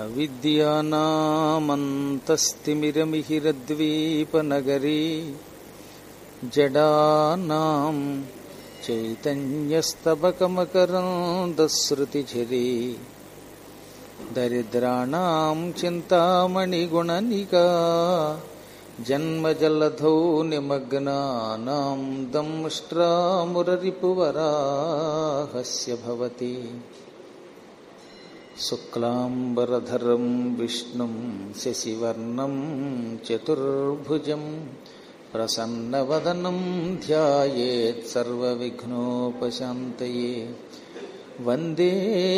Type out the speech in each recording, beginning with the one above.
అవిద్యానామంతస్తిమిరమిహిరద్వీపనగరీ జడానాం చైతన్యస్తబకమకరందశ్రుతిఝరీ దరిద్రాణం చింతామణిగుణనికా జన్మజలధౌ నిమగ్నానాం దంష్ట్రామురరిపువరాహస్య భవతి శుక్లాంబరధరం విష్ణుం శశివర్ణం చతుర్భుజం ప్రసన్నవదనం ధ్యాయేత్సర్వవిఘ్నోపశాంతయే వందే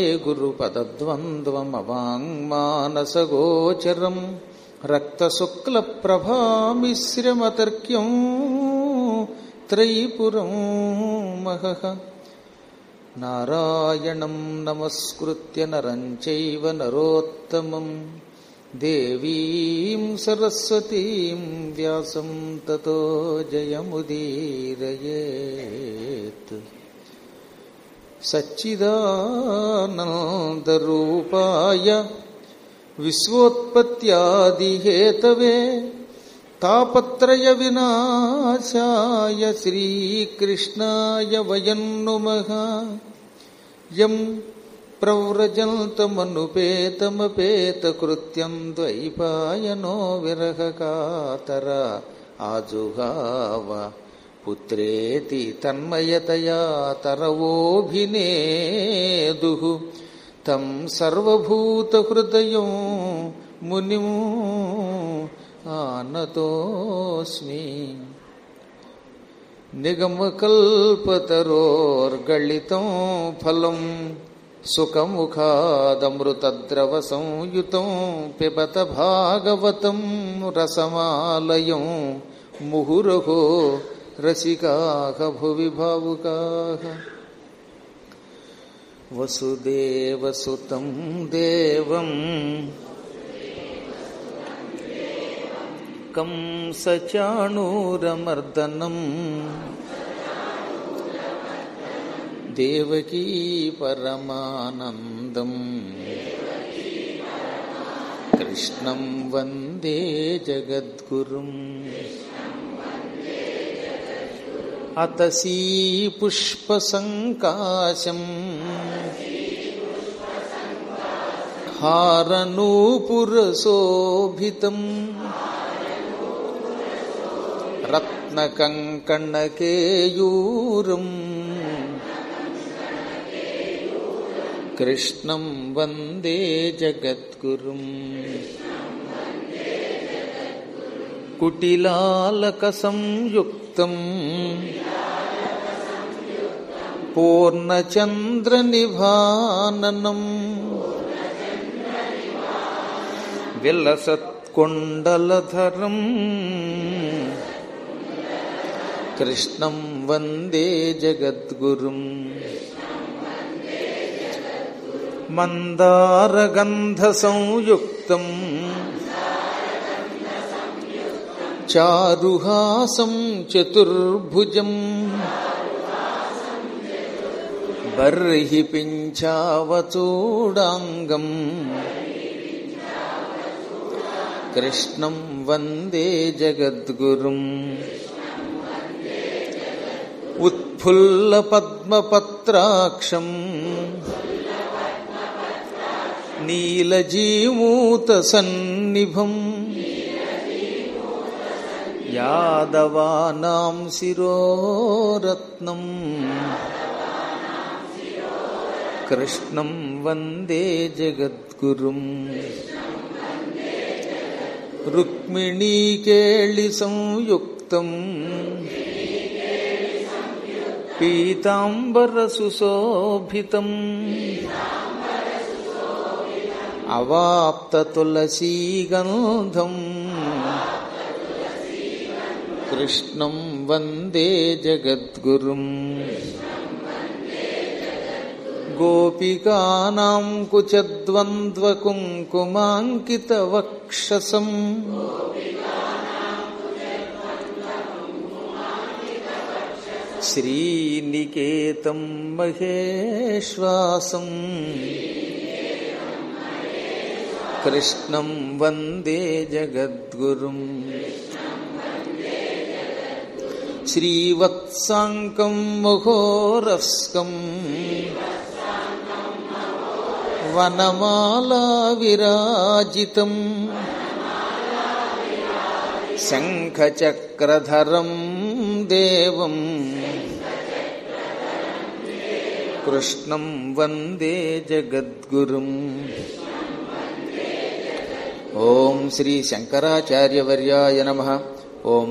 గురుపదద్వంద్వమవాङ्మానసగోచరం రక్తశుక్లప్రభామిశ్రమతర్క్యం త్రైపురం మహః నారాయణం నమస్కృత్య నరం చైవ నరోత్తమం దేవీం సరస్వతీం వ్యాసం తతో జయముదీరయేత్ సచ్చిదానందరూపాయ విశ్వోత్పత్యాదిహేతవే తాపత్రయ వినాశాయ శ్రీకృష్ణాయ వయం నుమః యం ప్రవ్రజంతమనుపేతమపేతకృత్యం ద్వైపాయనో విరహకాతర ఆజుగావ పుత్రేతి తన్మయతయా తరవోభినేదు తం సర్వభూతహృదయం మునిం ఆనతోస్మి నిగమకల్పతరోర్గళితం ఫలం సుఖముఖాదమృతద్రవ సంయుతం పిబత భాగవతం రసమాలయం ముహురహో రసికాః భువి భావుకాః వసుదేవసుతం దేవం కంసచాణూరమర్దనం దేవకీ పరమానందం కృష్ణం వందే జగద్గురుం అతసీ పుష్పసంకాశం హారనూపురశోభితం రత్నకంకణకేయూరం కృష్ణం వందే జగద్గురుం కుటిలాలకసంయుక్తం పూర్ణచంద్రనిభాననం విలసత్కొండలధరం కృష్ణం వందే జగద్గురుం మందారగంధసంయుక్తం చారుహాసం చతుర్భుజం బర్హి పింఛావచూడాంగం కృష్ణం వందే జగద్గురుం ఉత్ఫుల్లపద్మపత్రాక్షం నీలజీమూతసన్నిభం యాదవానాం శిరోరత్నం కృష్ణం వందే జగద్గురుం రుక్మిణీకేళి సంయుక్తం పీతాంబరసుశోభితం అవాప్తతులసీగంధం కృష్ణం వందే జగద్గురుం గోపికానాం కుచద్వంద్వకుంకుమాంకితవక్షసం శ్రీనికేతం మహేశ్వాసం కృష్ణం వందే జగద్గురుం శ్రీవత్సాంకం మహోరస్కం వనమాలా విరాజితం శంఖచక్రధరం దేవం కృష్ణం వందే జగద్గురుం ఓం శ్రీ శంకరాచార్యవర్యాయ నమ ఓం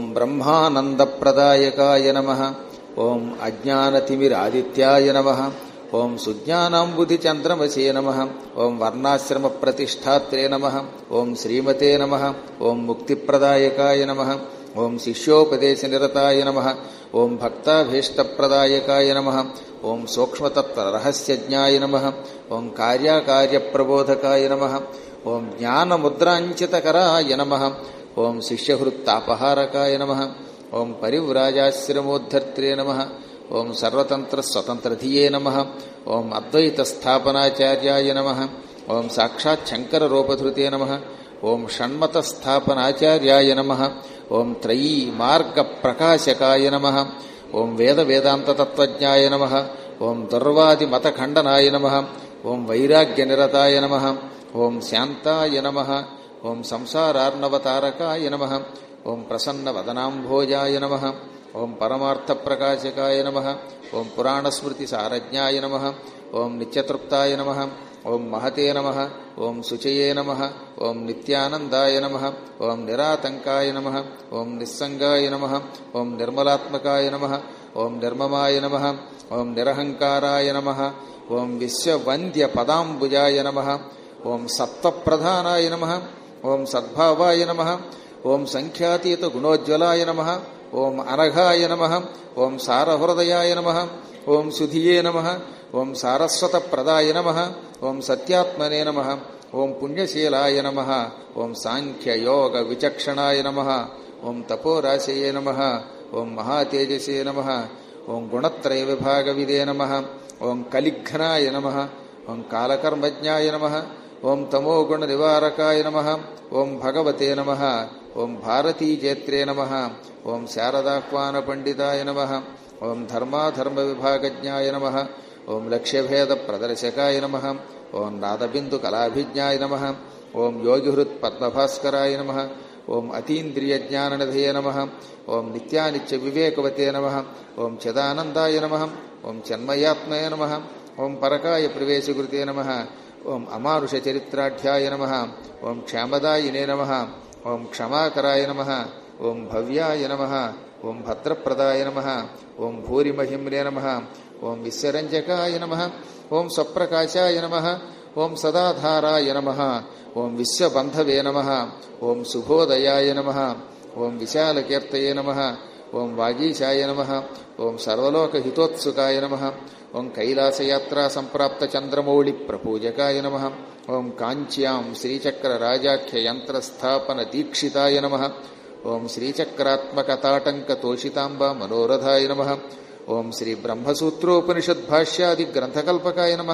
బ్రహ్మానందప్రదాయకాయ నమ ఓం అజ్ఞానతిమిరాదిత్యాయ నమ ఓం సుజ్ఞానాంబుధిచంద్రమసే నమ ఓం వర్ణాశ్రమ ప్రతిష్టాత్రే నమ ఓం శ్రీమతే నమ ఓం ముక్తిప్రదాయకాయ నమ ఓం శిష్యోపదేశనిరతాయ నమ ఓం భక్తాభీష్టప్రదాయకాయ నమ ఓం సూక్ష్మతత్వరహస్యజ్ఞాయ నమ ఓం కార్యాకార్యప్రబోధకాయ నమ ఓం జ్ఞానముద్రాంచితకరాయ నమ ఓం శిష్యహృత్తాపహారకాయ నమ ఓం పరివ్రాజాశ్రమోద్ధర్త్రే నమ ఓం సర్వతంత్రస్వతంత్రధియే నమ ఓం అద్వైతస్థాపనాచార్యాయ నమ ఓం సాక్షాత్ శంకరరూపధృతే నమ ఓం షణ్మతస్థాపనాచార్యాయ నమ ఓం త్రయీ మార్గప్రకాశకాయ నమ ఓం వేదవేదాంతతత్వజ్ఞాయ నమ ఓం దుర్వాదిమతఖండనాయ నమ ఓం వైరాగ్యనిరతాయ నమ ఓం శాంతాయ నమ ఓం సంసారార్ణవతారకాయ నమ ఓం ప్రసన్నవదనాంభోజాయ నమ ఓం పరమార్థప్రకాశకాయ నమ ఓం పురాణస్మృతిసారజ్ఞాయ నమ ఓం నిత్యతృప్తాయ నమ ఓం మహతే నమ ఓం శుచయే నమ ఓం నిత్యానందాయ నమ ఓం నిరాతంకాయ నమ ఓం నిస్సంగాయ నమ ఓం నిర్మలాత్మకాయ నమ ఓం నిర్మమాయ నమ ఓం నిరహంకారాయ నమ ఓం విశ్వవంద్య పదాంబుజాయ నమ ఓం సత్వప్రధానాయ నమ ఓం సద్భావాయ నమ ఓం సంఖ్యాతీత గుణోజ్వలాయ నమ ఓం అనఘాయ నమ ఓం సారహృదయాయ నమ ఓం సుధియే నమ ఓం సారస్వతప్రదాయ నమ ఓం సత్యాత్మనే నమ ఓం పుణ్యశీలాయ నమ ఓం సాంఖ్యయోగ విచక్షణాయ నమ ఓం తపోరాశయే నమ ఓం మహాతేజసే నమ ఓం గుణత్రయ విభాగవిదే నమ ఓం కలిఘ్నాయ నమ ఓం కాలకర్మజ్ఞాయ నమ ఓం తమోగుణ నివారకాయ నమ ఓం భగవతే నమ ఓం భారతీజేత్రే నమ ఓం శారదాహ్వాన పండితాయ నమ ఓం ధర్మాధర్మ విభాగజ్ఞాయ నమ ఓం లక్ష్యభేద ప్రదర్శకాయ నమ ఓం నాదబిందు కళాభిజ్ఞాయ నమ ఓం యోగిహృత్ పద్మభాస్కరాయ నమ ఓం అతీంద్రియ జ్ఞాననిధయ నమ ఓం నిత్యానిత్య వివేకవతే నమ ఓం చిదానందాయ నమ ఓం చిన్మయాత్మయ నమ ఓం పరకాయ ప్రవేశకృతే నమ ఓం అమానుష చరిత్రాఢ్యాయ నమ ఓం క్షేమదాయినే నమ ఓం క్షమాకరాయ నమ ఓం భవ్యాయ నమ ఓం భద్రప్రదాయ నమ ఓం భూరిమహిమ్నే నమ ఓం విశ్వరంజకాయ నమ ఓం స్వప్రకాశాయ నమ ఓం సదాధారాయ నమ ఓం విశ్వబంధవే నమ ఓం శుభోదయాయ నమ ఓం విశాలకీర్తయే నమ ఓం వాగీశాయ నమ ఓం సర్వలోకహితోత్సుకాయ నమ ఓం కైలాసయాత్రా సంప్రాప్త చంద్రమౌళి ప్రపూజకాయ నమ ఓం కాంచ్యాం శ్రీచక్ర రాజాఖ్య యంత్రస్థాపన దీక్షితాయ నమ ఓం శ్రీచక్రాత్మక తాటంక తోషితాంబ మనోరథాయ నమ ఓం శ్రీ బ్రహ్మసూత్రోపనిషద్భాష్యాది గ్రంథకల్పకాయ నమ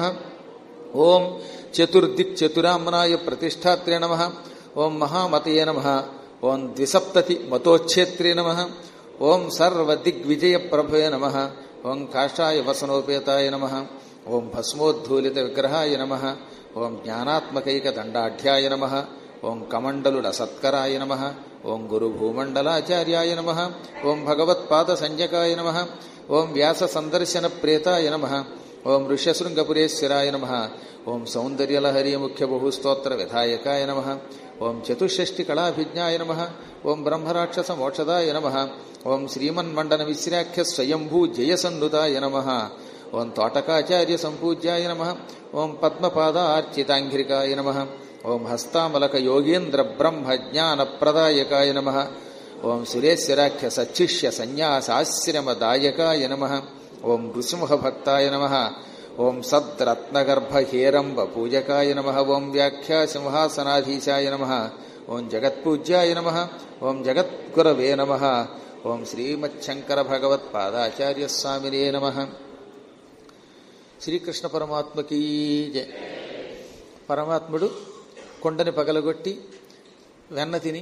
ఓం చతుర్దిక్ చతురామ్నాయ ప్రతిష్టాత్రే నమ ఓం మహామతయే నమ ఓం ద్విసప్తతి మతోచ్ఛేత్రే నమ ఓం సర్వదిగ్విజయ ప్రభవే నమ ఓం కాషాయ వసనోపేతాయ నమ ఓం భస్మోద్ధూలిత విగ్రహాయ నమ ఓం జ్ఞానాత్మకైక దండాఢ్యాయ నమ ఓం కమండలుడ సత్కరాయ నమ ఓం గురుభూమండలాచార్యాయ నమ ఓం భగవత్పాద సంజకాయ నమ ఓం వ్యాస సందర్శన ప్రేతాయ నమ ఓం ఋష్యశృంగపురేశ్వరాయ నమ ఓం సౌందర్యలహరి ముఖ్య బహుస్తోత్ర విధాయకాయ నమ ఓం చతుషష్టి కళాభిజ్ఞాయ నమ ఓం బ్రహ్మరాక్షస మోక్షదాయ నమ ఓం శ్రీమన్మండన విశ్రాఖ్య స్వయంభూ జయసన్నుతాయ నమ ఓం తోటకాచార్య సంపూజ్యాయ నమ ఓం పద్మపాదార్చితాంఘ్రికాయ నమ ఓం హస్తామలక యోగేంద్ర బ్రహ్మ జ్ఞాన ప్రదాయకాయ నమ ఓం సురేశ్వరాఖ్య సచ్చిష్య సన్యాసాశ్రమదాయకాయ నమ ఓం నృసింహభక్తాయ నమ ఓం సద్రత్నగర్భహేరంబ పూజకాయ నమ ఓం వ్యాఖ్యా సింహాసనాధీశాయ నమ ఓం జగత్పూజ్యాయ నమ ఓం జగద్గురవే నమ ఓం శ్రీమచ్చంకర భగవత్పాదాచార్య స్వామినే నమ శ్రీకృష్ణ పరమాత్మకీ జయ పరమాత్ముడు కొండని పగలగొట్టి వెన్న తిని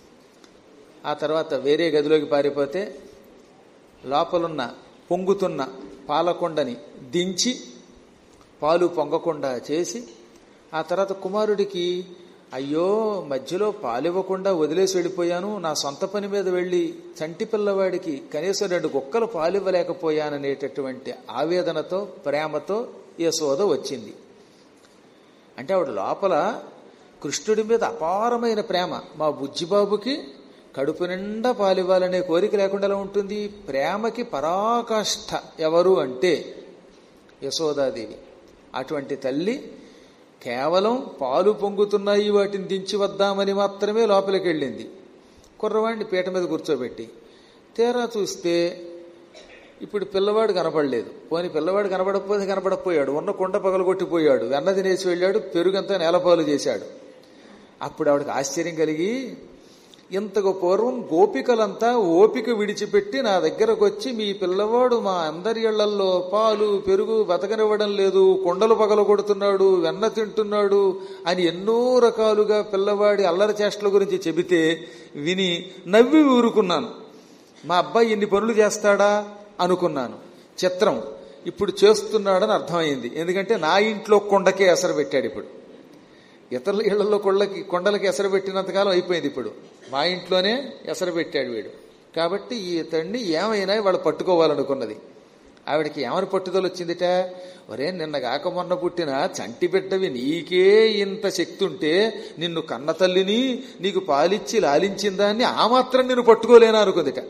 ఆ తర్వాత వేరే గదిలోకి పారిపోతే లోపలున్న పొంగుతున్న పాలకొండని దించి పాలు పొంగకుండా చేసి ఆ తర్వాత కుమారుడికి అయ్యో మధ్యలో పాలివ్వకుండా వదిలేసి వెళ్ళిపోయాను నా సొంత పని మీద వెళ్ళి చంటి పిల్లవాడికి కనీసం రెండు కుక్కలు పాలివ్వలేకపోయాననేటటువంటి ఆవేదనతో ప్రేమతో యశోద వచ్చింది అంటే ఆవిడ లోపల కృష్ణుడి మీద అపారమైన ప్రేమ మా బుజ్జిబాబుకి కడుపు నిండా పాలివ్వాలనే కోరిక లేకుండా ఎలా ఉంటుంది ప్రేమకి పరాకాష్ఠ ఎవరు అంటే యశోదాదేవి అటువంటి తల్లి కేవలం పాలు పొంగుతున్నాయి వాటిని దించి వద్దామని మాత్రమే లోపలికి వెళ్ళింది కుర్రవాడిని పీట మీద కూర్చోబెట్టి తీరా చూస్తే ఇప్పుడు పిల్లవాడు కనపడలేదు పోని పిల్లవాడు కనపడకపోతే కనపడకపోయాడు ఉన్న కొండ పగలగొట్టిపోయాడు వెన్న తినేసి వెళ్ళాడు పెరుగంతా నేలపాలు చేశాడు అప్పుడు ఆవిడకి ఆశ్చర్యం కలిగి ఇంతకు పూర్వం గోపికలంతా ఓపిక విడిచిపెట్టి నా దగ్గరకు వచ్చి మీ పిల్లవాడు మా అందరి ఇళ్లల్లో పాలు పెరుగు బతకనివ్వడం లేదు కొండలు పగలగొడుతున్నాడు వెన్న తింటున్నాడు అని ఎన్నో రకాలుగా పిల్లవాడి అల్లరి చేష్టల గురించి చెబితే విని నవ్వి ఊరుకున్నాను మా అబ్బాయి ఇన్ని పనులు చేస్తాడా అనుకున్నాను చిత్రం ఇప్పుడు చేస్తున్నాడని అర్థమైంది ఎందుకంటే నా ఇంట్లో కొండకే ఎసరు పెట్టాడు ఇప్పుడు ఇతరుల ఇళ్లలో కొండలకి కొండలకి ఎసరు పెట్టినంతకాలం అయిపోయింది ఇప్పుడు మా ఇంట్లోనే ఎసరు పెట్టాడు వీడు కాబట్టి ఈ ఇతడిని ఏమైనా వాళ్ళు పట్టుకోవాలనుకున్నది ఆవిడకి ఏమని పట్టుదల వచ్చిందిట ఒరే నిన్న కాక మొన్న పుట్టిన చంటి బిడ్డవి నీకే ఇంత శక్తి ఉంటే నిన్ను కన్న తల్లిని నీకు పాలిచ్చి లాలించిన దాన్ని ఆ మాత్రం నేను పట్టుకోలేనా అనుకుందిట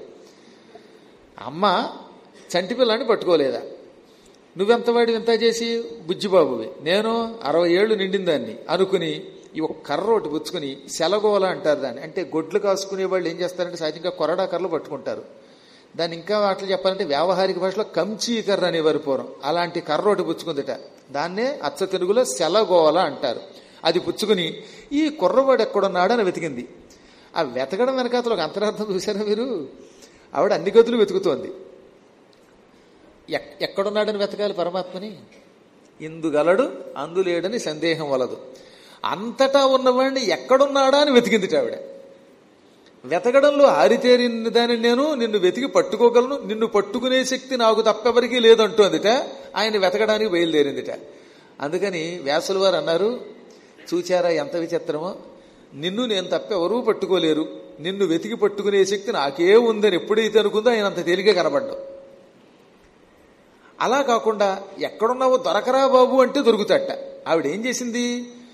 అమ్మ చంటి పిల్లాన్ని పట్టుకోలేదా నువ్వెంత వాడి ఎంత చేసి బుజ్జిబాబువి నేను అరవై ఏళ్ళు నిండిందాన్ని అనుకుని ఈ ఒక కర్ర ఒకటి పుచ్చుకుని సెలగోల అంటారు దాన్ని అంటే గొడ్లు కాసుకునే వాళ్ళు ఏం చేస్తారంటే సహజంగా కొరడా కర్రలు పట్టుకుంటారు దాన్ని ఇంకా వాటిలో చెప్పాలంటే వ్యావహారిక భాషలో కంచీ కర్ర అనేవారు పూర్వం అలాంటి కర్ర ఒకటి పుచ్చుకుందిట దాన్నే అచ్చ తెలుగులో సెలగోల అంటారు అది పుచ్చుకుని ఈ కుర్రవాడు ఎక్కడున్నాడని వెతికింది ఆ వెతకడం వెనకాతలు ఒక అంతరార్థం చూసారా మీరు ఆవిడ అన్ని గదులు వెతుకుతోంది ఎక్- ఎక్కడున్నాడని వెతకాలి పరమాత్మని ఇందుగలడు అందులేడని సందేహం వలదు అంతటా ఉన్నవాడిని ఎక్కడున్నాడా అని వెతికిందిట ఆవిడ వెతకడంలో ఆరితేరిన దాన్ని నేను నిన్ను వెతికి పట్టుకోగలను నిన్ను పట్టుకునే శక్తి నాకు తప్పెవరికీ లేదంటోందిట ఆయన వెతకడానికి బయలుదేరిందిట అందుకని వ్యాసుల వారు అన్నారు చూచారా ఎంత విచిత్రమో నిన్ను నేను తప్పెవరూ పట్టుకోలేరు నిన్ను వెతికి పట్టుకునే శక్తి నాకే ఉందని ఎప్పుడైతే అనుకుందో ఆయన అంత తేలిగ్గా కనబడ్డావు అలా కాకుండా ఎక్కడున్నావో దొరకరా బాబు అంటే దొరుకుతట ఆవిడ ఏం చేసింది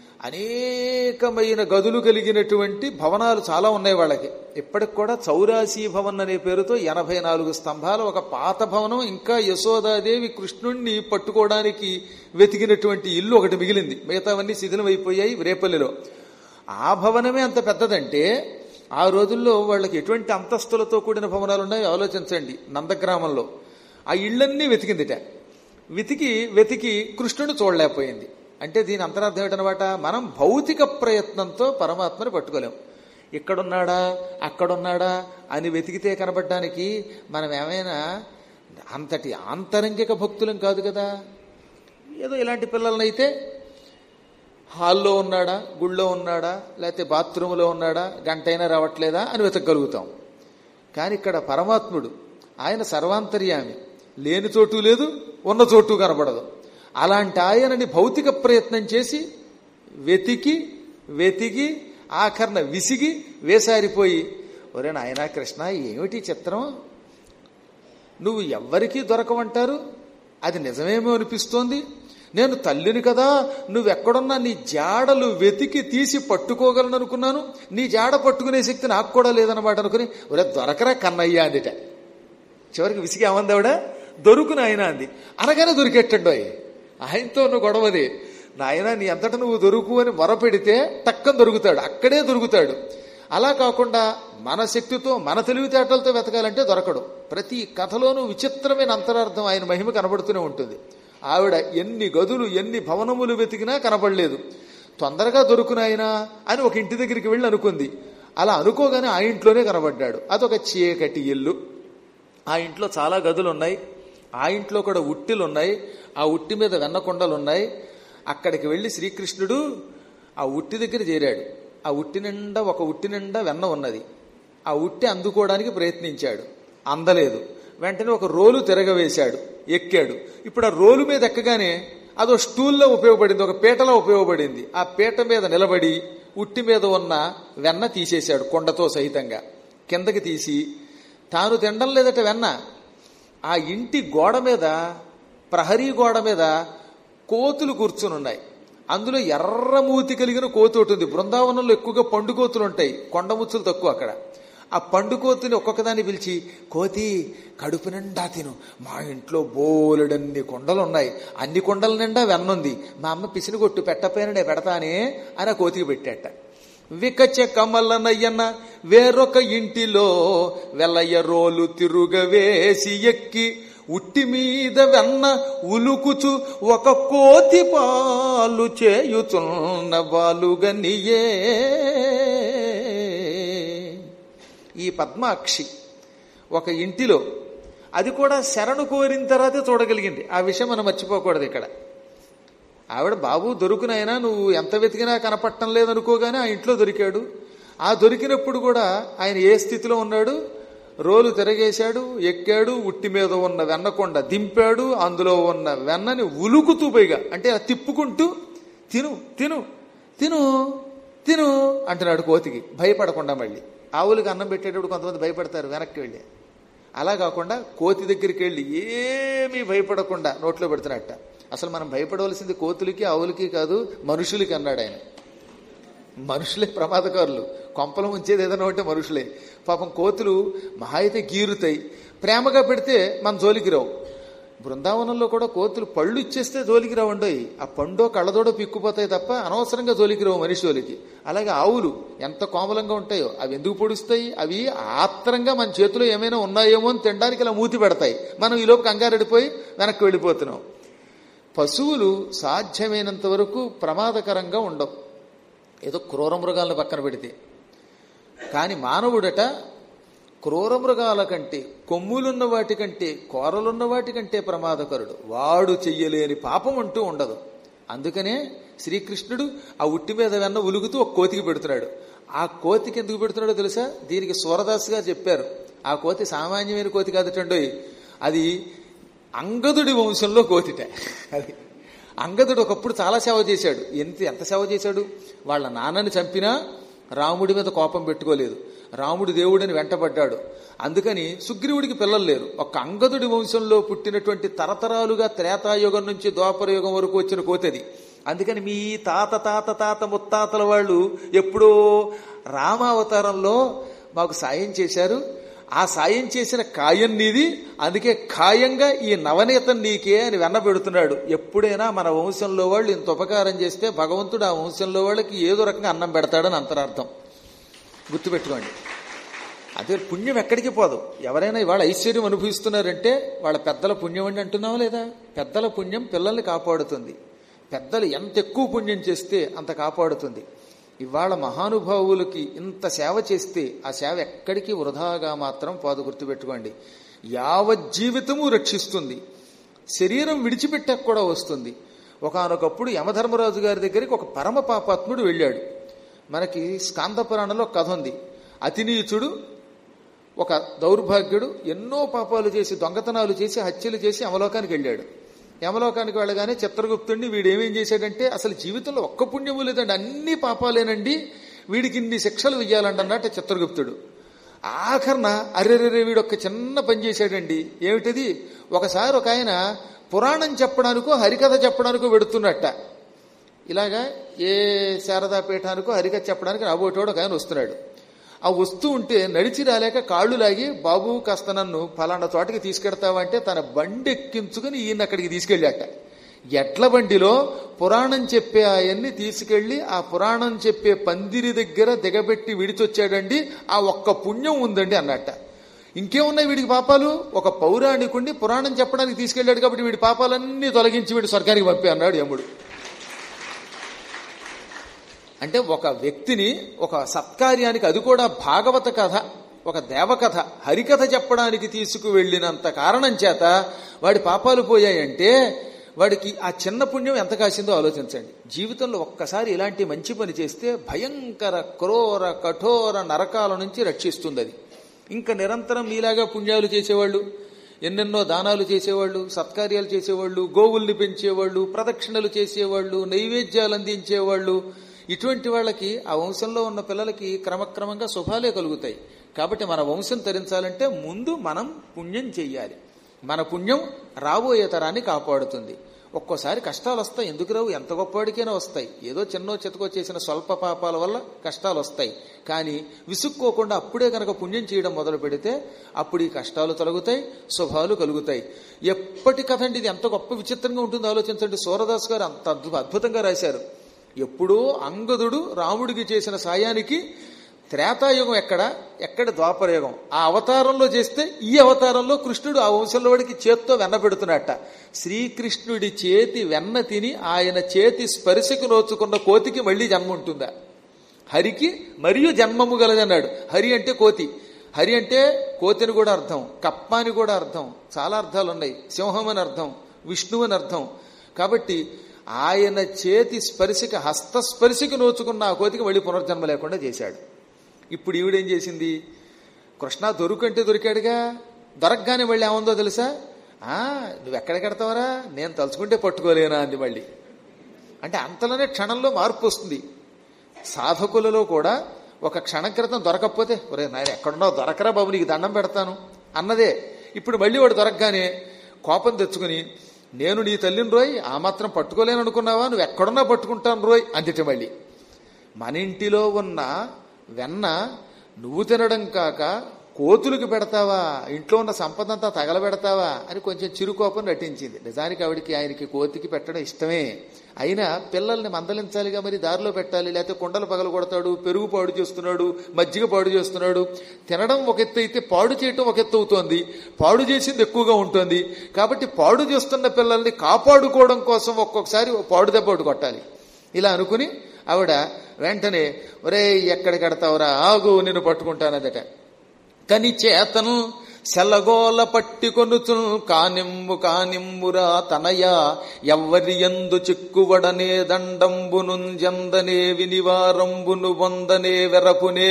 అనేకమైన గదులు కలిగినటువంటి భవనాలు చాలా ఉన్నాయి వాళ్ళకి ఇప్పటికి కూడా చౌరాసీ భవన్ అనే పేరుతో ఎనభై నాలుగు స్తంభాలు ఒక పాత భవనం ఇంకా యశోదాదేవి కృష్ణుణ్ణి పట్టుకోవడానికి వెతికినటువంటి ఇల్లు ఒకటి మిగిలింది మిగతావన్నీ శిథిలమైపోయాయి రేపల్లిలో ఆ భవనమే అంత పెద్దదంటే ఆ రోజుల్లో వాళ్ళకి ఎటువంటి అంతస్తులతో కూడిన భవనాలు ఉన్నాయో ఆలోచించండి నందగ్రామంలో ఆ ఇళ్ళన్నీ వెతికిందిట వెతికి వెతికి కృష్ణుడు చూడలేకపోయింది అంటే దీని అంతరార్థం ఏంటనమాట మనం భౌతిక ప్రయత్నంతో పరమాత్మని పట్టుకోలేం ఇక్కడున్నాడా అక్కడున్నాడా అని వెతికితే కనబడడానికి మనం ఏమైనా అంతటి ఆంతరంగిక భక్తులం కాదు కదా ఏదో ఇలాంటి పిల్లలనైతే హాల్లో ఉన్నాడా గుళ్ళో ఉన్నాడా లేకపోతే బాత్రూంలో ఉన్నాడా గంట అయినా రావట్లేదా అని వెతకగలుగుతాం కానీ ఇక్కడ పరమాత్ముడు ఆయన సర్వాంతర్యామి లేని చోటు లేదు ఉన్న చోటు కనబడదు అలాంటి ఆయనని భౌతిక ప్రయత్నం చేసి వెతికి వెతికి ఆఖరణ విసిగి వేసారిపోయి ఒరే నాయనా కృష్ణ ఏమిటి చిత్రం నువ్వు ఎవ్వరికీ దొరకవంటారు అది నిజమేమో అనిపిస్తోంది నేను తల్లిని కదా నువ్వెక్కడున్నా నీ జాడలు వెతికి తీసి పట్టుకోగలను అనుకున్నాను నీ జాడ పట్టుకునే శక్తి నాకు కూడా లేదన్నమాట అనుకుని ఒరే దొరకరా కన్నయ్య అందిట చివరికి విసిగి ఏమంది ఆవిడ దొరుకును ఆయన అంది అనగానే దొరికెట్టండు అయ్యి ఆయనతో ఉన్న గొడవది నాయన నీ అంతటా నువ్వు దొరుకు అని మొరపెడితే టక్కన దొరుకుతాడు అక్కడే దొరుకుతాడు అలా కాకుండా మన శక్తితో మన తెలివితేటలతో వెతకాలంటే దొరకడు ప్రతి కథలోనూ విచిత్రమైన అంతరార్థం ఆయన మహిమ కనబడుతూనే ఉంటుంది ఆవిడ ఎన్ని గదులు ఎన్ని భవనములు వెతికినా కనబడలేదు తొందరగా దొరుకునాయనా అని ఒక ఇంటి దగ్గరికి వెళ్ళి అనుకుంది అలా అనుకోగానే ఆ ఇంట్లోనే కనబడ్డాడు అదొక చీకటి ఇల్లు ఆ ఇంట్లో చాలా గదులు ఉన్నాయి ఆ ఇంట్లో కూడా ఉట్టిలు ఉన్నాయి ఆ ఉట్టి మీద వెన్నకొండలు ఉన్నాయి అక్కడికి వెళ్ళి శ్రీకృష్ణుడు ఆ ఉట్టి దగ్గర చేరాడు ఆ ఉట్టి నిండా ఒక ఉట్టి నిండా వెన్న ఉన్నది ఆ ఉట్టి అందుకోవడానికి ప్రయత్నించాడు అందలేదు వెంటనే ఒక రోలు తిరగవేశాడు ఎక్కాడు ఇప్పుడు ఆ రోలు మీద ఎక్కగానే అదో స్టూల్లో ఉపయోగపడింది ఒక పీటలో ఉపయోగపడింది ఆ పీట మీద నిలబడి ఉట్టి మీద ఉన్న వెన్న తీసేశాడు కొండతో సహితంగా కిందకి తీసి తాను తినడం లేదట వెన్న ఆ ఇంటి గోడ మీద ప్రహరీ గోడ మీద కోతులు కూర్చుని ఉన్నాయి అందులో ఎర్ర మూతి కలిగిన కోతి ఒకటి ఉంది బృందావనంలో ఎక్కువగా పండు కోతులు ఉంటాయి కొండముచ్చులు తక్కువ అక్కడ ఆ పండు కోతిని ఒక్కొక్కదాన్ని పిలిచి కోతి కడుపు నిండా తిను మా ఇంట్లో బోలెడన్ని కొండలు ఉన్నాయి అన్ని కొండల నిండా వెన్నుంది మా అమ్మ పిసిని కొట్టు పెట్టపోయిన నేను పెడతానే అని ఆ కోతికి పెట్టాట వికచ కమలనయ్యన్న వేరొక ఇంటిలో వెల్లయ్య రోలు తిరుగవేసి ఎక్కి ఉట్టి మీద వెన్న ఉలుకుచు ఒక కోతి పాలు చేయుచున్న బాలుగనియే ఈ పద్మాక్షి ఒక ఇంటిలో అది కూడా శరణు కోరిన తర్వాతే చూడగలిగింది ఆ విషయం మనం మర్చిపోకూడదు ఇక్కడ ఆవిడ బాబు దొరుకునైనా నువ్వు ఎంత వెతికినా కనపడటం లేదనుకోగానే ఆ ఇంట్లో దొరికాడు ఆ దొరికినప్పుడు కూడా ఆయన ఏ స్థితిలో ఉన్నాడు రోలు తిరగేశాడు ఎక్కాడు ఉట్టి మీద ఉన్న వెన్నకొండ దింపాడు అందులో ఉన్న వెన్నని ఉలుకుతూ పైగా అంటే అలా తిప్పుకుంటూ తిను తిను తిను తిను అంటున్నాడు కోతికి భయపడకుండా మళ్ళీ ఆవులకి అన్నం పెట్టేటప్పుడు కొంతమంది భయపడతారు వెనక్కి వెళ్ళి అలా కాకుండా కోతి దగ్గరికి వెళ్ళి ఏమీ భయపడకుండా నోట్లో పెడుతున్నట్ట అసలు మనం భయపడవలసింది కోతులకి ఆవులకి కాదు మనుషులకి అన్నాడు ఆయన మనుషులే ప్రమాదకారులు కొంపలు ఉంచేది ఏదైనా ఉంటే మనుషులే పాపం కోతులు మహా అయితే గీరుతాయి ప్రేమగా పెడితే మన జోలికి రావు బృందావనంలో కూడా కోతులు పళ్ళు ఇచ్చేస్తే జోలికి రావండోయి ఆ పండో కళ్ళదోడో పిక్కుపోతాయి తప్ప అనవసరంగా జోలికి రావు మనిషి జోలికి అలాగే ఆవులు ఎంత కోమలంగా ఉంటాయో అవి ఎందుకు పొడుస్తాయి అవి ఆత్రంగా మన చేతిలో ఏమైనా ఉన్నాయేమో అని తినడానికి ఇలా మూతి పెడతాయి మనం ఈలోపు కంగారెడిపోయి వెనక్కి వెళ్ళిపోతున్నాం పశువులు సాధ్యమైనంత వరకు ప్రమాదకరంగా ఉండవు ఏదో క్రూర మృగాలను పక్కన పెడితే కానీ మానవుడట క్రూర మృగాల కంటే కొమ్ములున్న వాటి కంటే కోరలున్న వాటి కంటే ప్రమాదకరుడు వాడు చెయ్యలేని పాపం అంటూ ఉండదు అందుకనే శ్రీకృష్ణుడు ఆ ఉట్టి మీద వెన్న ఉలుగుతూ ఒక కోతికి పెడుతున్నాడు ఆ కోతికి ఎందుకు పెడుతున్నాడో తెలుసా దీనికి సూరదాస్ గారు చెప్పారు ఆ కోతి సామాన్యమైన కోతి కాదటండోయ్ అది అంగదుడి వంశంలో కోతిట అది అంగదుడు ఒకప్పుడు చాలా సేవ చేశాడు ఎంత ఎంత సేవ చేశాడు వాళ్ళ నాన్నని చంపినా రాముడి మీద కోపం పెట్టుకోలేదు రాముడు దేవుడిని వెంటబడ్డాడు అందుకని సుగ్రీవుడికి పిల్లలు లేరు ఒక అంగదుడి వంశంలో పుట్టినటువంటి తరతరాలుగా త్రేతాయుగం నుంచి ద్వాపర యుగం వరకు వచ్చిన కోతది అందుకని మీ తాత తాత తాత ముత్తాతల వాళ్ళు ఎప్పుడో రామావతారంలో మాకు సాయం చేశారు ఆ సాయం చేసిన కాయం నీది అందుకే ఖాయంగా ఈ నవనీతం నీకే అని వెన్నబెడుతున్నాడు ఎప్పుడైనా మన వంశంలో వాళ్ళు ఇంత ఉపకారం చేస్తే భగవంతుడు ఆ వంశంలో వాళ్ళకి ఏదో రకంగా అన్నం పెడతాడని అంతరార్థం గుర్తుపెట్టుకోండి అదే పుణ్యం ఎక్కడికి పోదు ఎవరైనా ఇవాళ ఐశ్వర్యం అనుభవిస్తున్నారంటే వాళ్ళ పెద్దల పుణ్యం అని అంటున్నావా లేదా పెద్దల పుణ్యం పిల్లల్ని కాపాడుతుంది పెద్దలు ఎంత ఎక్కువ పుణ్యం చేస్తే అంత కాపాడుతుంది ఇవాళ మహానుభావులకి ఇంత సేవ చేస్తే ఆ సేవ ఎక్కడికి వృధాగా మాత్రం పోదు గుర్తుపెట్టుకోండి యావజ్జీవితము రక్షిస్తుంది శరీరం విడిచిపెట్టాక కూడా వస్తుంది ఒకనొకప్పుడు యమధర్మరాజు గారి దగ్గరికి ఒక పరమ పాపాత్ముడు వెళ్ళాడు మనకి స్కాంద పురాణంలో కథ ఉంది అతినీచుడు ఒక దౌర్భాగ్యుడు ఎన్నో పాపాలు చేసి దొంగతనాలు చేసి హత్యలు చేసి యమలోకానికి వెళ్ళాడు యమలోకానికి వెళ్ళగానే చిత్రగుప్తుడిని వీడు ఏమేం చేశాడంటే అసలు జీవితంలో ఒక్క పుణ్యము లేదండి అన్ని పాపాలేనండి వీడికి ఇన్ని శిక్షలు వెయ్యాలండి అన్నట్టు చిత్రగుప్తుడు ఆఖరణ అరెరెరే వీడు ఒక చిన్న పని చేశాడండి ఏమిటది ఒకసారి ఒక ఆయన పురాణం చెప్పడానికో హరికథ చెప్పడానికో వెడుతున్నట్ట ఇలాగా ఏ శారదా పీఠానికో హరికథ చెప్పడానికి రాబోయేటోడు ఒక ఆయన వస్తున్నాడు ఆ వస్తూ ఉంటే నడిచి రాలేక కాళ్ళు లాగి బాబు కాస్త నన్ను ఫలానా చోటకి తీసుకెడతావంటే తన బండి ఎక్కించుకుని ఈయన అక్కడికి తీసుకెళ్ళాట ఎడ్ల బండిలో పురాణం చెప్పే ఆయన్ని తీసుకెళ్లి ఆ పురాణం చెప్పే పందిరి దగ్గర దిగబెట్టి విడిచొచ్చాడండి ఆ ఒక్క పుణ్యం ఉందండి అన్నట్ట ఇంకేమున్నాయి వీడికి పాపాలు ఒక పౌరాణికుండి పురాణం చెప్పడానికి తీసుకెళ్లాడు కాబట్టి వీడి పాపాలన్నీ తొలగించి వీడి స్వర్గానికి పంపి అన్నాడు యముడు అంటే ఒక వ్యక్తిని ఒక సత్కార్యానికి అది కూడా భాగవత కథ ఒక దేవకథ హరికథ చెప్పడానికి తీసుకువెళ్ళినంత కారణం చేత వాడి పాపాలు పోయాయంటే వాడికి ఆ చిన్న పుణ్యం ఎంత కాసిందో ఆలోచించండి జీవితంలో ఒక్కసారి ఇలాంటి మంచి పని చేస్తే భయంకర క్రూర కఠోర నరకాల నుంచి రక్షిస్తుంది అది ఇంకా నిరంతరం మీలాగా పుణ్యాలు చేసేవాళ్ళు ఎన్నెన్నో దానాలు చేసేవాళ్ళు సత్కార్యాలు చేసేవాళ్ళు గోవుల్ని పెంచేవాళ్ళు ప్రదక్షిణలు చేసేవాళ్ళు నైవేద్యాలు అందించేవాళ్ళు ఇటువంటి వాళ్ళకి ఆ వంశంలో ఉన్న పిల్లలకి క్రమక్రమంగా శుభాలే కలుగుతాయి కాబట్టి మన వంశం తరించాలంటే ముందు మనం పుణ్యం చెయ్యాలి మన పుణ్యం రాబోయే తరాన్ని కాపాడుతుంది ఒక్కోసారి కష్టాలు వస్తాయి ఎందుకు రావు ఎంత గొప్పవాడికైనా వస్తాయి ఏదో చిన్నో చితకో చేసిన స్వల్ప పాపాల వల్ల కష్టాలు వస్తాయి కానీ విసుక్కోకుండా అప్పుడే కనుక పుణ్యం చేయడం మొదలు పెడితే అప్పుడు ఈ కష్టాలు తొలగుతాయి శుభాలు కలుగుతాయి ఎప్పటి కథ అండి ఇది ఎంత గొప్ప విచిత్రంగా ఉంటుందో ఆలోచించండి సూరదాస్ గారు అంత అద్భు అద్భుతంగా రాశారు ఎప్పుడో అంగదుడు రాముడికి చేసిన సాయానికి త్రేతాయుగం ఎక్కడ ఎక్కడ ద్వాపరయుగం ఆ అవతారంలో చేస్తే ఈ అవతారంలో కృష్ణుడు ఆ వంశంలో వాడికి చేత్తో వెన్న పెడుతున్నట్ట శ్రీకృష్ణుడి చేతి వెన్న తిని ఆయన చేతి స్పర్శకు నోచుకున్న కోతికి మళ్ళీ జన్మ ఉంటుందా హరికి మరియు జన్మము గలదన్నాడు హరి అంటే కోతి హరి అంటే కోతిని కూడా అర్థం కప్ప అని కూడా అర్థం చాలా అర్థాలు ఉన్నాయి సింహం అని అర్థం విష్ణువు అని అర్థం కాబట్టి ఆయన చేతి స్పర్శకి హస్తస్పర్శకి నోచుకున్న ఆ కోతికి మళ్ళీ పునర్జన్మ లేకుండా చేశాడు ఇప్పుడు ఈవిడేం చేసింది కృష్ణ దొరుకంటే దొరికాడుగా దొరకగానే మళ్ళీ ఏముందో తెలుసా ఆ నువ్వు ఎక్కడికెడతావరా నేను తలుచుకుంటే పట్టుకోలేనా అంది మళ్ళీ అంటే అంతలోనే క్షణంలో మార్పు వస్తుంది సాధకులలో కూడా ఒక క్షణం క్రితం దొరకకపోతే ఒరే నాయన ఎక్కడున్నావు దొరకరా బాబు నీకు దండం పెడతాను అన్నదే ఇప్పుడు మళ్ళీ వాడు దొరకగానే కోపం తెచ్చుకుని నేను నీ తల్లిని రోయ్ ఆ మాత్రం పట్టుకోలేను అనుకున్నావా నువ్వు ఎక్కడున్నా పట్టుకుంటాను రోయ్ అందిట మళ్ళీ మన ఇంటిలో ఉన్న వెన్న నువ్వు తినడం కాక కోతులకు పెడతావా ఇంట్లో ఉన్న సంపద అంతా తగలబెడతావా అని కొంచెం చిరుకోపం నటించింది నిజానికి ఆవిడికి ఆయనకి కోతికి పెట్టడం ఇష్టమే అయినా పిల్లల్ని మందలించాలిగా మరి దారిలో పెట్టాలి లేకపోతే కుండలు పగలు కొడతాడు పెరుగు పాడు చేస్తున్నాడు మజ్జిగ పాడు చేస్తున్నాడు తినడం ఒక ఎత్తు అయితే పాడు చేయటం ఒక ఎత్తు అవుతోంది పాడు చేసింది ఎక్కువగా ఉంటుంది కాబట్టి పాడు చేస్తున్న పిల్లల్ని కాపాడుకోవడం కోసం ఒక్కొక్కసారి పాడు దెబ్బ ఒకటి కొట్టాలి ఇలా అనుకుని ఆవిడ వెంటనే ఒరే ఎక్కడికి కడతావురా ఆగు నిన్ను పట్టుకుంటానదట కని చేతను సెల్లగోల పట్టి కొనుచును కానిమ్ము కానిమ్మురా తనయ ఎవ్వరి ఎందు చిక్కువడనే దండంబునుంజందనే వినివారంబును వందనే వెరపునే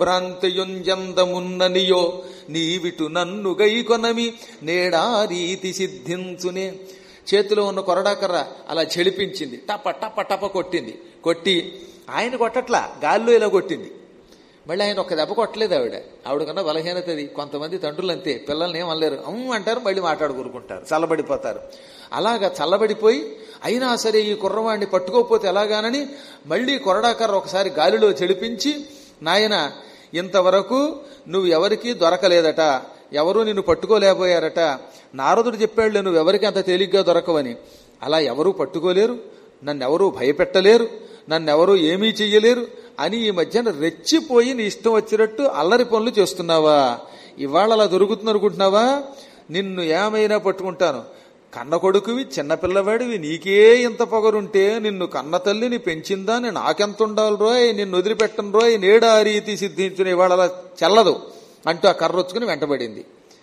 విభ్రాంతియుంజందమున్ననియో నీవిటు నన్ను గైకొనమి నేడా రీతి సిద్ధించునే చేతిలో ఉన్న కొరడాకర్ర అలా చెడిపించింది టప టప టప కొట్టింది కొట్టి ఆయన కొట్టట్లా గాల్లో ఇలా కొట్టింది మళ్ళీ ఆయన ఒక్క దెబ్బ కొట్టలేదు ఆవిడ ఆవిడ కన్నా బలహీనతది కొంతమంది తండ్రులు అంతే పిల్లల్ని ఏమనలేరు అమ్ము అంటారు మళ్ళీ మాట్లాడుకుంటారు చల్లబడిపోతారు అలాగా చల్లబడిపోయి అయినా సరే ఈ కుర్రవాడిని పట్టుకోకపోతే ఎలాగానని మళ్ళీ కొరడాకర్ర ఒకసారి గాలిలో చెడిపించి నాయన ఇంతవరకు నువ్వు ఎవరికీ దొరకలేదట ఎవరూ నిన్ను పట్టుకోలేకపోయారట నారదుడు చెప్పాడులే నువ్వు ఎవరికి అంత తేలిగ్గా దొరకవని అలా ఎవరూ పట్టుకోలేరు నన్నెవరూ భయపెట్టలేరు నన్నెవరూ ఏమీ చెయ్యలేరు అని ఈ మధ్యన రెచ్చిపోయి నీ ఇష్టం వచ్చినట్టు అల్లరి పనులు చేస్తున్నావా ఇవాళ అలా దొరుకుతుంది అనుకుంటున్నావా నిన్ను ఏమైనా పట్టుకుంటాను కన్న కొడుకువి చిన్నపిల్లవాడివి నీకే ఇంత పొగరుంటే నిన్ను కన్న తల్లిని పెంచిందా నేను నాకెంత ఉండాలి రోయ్ నిన్ను వదిలిపెట్టను రోయ్ నేడా రీతి సిద్ధించిన ఇవాళ అలా చెల్లదు అంటూ ఆ కర్ర వచ్చుకుని వెంటబడింది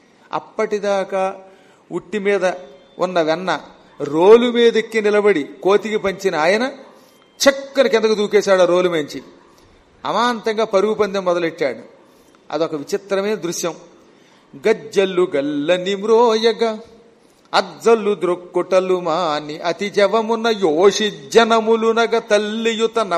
అప్పటిదాకా ఉట్టి మీద ఉన్న వెన్న రోలు మీదెక్కి నిలబడి కోతికి పంచిన ఆయన చక్కని కిందకు దూకేశాడు ఆ రోలు మేంచి అమాంతంగా పరుగు పందెం మొదలెట్టాడు అదొక విచిత్రమైన దృశ్యం గజ్జల్లు గల్లని మ్రోయగా అజ్జల్లు ద్రొక్కుటలు మాని అతి జవమున యోషి జనములునగ తల్లియుతన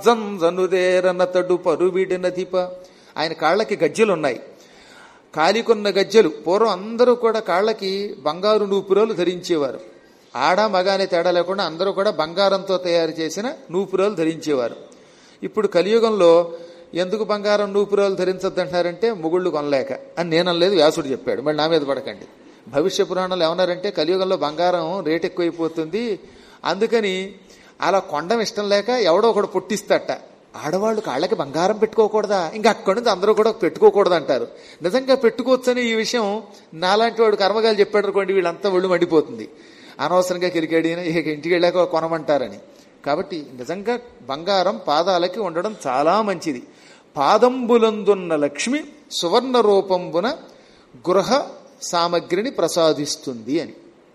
పజ్జంజనుదేరనతడు పరువిడినధిప ఆయన కాళ్ళకి గజ్జెలున్నాయి కాలికొన్న గజ్జెలు పూర్వం అందరూ కూడా కాళ్ళకి బంగారు నూపురోలు ధరించేవారు ఆడ మగ అనే తేడా లేకుండా అందరూ కూడా బంగారంతో తయారు చేసిన నూపురోలు ధరించేవారు ఇప్పుడు కలియుగంలో ఎందుకు బంగారం నూపురోలు ధరించద్దంటున్నారంటే మొగుళ్ళు కొనలేక అని నేను అనలేదు వ్యాసుడు చెప్పాడు మళ్ళీ నా మీద పడకండి భవిష్య పురాణాలు ఏమన్నారంటే కలియుగంలో బంగారం రేట్ ఎక్కువైపోతుంది అందుకని అలా కొండం ఇష్టం లేక ఎవడో ఒకడు పుట్టిస్తట ఆడవాళ్ళు కాళ్ళకి బంగారం పెట్టుకోకూడదా ఇంకా అక్కడి నుంచి అందరూ కూడా పెట్టుకోకూడదు అంటారు నిజంగా పెట్టుకోవచ్చని ఈ విషయం నాలాంటి వాడు కర్మగాలు చెప్పాడు అనుకోండి వీళ్ళంతా ఒళ్ళు మండిపోతుంది అనవసరంగా కిరికాడిన ఇక ఇంటికి వెళ్ళాక కొనమంటారని కాబట్టి నిజంగా బంగారం పాదాలకి ఉండడం చాలా మంచిది పాదంబులందున్న లక్ష్మి సువర్ణ రూపంబున గృహ సామగ్రిని ప్రసాదిస్తుంది అని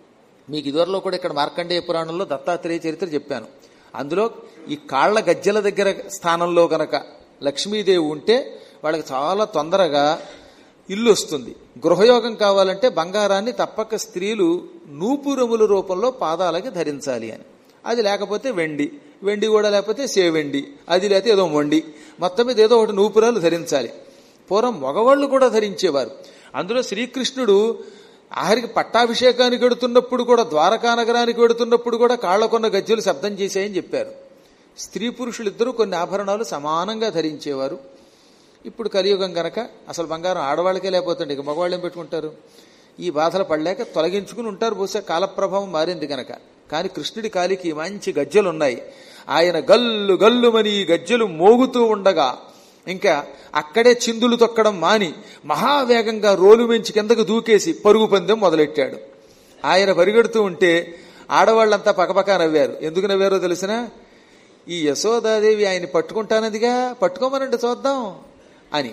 మీకు ఇదివరలో కూడా ఇక్కడ మార్కండేయ పురాణంలో దత్తాత్రేయ చరిత్ర చెప్పాను అందులో ఈ కాళ్ల గజ్జల దగ్గర స్థానంలో గనక లక్ష్మీదేవి ఉంటే వాళ్ళకి చాలా తొందరగా ఇల్లు వస్తుంది గృహయోగం కావాలంటే బంగారాన్ని తప్పక స్త్రీలు నూపురముల రూపంలో పాదాలకి ధరించాలి అని అది లేకపోతే వెండి వెండి కూడా లేకపోతే సేవెండి అది లేకపోతే ఏదో మొండి మొత్తం మీద ఏదో ఒకటి నూపురాలు ధరించాలి పూర్వం మగవాళ్ళు కూడా ధరించేవారు అందులో శ్రీకృష్ణుడు ఆఖరికి పట్టాభిషేకానికి వెడుతున్నప్పుడు కూడా ద్వారకా నగరానికి వెడుతున్నప్పుడు కూడా కాళ్లకొన్న గజ్జలు శబ్దం చేశాయని చెప్పారు స్త్రీ పురుషులిద్దరూ కొన్ని ఆభరణాలు సమానంగా ధరించేవారు ఇప్పుడు కలియుగం గనక అసలు బంగారం ఆడవాళ్ళకే లేకపోతుంది ఇక మగవాళ్ళు ఏం పెట్టుకుంటారు ఈ బాధలు పడలేక తొలగించుకుని ఉంటారు బహుశా కాలప్రభావం మారింది గనక కానీ కృష్ణుడి కాలికి మంచి గజ్జలు ఉన్నాయి ఆయన గల్లు గల్లుమని ఈ గజ్జలు మోగుతూ ఉండగా ఇంకా అక్కడే చిందులు తొక్కడం మాని మహావేగంగా రోలు మించి కిందకు దూకేసి పరుగు పందెం మొదలెట్టాడు ఆయన పరిగెడుతూ ఉంటే ఆడవాళ్ళంతా పకపక నవ్వారు ఎందుకు నవ్వారో తెలిసినా ఈ యశోదాదేవి ఆయన పట్టుకుంటానదిగా పట్టుకోమనండి చూద్దాం అని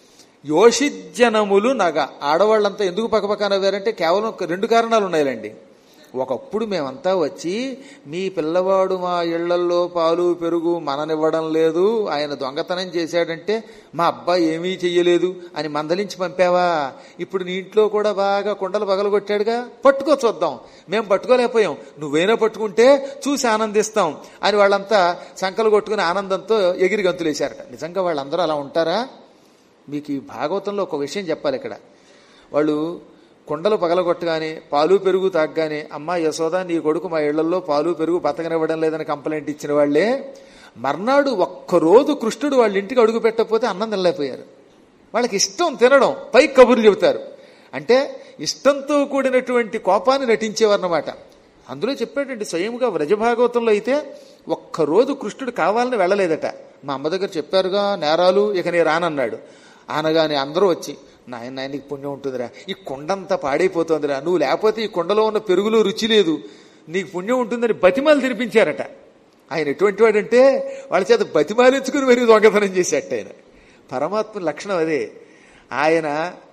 యోషిజనములు నగ ఆడవాళ్ళంతా ఎందుకు పక్కపక్క నవ్వారంటే కేవలం ఒక రెండు కారణాలు ఉన్నాయిలండి ఒకప్పుడు మేమంతా వచ్చి మీ పిల్లవాడు మా ఇళ్లల్లో పాలు పెరుగు మననివ్వడం లేదు ఆయన దొంగతనం చేశాడంటే మా అబ్బాయి ఏమీ చెయ్యలేదు అని మందలించి పంపావా ఇప్పుడు నీ ఇంట్లో కూడా బాగా కుండలు పగలగొట్టాడుగా పట్టుకో చూద్దాం మేము పట్టుకోలేకపోయాం నువ్వైనా పట్టుకుంటే చూసి ఆనందిస్తాం అని వాళ్ళంతా సంకలు కొట్టుకుని ఆనందంతో ఎగిరి గంతులేశారట నిజంగా వాళ్ళందరూ అలా ఉంటారా మీకు ఈ భాగవతంలో ఒక విషయం చెప్పాలి ఇక్కడ వాళ్ళు కుండలు పగలగొట్టగానే పాలు పెరుగు తాగ్గానే అమ్మ యశోద నీ కొడుకు మా ఇళ్లలో పాలు పెరుగు బతకనివ్వడం లేదని కంప్లైంట్ ఇచ్చిన వాళ్లే మర్నాడు ఒక్కరోజు కృష్ణుడు వాళ్ళ ఇంటికి అడుగు పెట్టకపోతే అన్నం తినలేకపోయారు వాళ్ళకి ఇష్టం తినడం పై కబుర్లు చెబుతారు అంటే ఇష్టంతో కూడినటువంటి కోపాన్ని నటించేవారన్నమాట అందులో చెప్పాడండి స్వయంగా వ్రజభాగవతంలో అయితే ఒక్కరోజు కృష్ణుడు కావాలని వెళ్ళలేదట మా అమ్మ దగ్గర చెప్పారుగా నేరాలు ఇక నీ రానన్నాడు అనగానే అందరూ వచ్చి నాయన నాయనకి పుణ్యం ఉంటుందిరా ఈ కొండంతా పాడైపోతుందిరా నువ్వు లేకపోతే ఈ కొండలో ఉన్న పెరుగులో రుచి లేదు నీకు పుణ్యం ఉంటుందని బతిమాలు తినిపించారట ఆయన ఎటువంటి వాడంటే వాళ్ళ చేత బతిమాలించుకుని మరీ దొంగతనం చేసేట ఆయన పరమాత్మ లక్షణం అదే ఆయన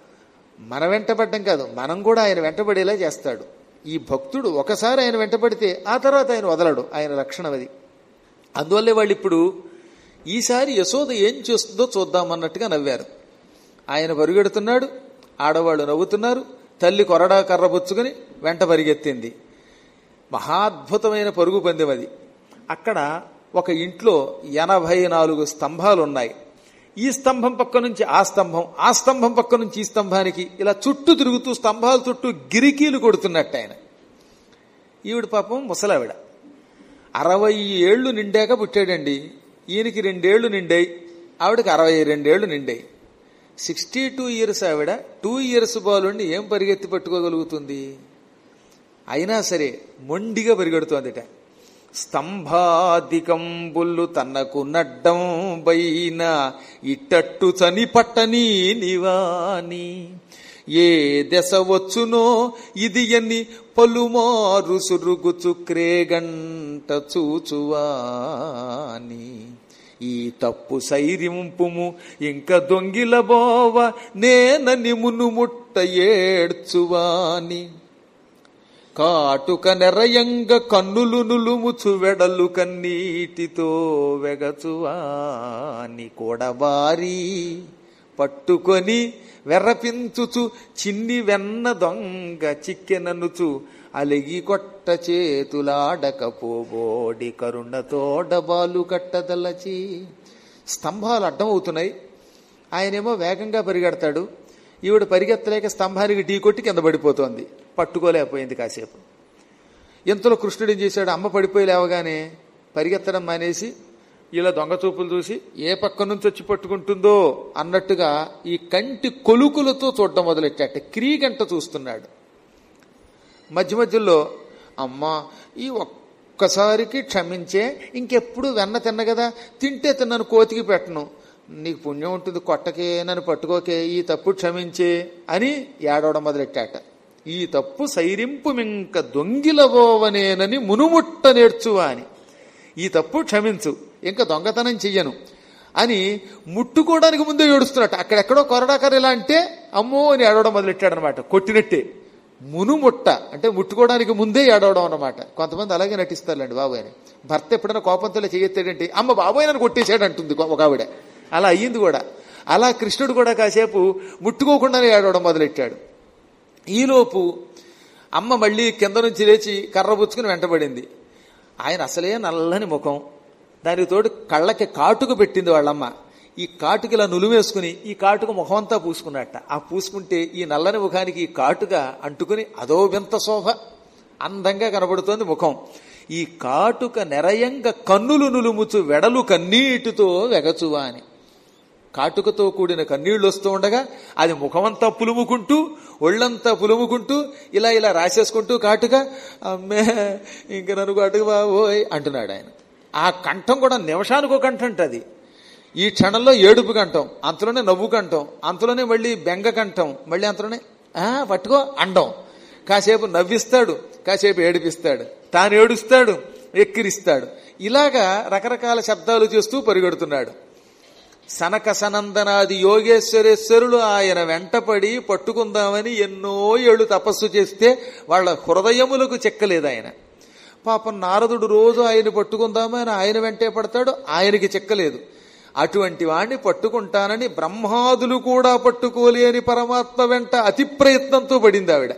మన వెంటపడడం కాదు మనం కూడా ఆయన వెంటబడేలా చేస్తాడు ఈ భక్తుడు ఒకసారి ఆయన వెంటబడితే ఆ తర్వాత ఆయన వదలడు ఆయన లక్షణం అది అందువల్లే వాళ్ళు ఇప్పుడు ఈసారి యశోద ఏం చేస్తుందో చూద్దామన్నట్టుగా నవ్వారు ఆయన పరుగెడుతున్నాడు ఆడవాళ్ళు నవ్వుతున్నారు తల్లి కొరడా కర్రబుచ్చుకుని వెంట పరిగెత్తింది మహాద్భుతమైన పరుగు పందెం అది అక్కడ ఒక ఇంట్లో ఎనభై నాలుగు స్తంభాలు ఉన్నాయి ఈ స్తంభం పక్క నుంచి ఆ స్తంభం ఆ స్తంభం పక్క నుంచి ఈ స్తంభానికి ఇలా చుట్టూ తిరుగుతూ స్తంభాల చుట్టూ గిరికీలు కొడుతున్నట్టు ఆయన ఈవిడ పాపం ముసలావిడ అరవై ఏళ్లు నిండాక పుట్టాడండి ఈయనకి రెండేళ్లు నిండాయి ఆవిడకి అరవై రెండేళ్లు నిండాయి సిక్స్టీ టూ ఇయర్స్ ఆవిడ టూ ఇయర్స్ బాలుండి ఏం పరిగెత్తి పట్టుకోగలుగుతుంది అయినా సరే మొండిగా పరిగెడుతోందిట స్తంభాధికంబుల్లు తనకు నడ్డం బైన ఇట్టట్టు చనిపట్టని నివాని ఏ దశ వచ్చునో ఇది ఎన్ని పలుమారు సురుగుచు క్రేగంట చూచువాని ఈ తప్పు సైరింపుము ఇంక దొంగిలబోవ నేనని మునుముట్ట ఏడ్చువాని కాటుక నెరయంగ కన్నులు నులుముచు వెడలు కన్నీటితో వెగచువాని కూడబారి పట్టుకొని వెర్రపించుచు చిన్ని వెన్న దొంగ చిక్కెననుచు అలిగి కొట్ట చేతులాడకపోబోడి కరుణతోడ బాలు కట్టదలచి స్తంభాలు అడ్డం అవుతున్నాయి ఆయనేమో వేగంగా పరిగెడతాడు ఈవిడ పరిగెత్తలేక స్తంభానికి ఢీ కొట్టి కింద పడిపోతోంది పట్టుకోలేకపోయింది కాసేపు ఇంతలో కృష్ణుడు ఏం చేశాడు అమ్మ పడిపోయి లేవగానే పరిగెత్తడం మానేసి ఇలా దొంగ చూపులు చూసి ఏ పక్క నుంచి వచ్చి పట్టుకుంటుందో అన్నట్టుగా ఈ కంటి కొలుకులతో చూడడం మొదలెట్టాట క్రీగంట చూస్తున్నాడు మధ్య మధ్యలో అమ్మా ఈ ఒక్కసారికి క్షమించే ఇంకెప్పుడు వెన్న తిన్న కదా తింటే తిన్నాను కోతికి పెట్టను నీకు పుణ్యం ఉంటుంది కొట్టకే నన్ను పట్టుకోకే ఈ తప్పు క్షమించే అని ఏడవడం మొదలెట్టాట ఈ తప్పు సైరింపు మింక దొంగిలబోవనేనని మునుముట్ట నేర్చువా అని ఈ తప్పు క్షమించు ఇంకా దొంగతనం చెయ్యను అని ముట్టుకోవడానికి ముందే ఏడుస్తున్నట్టు అక్కడెక్కడో కొరడాకర ఇలా అంటే అమ్మో అని ఏడవడం మొదలెట్టాడనమాట కొట్టినట్టే మునుముట్ట అంటే ముట్టుకోవడానికి ముందే ఏడవడం అన్నమాట కొంతమంది అలాగే నటిస్తారులేండి బాబు అని భర్త ఎప్పుడైనా కోపంతో చేయెత్తాడంటే అమ్మ బాబోయ్ నన్ను కొట్టేశాడు అంటుంది ఒక ఆవిడ అలా అయ్యింది కూడా అలా కృష్ణుడు కూడా కాసేపు ముట్టుకోకుండానే ఏడవడం మొదలెట్టాడు ఈలోపు అమ్మ మళ్ళీ కింద నుంచి లేచి కర్ర పుచ్చుకుని వెంటబడింది ఆయన అసలే నల్లని ముఖం దానికి తోడు కళ్ళకి కాటుకు పెట్టింది వాళ్ళమ్మ ఈ కాటుకి ఇలా నులివేసుకుని ఈ కాటుక ముఖమంతా పూసుకున్నట్ట ఆ పూసుకుంటే ఈ నల్లని ముఖానికి ఈ కాటుగా అంటుకుని అదో వింత శోభ అందంగా కనబడుతోంది ముఖం ఈ కాటుక నెరయంగ కన్నులు నులుముచు వెడలు కన్నీటితో వెగచువా అని కాటుకతో కూడిన కన్నీళ్లు వస్తూ ఉండగా అది ముఖమంతా పులుముకుంటూ ఒళ్ళంతా పులుముకుంటూ ఇలా ఇలా రాసేసుకుంటూ కాటుక అమ్మే ఇంక నన్ను కాటుక బాబోయ్ అంటున్నాడు ఆయన ఆ కంఠం కూడా నిమిషానికి ఒక కంఠం అది ఈ క్షణంలో ఏడుపు కంఠం అంతలోనే నవ్వు కంఠం అంతలోనే మళ్ళీ బెంగ కంఠం మళ్ళీ అంతలోనే ఆ పట్టుకో అండం కాసేపు నవ్విస్తాడు కాసేపు ఏడిపిస్తాడు తాను ఏడుస్తాడు ఎక్కిరిస్తాడు ఇలాగా రకరకాల శబ్దాలు చేస్తూ పరిగెడుతున్నాడు సనక సనందనాది యోగేశ్వరేశ్వరులు ఆయన వెంటపడి పట్టుకుందామని ఎన్నో ఏళ్ళు తపస్సు చేస్తే వాళ్ళ హృదయములకు చెక్కలేదు ఆయన పాపం నారదుడు రోజు ఆయన పట్టుకుందామని ఆయన వెంటే పడతాడు ఆయనకి చెక్కలేదు అటువంటి వాణ్ణి పట్టుకుంటానని బ్రహ్మాదులు కూడా పట్టుకోలేని పరమాత్మ వెంట అతి ప్రయత్నంతో పడింది ఆవిడ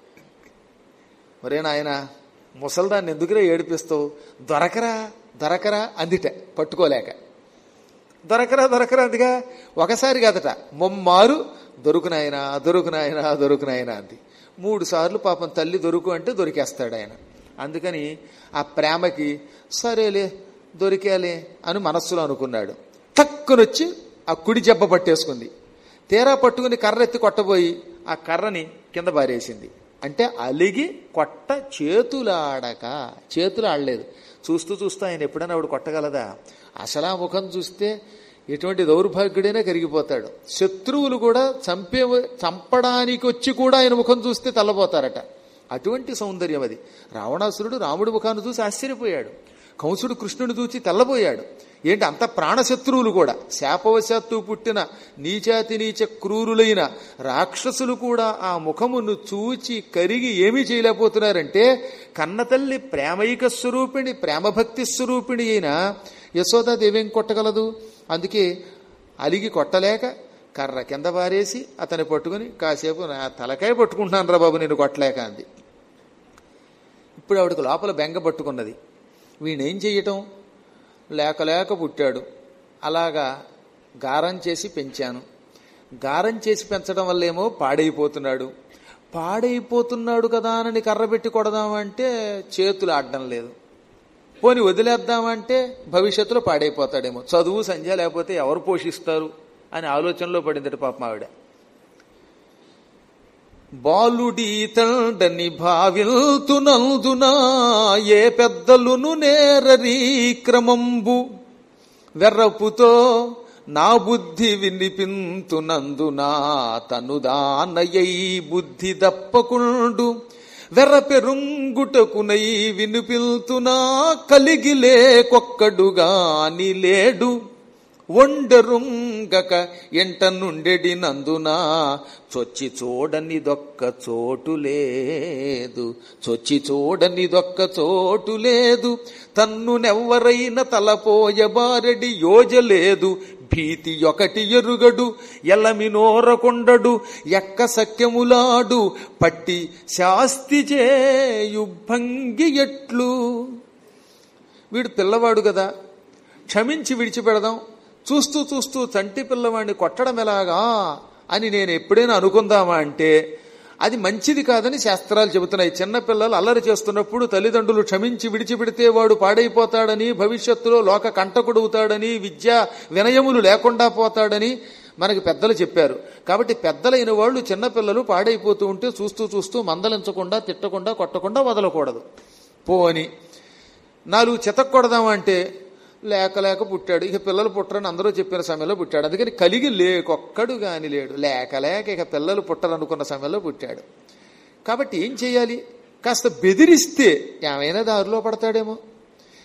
మరే నాయన ముసల్దాన్ని ఎందుకురా ఏడిపిస్తావు దొరకరా దొరకరా అందిట పట్టుకోలేక దొరకరా దొరకరా అందుగా ఒకసారి కాదట మొమ్మారు దొరుకునాయనా దొరుకునాయనా దొరుకునాయనా అంది మూడు సార్లు పాపం తల్లి దొరుకు అంటే దొరికేస్తాడు ఆయన అందుకని ఆ ప్రేమకి సరేలే దొరికేలే అని మనస్సులో అనుకున్నాడు తక్కునొచ్చి ఆ కుడి జబ్బ పట్టేసుకుంది తీరా పట్టుకుని కర్ర ఎత్తి కొట్టబోయి ఆ కర్రని కింద బారేసింది అంటే అలిగి కొట్ట చేతులాడక చేతులు ఆడలేదు చూస్తూ చూస్తూ ఆయన ఎప్పుడైనా ఆవిడ కొట్టగలదా అసలు ఆ ముఖం చూస్తే ఎటువంటి దౌర్భాగ్యుడైనా కరిగిపోతాడు శత్రువులు కూడా చంపే చంపడానికి వచ్చి కూడా ఆయన ముఖం చూస్తే తల్లబోతారట అటువంటి సౌందర్యం అది రావణాసురుడు రాముడి ముఖాన్ని చూసి ఆశ్చర్యపోయాడు కంసుడు కృష్ణుని చూచి తెల్లబోయాడు ఏంటి అంత ప్రాణశత్రువులు కూడా శాపవశాత్తు పుట్టిన నీచాతి నీచ క్రూరులైన రాక్షసులు కూడా ఆ ముఖమును చూచి కరిగి ఏమీ చేయలేకపోతున్నారంటే కన్నతల్లి ప్రేమైక స్వరూపిణి ప్రేమభక్తి స్వరూపిణి అయిన యశోదాదేవేం కొట్టగలదు అందుకే అలిగి కొట్టలేక కర్ర కింద పారేసి అతన్ని పట్టుకుని కాసేపు నా తలకాయ పట్టుకుంటున్నాను రా బాబు నేను కొట్టలేక అంది ఇప్పుడు ఆవిడకు లోపల బెంగ పట్టుకున్నది వీణేం చెయ్యటం లేక లేక పుట్టాడు అలాగా గారం చేసి పెంచాను గారం చేసి పెంచడం వల్లేమో పాడైపోతున్నాడు పాడైపోతున్నాడు కదా అని కర్ర పెట్టి కొడదామంటే చేతులు ఆడడం లేదు పోని వదిలేద్దామంటే భవిష్యత్తులో పాడైపోతాడేమో చదువు సంధ్య లేకపోతే ఎవరు పోషిస్తారు అని ఆలోచనలో పడిందట పాపం ఆవిడ బాలుడి తండని భావిల్తునందునా ఏ పెద్దలును నేరరీ క్రమంబు వెర్రపుతో నా బుద్ధి వినిపింతునందునా తనుదానయై బుద్ధి దప్పకుండు వెర్ర పెరుంగుటకునై వినిపిల్తునా కలిగిలే కొక్కడుగాని లేడు ఒండరుంగక ఎంట నుండెడి నందునా చొచ్చి చూడనిదొక్క చోటు లేదు చొచ్చి చూడనిదొక్క చోటు లేదు తన్నునెవ్వరైన తలపోయబారెడి యోజలేదు భీతి ఒకటి ఎరుగడు ఎలమినోరకొండడు ఎక్క సఖ్యములాడు పట్టి శాస్తి చేయు భంగి ఎట్లు వీడు పిల్లవాడు కదా క్షమించి విడిచిపెడదాం చూస్తూ చూస్తూ చంటి పిల్లవాడిని కొట్టడం ఎలాగా అని నేను ఎప్పుడైనా అనుకుందామా అంటే అది మంచిది కాదని శాస్త్రాలు చెబుతున్నాయి చిన్న పిల్లలు అల్లరి చేస్తున్నప్పుడు తల్లిదండ్రులు క్షమించి విడిచిపెడితే వాడు పాడైపోతాడని భవిష్యత్తులో లోక కంటకుడవుతాడని విద్యా వినయములు లేకుండా పోతాడని మనకి పెద్దలు చెప్పారు కాబట్టి పెద్దలైన వాళ్ళు చిన్నపిల్లలు పాడైపోతూ ఉంటే చూస్తూ చూస్తూ మందలించకుండా తిట్టకుండా కొట్టకుండా వదలకూడదు పోని నాలుగు చితక్కొడదామంటే లేక లేక పుట్టాడు ఇక పిల్లలు పుట్టరని అందరూ చెప్పిన సమయంలో పుట్టాడు అందుకని కలిగి లేకొక్కడు గాని లేడు లేక లేక ఇక పిల్లలు పుట్టరనుకున్న సమయంలో పుట్టాడు కాబట్టి ఏం చేయాలి కాస్త బెదిరిస్తే ఏమైనా దారిలో పడతాడేమో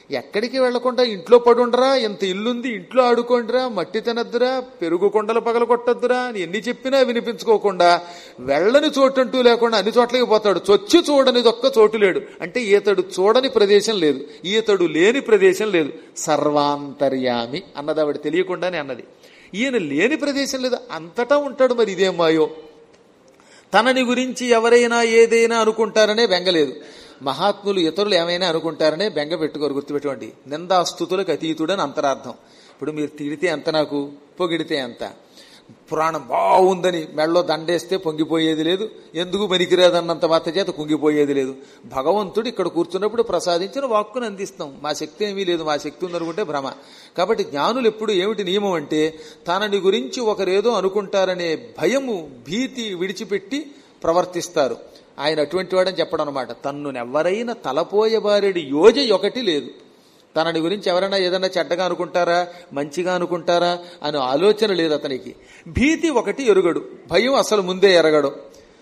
ఎక్కడికి వెళ్లకుండా ఇంట్లో పడుండరా ఇంత ఇల్లుంది ఇంట్లో ఆడుకోండిరా మట్టి తినద్దురా పెరుగు కొండలు పగల కొట్టద్దురా అని ఎన్ని చెప్పినా వినిపించుకోకుండా వెళ్ళని చోటంటూ లేకుండా అన్ని చోట్లకి పోతాడు చొచ్చి చూడని ఒక్క చోటు లేడు అంటే ఈతడు చూడని ప్రదేశం లేదు ఈతడు లేని ప్రదేశం లేదు సర్వాంతర్యామి అన్నది ఆవిడ తెలియకుండానే అన్నది ఈయన లేని ప్రదేశం లేదు అంతటా ఉంటాడు మరి ఇదేం మాయో తనని గురించి ఎవరైనా ఏదైనా అనుకుంటారనే బెంగలేదు మహాత్ములు ఇతరులు ఏమైనా అనుకుంటారనే బెంగ పెట్టుకోరు గుర్తుపెట్టుకోండి నిందాస్తుతులకు అతీతుడని అంతరార్థం ఇప్పుడు మీరు తిడితే ఎంత నాకు పొగిడితే ఎంత పురాణం బాగుందని మెళ్ళలో దండేస్తే పొంగిపోయేది లేదు ఎందుకు పనికిరాదన్నంత మాత్ర చేత కుంగిపోయేది లేదు భగవంతుడు ఇక్కడ కూర్చున్నప్పుడు ప్రసాదించిన వాక్కును అందిస్తాం మా శక్తి ఏమీ లేదు మా శక్తి ఉందనుకుంటే భ్రమ కాబట్టి జ్ఞానులు ఎప్పుడు ఏమిటి నియమం అంటే తనని గురించి ఒకరేదో అనుకుంటారనే భయము భీతి విడిచిపెట్టి ప్రవర్తిస్తారు ఆయన అటువంటి వాడని చెప్పడం అనమాట తన్నునెవ్వరైనా తలపోయబారెడి యోజ ఒకటి లేదు తనని గురించి ఎవరైనా ఏదైనా చెడ్డగా అనుకుంటారా మంచిగా అనుకుంటారా అని ఆలోచన లేదు అతనికి భీతి ఒకటి ఎరుగడు భయం అసలు ముందే ఎరగడు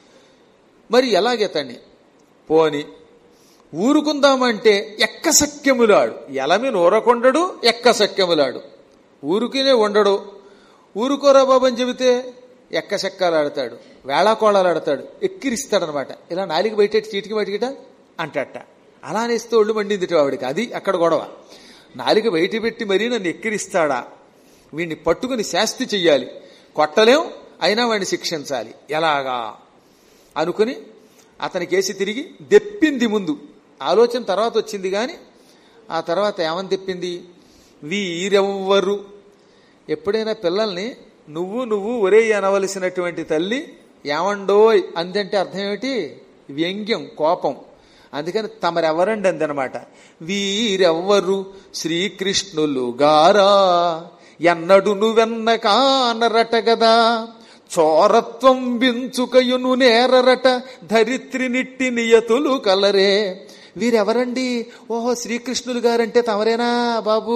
మరి ఎలాగెతన్ని పోని ఊరుకుందామంటే ఎక్కసక్యములాడు ఎలమి నూరకొండడు ఎక్కసక్యములాడు ఊరుకునే ఉండడు ఊరుకోరా బాబు అని చెబితే ఎక్కసెక్కాలాడతాడు వేళాకోళాలాడతాడు ఎక్కిరిస్తాడనమాట ఇలా నాలికి బయటెట్టి చీటికి బయటికిట అంటట అలా అనేస్తే ఒళ్ళు మండింది ఆవిడికి అది అక్కడ గొడవ నాలిక బయట పెట్టి మరీ నన్ను ఎక్కిరిస్తాడా వీడిని పట్టుకుని శాస్తి చెయ్యాలి కొట్టలేం అయినా వాడిని శిక్షించాలి ఎలాగా అనుకుని అతనికేసి తిరిగి దెప్పింది ముందు ఆలోచన తర్వాత వచ్చింది కానీ ఆ తర్వాత ఏమని తెప్పింది వీరెవ్వరు ఎప్పుడైనా పిల్లల్ని నువ్వు నువ్వు ఒరే అనవలసినటువంటి తల్లి ఏమండోయ్ అందంటే అర్థం ఏమిటి వ్యంగ్యం కోపం అందుకని తమరెవరండి అందనమాట వీరెవ్వరు శ్రీకృష్ణులు గారా ఎన్నడు నువ్వెన్న కానరట గదా చోరత్వం బించుకయును నేరరట ధరిత్రి నిట్టి నియతులు కలరే వీరెవరండి ఓహో శ్రీకృష్ణులు గారంటే తమరేనా బాబు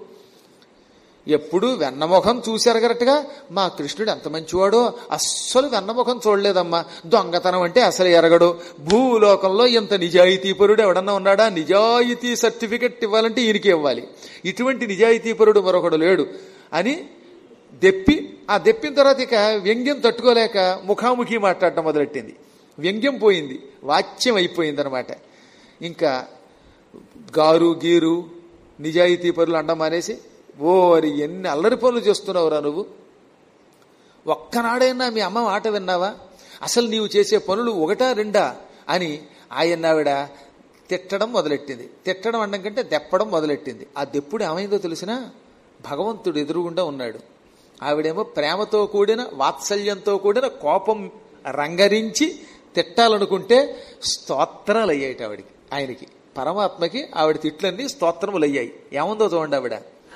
ఎప్పుడు వెన్నముఖం చూశారగరట్టుగా మా కృష్ణుడు ఎంత మంచివాడో అస్సలు వెన్నముఖం చూడలేదమ్మా దొంగతనం అంటే అసలు ఎరగడు భూలోకంలో ఇంత నిజాయితీపరుడు ఎవడన్నా ఉన్నాడా నిజాయితీ సర్టిఫికెట్ ఇవ్వాలంటే ఈయనకి ఇవ్వాలి ఇటువంటి నిజాయితీపరుడు మరొకడు లేడు అని దెప్పి ఆ దెప్పిన తర్వాత ఇక వ్యంగ్యం తట్టుకోలేక ముఖాముఖి మాట్లాడటం మొదలెట్టింది వ్యంగ్యం పోయింది వాచ్యం అయిపోయింది అనమాట ఇంకా గారు గీరు నిజాయితీ పరులు అండం మానేసి ఓరి ఎన్ని అల్లరి పనులు చేస్తున్నావురా నువ్వు ఒక్కనాడైనా మీ అమ్మ మాట విన్నావా అసలు నీవు చేసే పనులు ఒకటా రెండా అని ఆయన ఆవిడ తిట్టడం మొదలెట్టింది తిట్టడం అనడం కంటే దెప్పడం మొదలెట్టింది ఆ దెప్పుడు ఏమైందో తెలిసినా భగవంతుడు ఎదురుగుండా ఉన్నాడు ఆవిడేమో ప్రేమతో కూడిన వాత్సల్యంతో కూడిన కోపం రంగరించి తిట్టాలనుకుంటే స్తోత్రాలు అయ్యాయి ఆవిడికి ఆయనకి పరమాత్మకి ఆవిడ తిట్లన్నీ స్తోత్రములు అయ్యాయి ఏముందో చూడండి ఆవిడ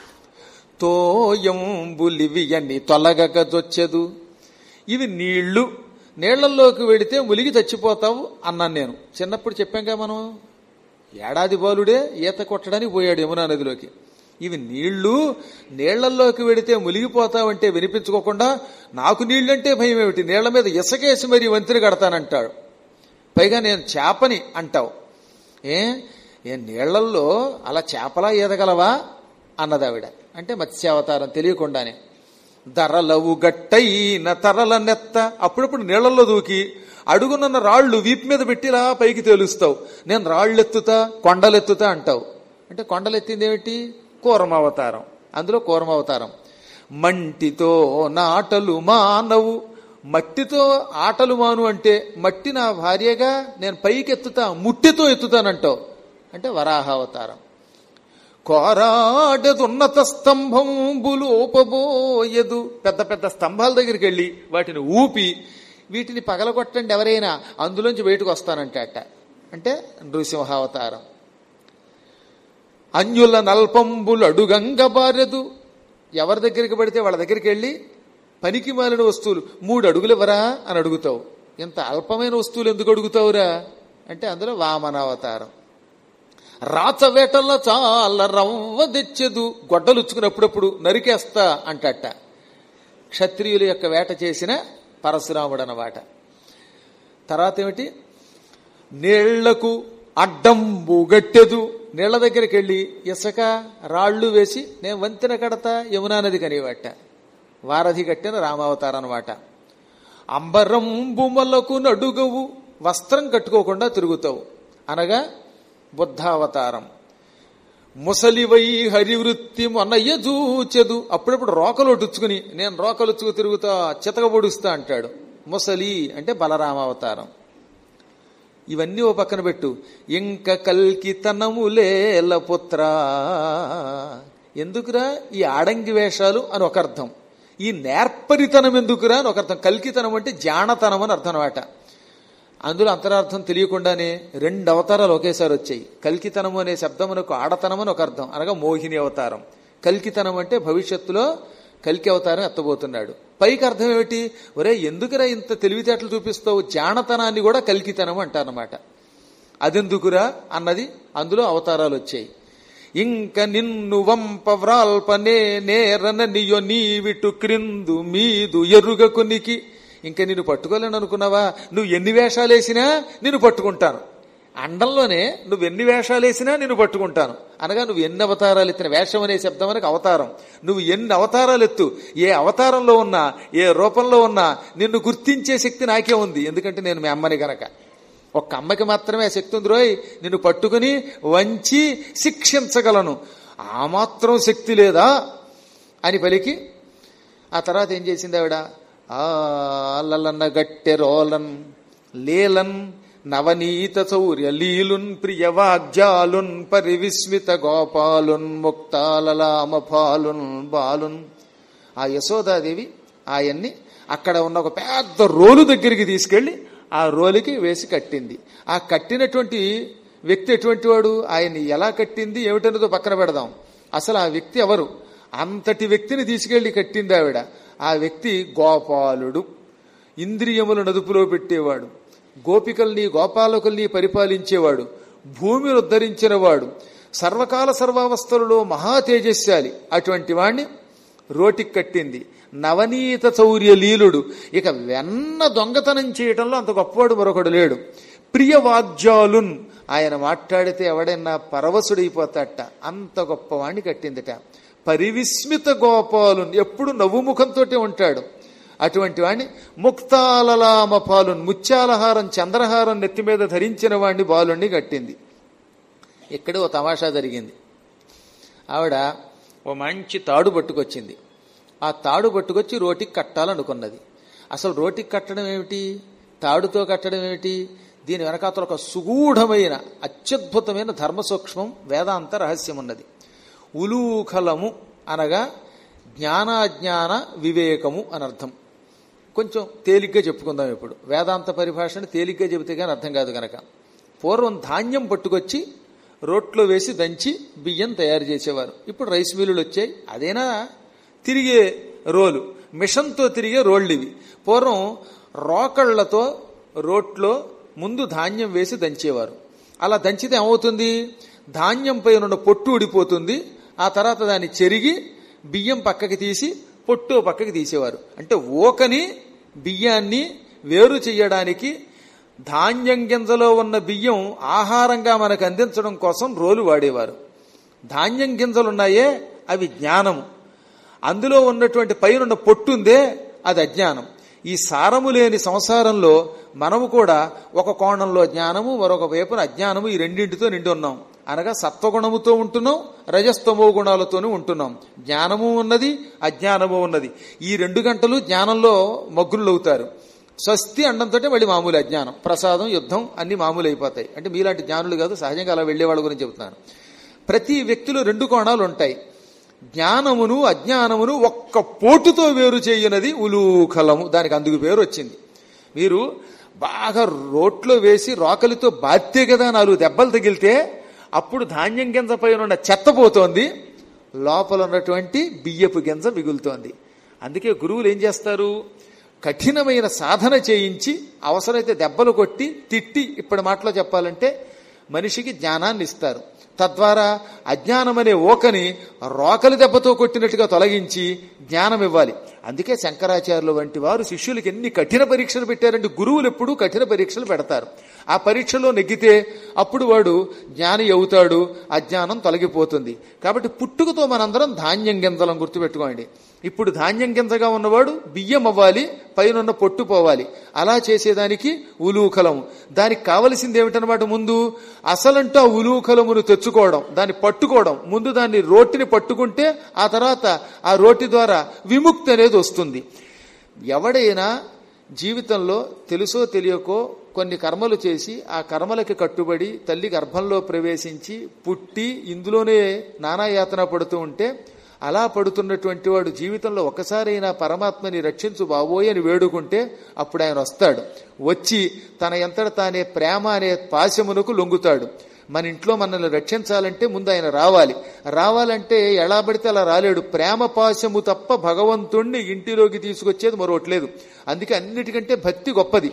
తోయంబులివియన్ని తొలగకదొచ్చెదు ఇవి నీళ్లు నీళ్లలోకి వెడితే ములిగి చచ్చిపోతావు అన్నాను నేను చిన్నప్పుడు చెప్పాంగా మనం ఏడాది బాలుడే ఈత కొట్టడానికి పోయాడు యమునా నదిలోకి ఇవి నీళ్లు నీళ్లలోకి వెడితే మునిగిపోతావంటే వినిపించుకోకుండా నాకు నీళ్ళంటే భయం ఏమిటి నీళ్ల మీద ఇసకేసి మరీ వంతిని కడతానంటాడు పైగా నేను చేపని అంటావు ఏ ఏ నీళ్లల్లో అలా చేపలా ఈదగలవా అన్నదావిడ అంటే మత్స్యావతారం తెలియకుండానే ధరలవు గట్టయిన తరల నెత్త అప్పుడప్పుడు నీళ్లలో దూకి అడుగునున్న రాళ్లు వీపు మీద పెట్టి ఇలా పైకి తేలుస్తావు నేను రాళ్ళెత్తుతా కొండలెత్తుతా అంటావు అంటే కొండలెత్తింది ఏమిటి కూరమావతారం అందులో కూరమావతారం మంటితో నాటలు మానవు మట్టితో ఆటలు మాను అంటే మట్టి నా భార్యగా నేను పైకి ఎత్తుతా ముట్టితో ఎత్తుతానంటావు అంటే వరాహావతారం కోరాడదున్నత స్తంభంబులు ఓపబోయదు పెద్ద పెద్ద స్తంభాల దగ్గరికి వెళ్ళి వాటిని ఊపి వీటిని పగలగొట్టండి ఎవరైనా అందులోంచి బయటకు వస్తానంటే అట్ట అంటే నృసింహావతారం అన్యుల నల్పంబులు అడుగంగ బారెదు ఎవరి దగ్గరికి పడితే వాళ్ళ దగ్గరికి వెళ్ళి పనికి మాలిన వస్తువులు మూడు అడుగులు ఇవ్వరా అని అడుగుతావు ఇంత అల్పమైన వస్తువులు ఎందుకు అడుగుతావురా అంటే అందులో వామనావతారం రాచవేటల్లో చాలా రవ్వ తెచ్చదు గొడ్డలుచ్చుకుని అప్పుడప్పుడు నరికేస్తా అంటట క్షత్రియుల యొక్క వేట చేసిన పరశురాముడు అన్నమాట తర్వాత ఏమిటి నీళ్లకు అడ్డంబు గట్టెదు నీళ్ల దగ్గరికి వెళ్ళి ఇసుక రాళ్ళు వేసి నేను వంతెన కడతా యమునా నది కనివట్ట వారధి కట్టిన రామావతారం అనమాట అంబరంబుమలకు నడుగవు వస్త్రం కట్టుకోకుండా తిరుగుతావు అనగా బుద్ధావతారం ముసలివై హరివృత్తి మొన్నయ్య జూచెదు అప్పుడప్పుడు రోకలు ఒడ్డుచ్చుకుని నేను రోకలుచ్చుకు తిరుగుతా చితకబొడుస్తా అంటాడు ముసలి అంటే బలరామావతారం ఇవన్నీ ఓ పక్కన పెట్టు ఇంక కల్కితనములేల పుత్ర ఎందుకురా ఈ ఆడంగి వేషాలు అని ఒక అర్థం ఈ నేర్పరితనం ఎందుకురా అని ఒక అర్థం కల్కితనం అంటే జానతనం అని అర్థం అనమాట అందులో అంతరార్థం తెలియకుండానే రెండు అవతారాలు ఒకేసారి వచ్చాయి కల్కితనము అనే శబ్దమునకు ఆడతనం అని ఒక అర్థం అనగా మోహిని అవతారం కల్కితనం అంటే భవిష్యత్తులో కల్కి అవతారం ఎత్తబోతున్నాడు పైకి అర్థం ఏమిటి ఒరే ఎందుకురా ఇంత తెలివితేటలు చూపిస్తావు జానతనాన్ని కూడా కల్కితనం అంటారనమాట అదెందుకురా అన్నది అందులో అవతారాలు వచ్చాయి ఇంక నిన్ను వంప వ్రాల్పనే నేరన నియో నీవిటు క్రిందు మీదు ఎరుగ కొనికి ఇంక నిన్ను పట్టుకోలేను అనుకున్నావా నువ్వు ఎన్ని వేషాలు వేసినా నిన్ను పట్టుకుంటాను అండంలోనే నువ్వు ఎన్ని వేషాలు వేసినా నిన్ను పట్టుకుంటాను అనగా నువ్వు ఎన్ని అవతారాలు ఎత్తిన వేషం అనే శబ్దం అనకు అవతారం నువ్వు ఎన్ని అవతారాలు ఎత్తు ఏ అవతారంలో ఉన్నా ఏ రూపంలో ఉన్నా నిన్ను గుర్తించే శక్తి నాకే ఉంది ఎందుకంటే నేను మీ అమ్మని గనక ఒక్క అమ్మకి మాత్రమే ఆ శక్తి ఉంది రోయ్ నిన్ను పట్టుకుని వంచి శిక్షించగలను ఆ మాత్రం శక్తి లేదా అని పలికి ఆ తర్వాత ఏం చేసింది ఆవిడ ఆలన్న గట్టె రోలన్ లేలన్ నవనీత చౌర్య లీలున్ ప్రియవాగ్జాలున్ పరివిస్మిత గోపాలున్ ముక్తాలలామపాలున్ బాలున్ ఆ యశోదాదేవి ఆయన్ని అక్కడ ఉన్న ఒక పెద్ద రోలు దగ్గరికి తీసుకెళ్లి ఆ రోలుకి వేసి కట్టింది ఆ కట్టినటువంటి వ్యక్తి ఎటువంటి వాడు ఆయన్ని ఎలా కట్టింది ఏమిటన్నదో పక్కన పెడదాం అసలు ఆ వ్యక్తి ఎవరు అంతటి వ్యక్తిని తీసుకెళ్లి కట్టింది ఆవిడ ఆ వ్యక్తి గోపాలుడు ఇంద్రియముల నదుపులో పెట్టేవాడు గోపికల్ని గోపాలకుల్ని పరిపాలించేవాడు భూమిని ఉద్ధరించిన వాడు సర్వకాల సర్వావస్థలలో మహా తేజస్శాలి అటువంటి వాణ్ణి రోటికి కట్టింది నవనీత చౌర్య లీలుడు ఇక వెన్న దొంగతనం చేయటంలో అంత గొప్పవాడు మరొకడు లేడు ప్రియవాద్యాలున్ ఆయన మాట్లాడితే ఎవడైనా పరవశుడైపోతాట అంత గొప్పవాణ్ణి కట్టిందిట పరివిస్మిత గోపాలున్ ఎప్పుడు నవ్వుముఖంతో ఉంటాడు అటువంటి వాణ్ణి ముక్తాలలామ పాలున్ ముత్యాలహారం చంద్రహారం నెత్తి మీద ధరించిన వాణ్ణి బాలుణ్ణి కట్టింది ఇక్కడే ఓ తమాషా జరిగింది ఆవిడ ఓ మంచి తాడు పట్టుకొచ్చింది ఆ తాడు పట్టుకొచ్చి రోటికి కట్టాలనుకున్నది అసలు రోటికి కట్టడం ఏమిటి తాడుతో కట్టడం ఏమిటి దీని వెనకాతల ఒక సుగూఢమైన అత్యద్భుతమైన ధర్మ సూక్ష్మం వేదాంత రహస్యం ఉన్నది ఉలూఖలము అనగా జ్ఞానాజ్ఞాన వివేకము అని అర్థం కొంచెం తేలిగ్గా చెప్పుకుందాం ఇప్పుడు వేదాంత పరిభాషను తేలిగ్గా చెబితే కానీ అర్థం కాదు గనక పూర్వం ధాన్యం పట్టుకొచ్చి రోట్లో వేసి దంచి బియ్యం తయారు చేసేవారు ఇప్పుడు రైస్ మిల్లులు వచ్చాయి అదేనా తిరిగే రోలు మిషన్తో తిరిగే రోళ్ళు ఇవి పూర్వం రోకళ్లతో రోట్లో ముందు ధాన్యం వేసి దంచేవారు అలా దంచితే ఏమవుతుంది ధాన్యం పైన ఉన్న పొట్టు ఊడిపోతుంది ఆ తర్వాత దాన్ని చెరిగి బియ్యం పక్కకి తీసి పొట్టు పక్కకి తీసేవారు అంటే ఓకని బియ్యాన్ని వేరు చేయడానికి ధాన్యం గింజలో ఉన్న బియ్యం ఆహారంగా మనకు అందించడం కోసం రోలు వాడేవారు ధాన్యం గింజలున్నాయే అవి జ్ఞానము అందులో ఉన్నటువంటి పైన పొట్టుందే అది అజ్ఞానం ఈ సారము లేని సంసారంలో మనము కూడా ఒక కోణంలో జ్ఞానము మరొక వైపున అజ్ఞానము ఈ రెండింటితో నిండి ఉన్నాం అనగా సత్వగుణముతో ఉంటున్నాం రజస్తమో గుణాలతోనూ ఉంటున్నాం జ్ఞానము ఉన్నది అజ్ఞానము ఉన్నది ఈ రెండు గంటలు జ్ఞానంలో మగ్గులవుతారు స్వస్తి అండంతో మళ్ళీ మామూలు అజ్ఞానం ప్రసాదం యుద్ధం అన్ని మామూలు అయిపోతాయి అంటే మీలాంటి జ్ఞానులు కాదు సహజంగా అలా వెళ్లే వాళ్ళ గురించి చెబుతున్నాను ప్రతి వ్యక్తిలో రెండు కోణాలు ఉంటాయి జ్ఞానమును అజ్ఞానమును ఒక్క పోటుతో వేరు చేయనది ఉలూఖలము దానికి అందుకు పేరు వచ్చింది మీరు బాగా రోట్లో వేసి రోకలితో బాధ్యే కదా నాలుగు దెబ్బలు తగిలితే అప్పుడు ధాన్యం గింజ పైన ఉన్న చెత్త పోతోంది లోపల ఉన్నటువంటి బియ్యపు గింజ మిగులుతోంది అందుకే గురువులు ఏం చేస్తారు కఠినమైన సాధన చేయించి అవసరమైతే దెబ్బలు కొట్టి తిట్టి ఇప్పటి మాటలో చెప్పాలంటే మనిషికి జ్ఞానాన్ని ఇస్తారు తద్వారా అజ్ఞానం అనే ఓకని రోకలి దెబ్బతో కొట్టినట్టుగా తొలగించి జ్ఞానం ఇవ్వాలి అందుకే శంకరాచార్యుల వంటి వారు శిష్యులకి ఎన్ని కఠిన పరీక్షలు పెట్టారంటే గురువులు ఎప్పుడూ కఠిన పరీక్షలు పెడతారు ఆ పరీక్షలో నెగ్గితే అప్పుడు వాడు జ్ఞాని అవుతాడు అజ్ఞానం తొలగిపోతుంది కాబట్టి పుట్టుకతో మనందరం ధాన్యం గింజలం గుర్తుపెట్టుకోండి ఇప్పుడు ధాన్యం గింజగా ఉన్నవాడు బియ్యం అవ్వాలి పైన పొట్టు పోవాలి అలా చేసేదానికి ఉలూకలం దానికి కావలసింది ఏమిటనమాట ముందు అసలంటూ ఆ ఉలూకలమును తెచ్చుకోవడం దాన్ని పట్టుకోవడం ముందు దాన్ని రోటిని పట్టుకుంటే ఆ తర్వాత ఆ రోటి ద్వారా విముక్తి అనేది వస్తుంది ఎవడైనా జీవితంలో తెలుసో తెలియకో కొన్ని కర్మలు చేసి ఆ కర్మలకి కట్టుబడి తల్లి గర్భంలో ప్రవేశించి పుట్టి ఇందులోనే నానాయాతన పడుతూ ఉంటే అలా పడుతున్నటువంటి వాడు జీవితంలో ఒకసారైనా పరమాత్మని రక్షించు బాబోయ్ అని వేడుకుంటే అప్పుడు ఆయన వస్తాడు వచ్చి తన ఎంతట తానే ప్రేమ అనే పాశమునకు లొంగుతాడు మన ఇంట్లో మనల్ని రక్షించాలంటే ముందు ఆయన రావాలి రావాలంటే ఎలా పడితే అలా రాలేడు ప్రేమ పాశము తప్ప భగవంతుణ్ణి ఇంటిలోకి తీసుకొచ్చేది మరొకట్లేదు అందుకే అన్నిటికంటే భక్తి గొప్పది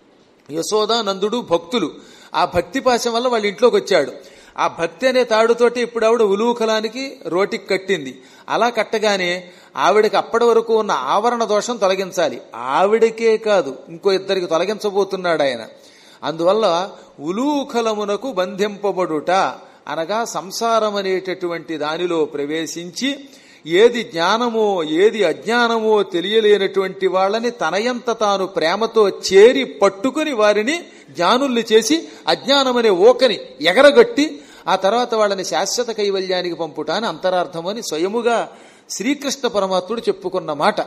యశోద నందుడు భక్తులు ఆ భక్తి పాశం వల్ల వాళ్ళ ఇంట్లోకి వచ్చాడు ఆ భక్తి అనే తాడుతోటి ఇప్పుడు ఆవిడ ఉలూకలానికి రోటికి కట్టింది అలా కట్టగానే ఆవిడకి అప్పటి వరకు ఉన్న ఆవరణ దోషం తొలగించాలి ఆవిడకే కాదు ఇంకో ఇద్దరికి తొలగించబోతున్నాడు ఆయన అందువల్ల ఉలూకలమునకు బంధింపబడుట అనగా సంసారం అనేటటువంటి దానిలో ప్రవేశించి ఏది జ్ఞానమో ఏది అజ్ఞానమో తెలియలేనటువంటి వాళ్ళని తనయంత తాను ప్రేమతో చేరి పట్టుకుని వారిని జ్ఞానుల్ని చేసి అజ్ఞానమనే ఓకని ఎగరగట్టి ఆ తర్వాత వాళ్ళని శాశ్వత కైవల్యానికి పంపుట అని అంతరార్థం అని స్వయముగా శ్రీకృష్ణ పరమాత్ముడు చెప్పుకున్న మాట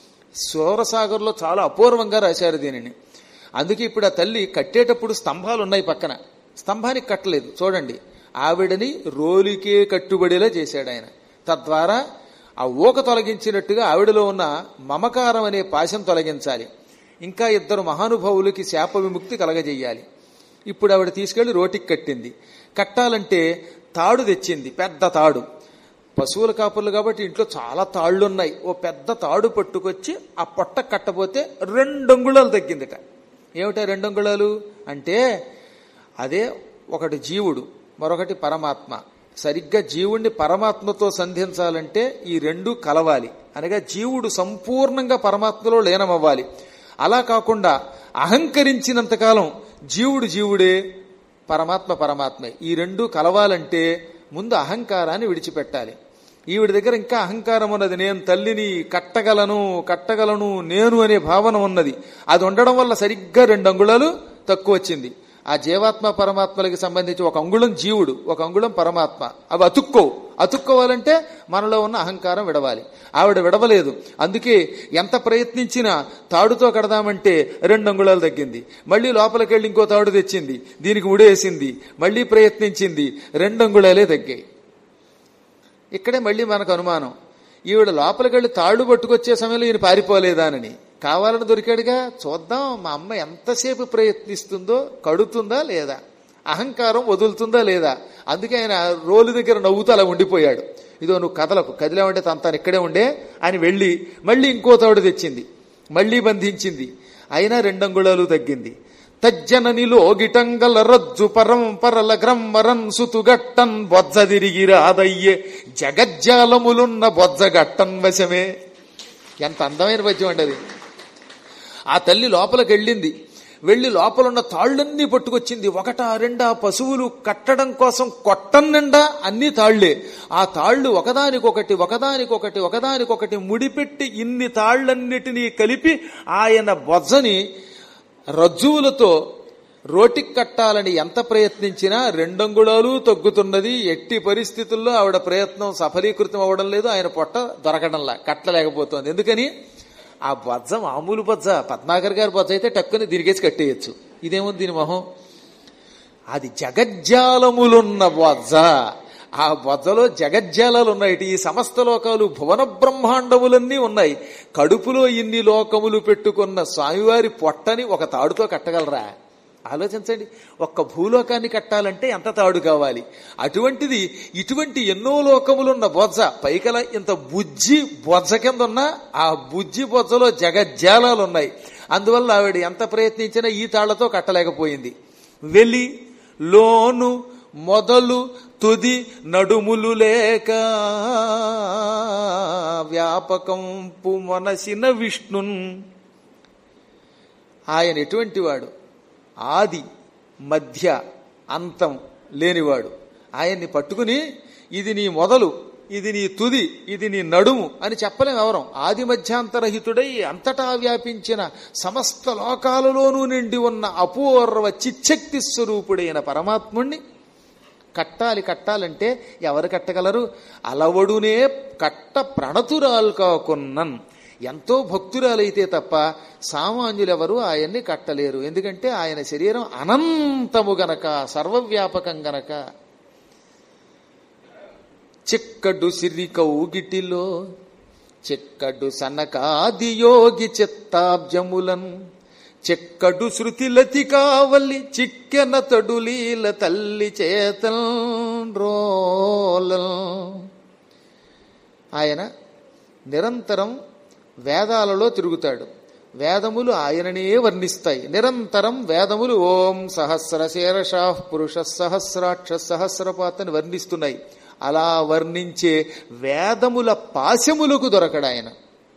సౌరసాగర్లో చాలా అపూర్వంగా రాశారు దీనిని అందుకే ఇప్పుడు ఆ తల్లి కట్టేటప్పుడు స్తంభాలు ఉన్నాయి పక్కన స్తంభానికి కట్టలేదు చూడండి ఆవిడని రోలికే కట్టుబడేలా చేశాడు ఆయన తద్వారా ఆ ఊక తొలగించినట్టుగా ఆవిడలో ఉన్న మమకారం అనే పాశం తొలగించాలి ఇంకా ఇద్దరు మహానుభావులకి శాప విముక్తి కలగజేయాలి ఇప్పుడు ఆవిడ తీసుకెళ్లి రోటికి కట్టింది కట్టాలంటే తాడు తెచ్చింది పెద్ద తాడు పశువుల కాపులు కాబట్టి ఇంట్లో చాలా తాళ్ళు ఉన్నాయి ఓ పెద్ద తాడు పట్టుకొచ్చి ఆ పొట్ట కట్టబోతే రెండు అంగుళాలు తగ్గిందిట ఏమిటా రెండు అంగుళాలు అంటే అదే ఒకటి జీవుడు మరొకటి పరమాత్మ సరిగ్గా జీవుణ్ణి పరమాత్మతో సంధించాలంటే ఈ రెండు కలవాలి అనగా జీవుడు సంపూర్ణంగా పరమాత్మలో లీనమవ్వాలి అలా కాకుండా అహంకరించినంతకాలం జీవుడు జీవుడే పరమాత్మ పరమాత్మే ఈ రెండు కలవాలంటే ముందు అహంకారాన్ని విడిచిపెట్టాలి ఈవిడ దగ్గర ఇంకా అహంకారం ఉన్నది నేను తల్లిని కట్టగలను కట్టగలను నేను అనే భావన ఉన్నది అది ఉండడం వల్ల సరిగ్గా రెండు అంగుళాలు తక్కువ వచ్చింది ఆ జీవాత్మ పరమాత్మలకి సంబంధించి ఒక అంగుళం జీవుడు ఒక అంగుళం పరమాత్మ అవి అతుక్కోవు అతుక్కోవాలంటే మనలో ఉన్న అహంకారం విడవాలి ఆవిడ విడవలేదు అందుకే ఎంత ప్రయత్నించినా తాడుతో కడదామంటే రెండు అంగుళాలు తగ్గింది మళ్ళీ లోపలికి వెళ్ళి ఇంకో తాడు తెచ్చింది దీనికి ఉడేసింది మళ్ళీ ప్రయత్నించింది రెండు అంగుళాలే తగ్గాయి ఇక్కడే మళ్ళీ మనకు అనుమానం ఈవిడ లోపలికి వెళ్ళి తాళ్ళు పట్టుకొచ్చే సమయంలో ఈయన పారిపోలేదానని కావాలని దొరికాడుగా చూద్దాం మా అమ్మ ఎంతసేపు ప్రయత్నిస్తుందో కడుతుందా లేదా అహంకారం వదులుతుందా లేదా అందుకే ఆయన రోలు దగ్గర నవ్వుతూ అలా ఉండిపోయాడు ఇదో నువ్వు కథలకు కదిలేమంటే తన తను ఇక్కడే ఉండే అని వెళ్ళి మళ్ళీ ఇంకో తాడు తెచ్చింది మళ్ళీ బంధించింది అయినా రెండంగుళాలు తగ్గింది తజ్జననిలో గిటంగల రజ్జు పరంపరల గ్రమ్మరన్ సుతుగట్టన్ బొజ్జ తిరిగి రాదయ్యే జగజ్జాలములున్న బొజ్జగట్టన్ వశమే ఎంత అందమైన పద్యం అండి అది ఆ తల్లి లోపలికి వెళ్ళింది వెళ్లి లోపలున్న తాళ్ళన్నీ పట్టుకొచ్చింది ఒకటా రెండా పశువులు కట్టడం కోసం కొట్టం నిండా అన్ని తాళ్లే ఆ తాళ్లు ఒకదానికొకటి ఒకదానికొకటి ఒకదానికొకటి ముడిపెట్టి ఇన్ని తాళ్లన్నిటినీ కలిపి ఆయన బొజ్జని రజ్జువులతో రోటికి కట్టాలని ఎంత ప్రయత్నించినా రెండంగుళాలు తగ్గుతున్నది ఎట్టి పరిస్థితుల్లో ఆవిడ ప్రయత్నం సఫలీకృతం అవ్వడం లేదు ఆయన పొట్ట దొరకడంలా కట్టలేకపోతుంది ఎందుకని ఆ బొజ్జ మామూలు బొజ్జ పద్మాకర్ గారి బొజ్జ అయితే టక్కుని దీనికేసి కట్టేయచ్చు ఇదేముంది దీని మొహం అది జగజ్జాలములున్న బొజ్జ ఆ బొజ్జలో జగజ్జాలాలు ఉన్నాయి ఈ సమస్త లోకాలు భువన బ్రహ్మాండములన్నీ ఉన్నాయి కడుపులో ఇన్ని లోకములు పెట్టుకున్న స్వామివారి పొట్టని ఒక తాడుతో కట్టగలరా ఆలోచించండి ఒక్క భూలోకాన్ని కట్టాలంటే ఎంత తాడు కావాలి అటువంటిది ఇటువంటి ఎన్నో లోకములున్న బొజ్జ పైకల ఇంత బుజ్జి బొజ్జ కింద ఉన్న ఆ బుజ్జి బొజ్జలో జగజ్జాలాలు ఉన్నాయి అందువల్ల ఆవిడ ఎంత ప్రయత్నించినా ఈ తాళ్లతో కట్టలేకపోయింది వెలి లోను మొదలు తుది నడుములు లేక వ్యాపకంపు మనసిన విష్ణున్ ఆయన ఎటువంటి వాడు ఆది మధ్య అంతం లేనివాడు ఆయన్ని పట్టుకుని ఇది నీ మొదలు ఇది నీ తుది ఇది నీ నడుము అని చెప్పలేం ఎవరం ఆది మధ్యాంతరహితుడై అంతటా వ్యాపించిన సమస్త లోకాలలోనూ నిండి ఉన్న అపూర్వ చిచ్చక్తి స్వరూపుడైన పరమాత్ముణ్ణి కట్టాలి కట్టాలంటే ఎవరు కట్టగలరు అలవడునే కట్ట ప్రణతురాలు కాకున్నన్ ఎంతో భక్తురాలైతే తప్ప సామాన్యులెవరూ ఆయన్ని కట్టలేరు ఎందుకంటే ఆయన శరీరం అనంతము గనక సర్వవ్యాపకం గనక చిక్కడు సిరి కౌగిటిలో చిక్కడు సనకాది యోగి చిత్తాబ్జములన్ చెక్కడు శృతిలతి కావలి చిక్కెన తడులీల తల్లి చేతల్ రోలల్ ఆయన నిరంతరం వేదాలలో తిరుగుతాడు వేదములు ఆయననే వర్ణిస్తాయి నిరంతరం వేదములు ఓం సహస్ర శీర్షా పురుష సహస్రాక్ష సహస్రపాత్ అని వర్ణిస్తున్నాయి అలా వర్ణించే వేదముల పాశములకు దొరకడు ఆయన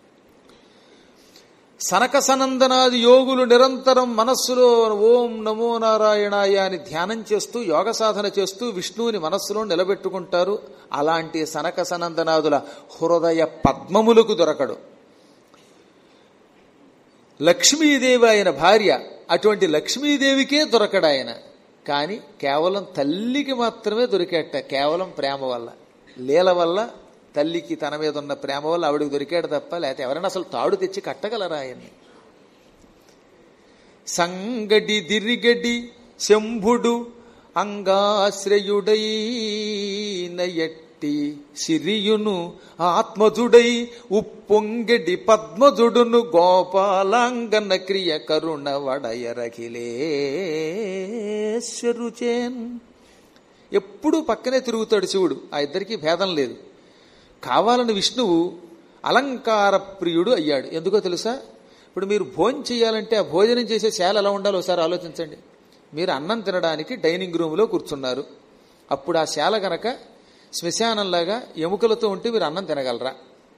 సనక సనందనాది యోగులు నిరంతరం మనస్సులో ఓం నమో నారాయణాయ అని ధ్యానం చేస్తూ యోగ సాధన చేస్తూ విష్ణువుని మనస్సులో నిలబెట్టుకుంటారు అలాంటి సనక సనందనాదుల హృదయ పద్మములకు దొరకడు లక్ష్మీదేవి ఆయన భార్య అటువంటి లక్ష్మీదేవికే దొరకడు ఆయన కానీ కేవలం తల్లికి మాత్రమే దొరికేట కేవలం ప్రేమ వల్ల లీల వల్ల తల్లికి తన మీద ఉన్న ప్రేమ వల్ల ఆవిడికి దొరికాడు తప్ప లేకపోతే ఎవరైనా అసలు తాడు తెచ్చి కట్టగలరా ఆయన్ని సంగడి దిరిగడి శంభుడు అంగాశ్రయుడైన ఎట్టి సిరియును ఆత్మజుడై ఉప్పొంగడి పద్మజుడును గోపాలాంగన క్రియ కరుణ వడయరఖిలేశ్వరుచేన్ ఎప్పుడూ పక్కనే తిరుగుతాడు శివుడు ఆ ఇద్దరికి భేదం లేదు కావాలని విష్ణువు అలంకార ప్రియుడు అయ్యాడు ఎందుకో తెలుసా ఇప్పుడు మీరు భోజనం చేయాలంటే ఆ భోజనం చేసే శాల ఎలా ఉండాలో ఒకసారి ఆలోచించండి మీరు అన్నం తినడానికి డైనింగ్ రూమ్లో కూర్చున్నారు అప్పుడు ఆ శాల గనక శ్మశానంలాగా ఎముకలతో ఉంటే మీరు అన్నం తినగలరా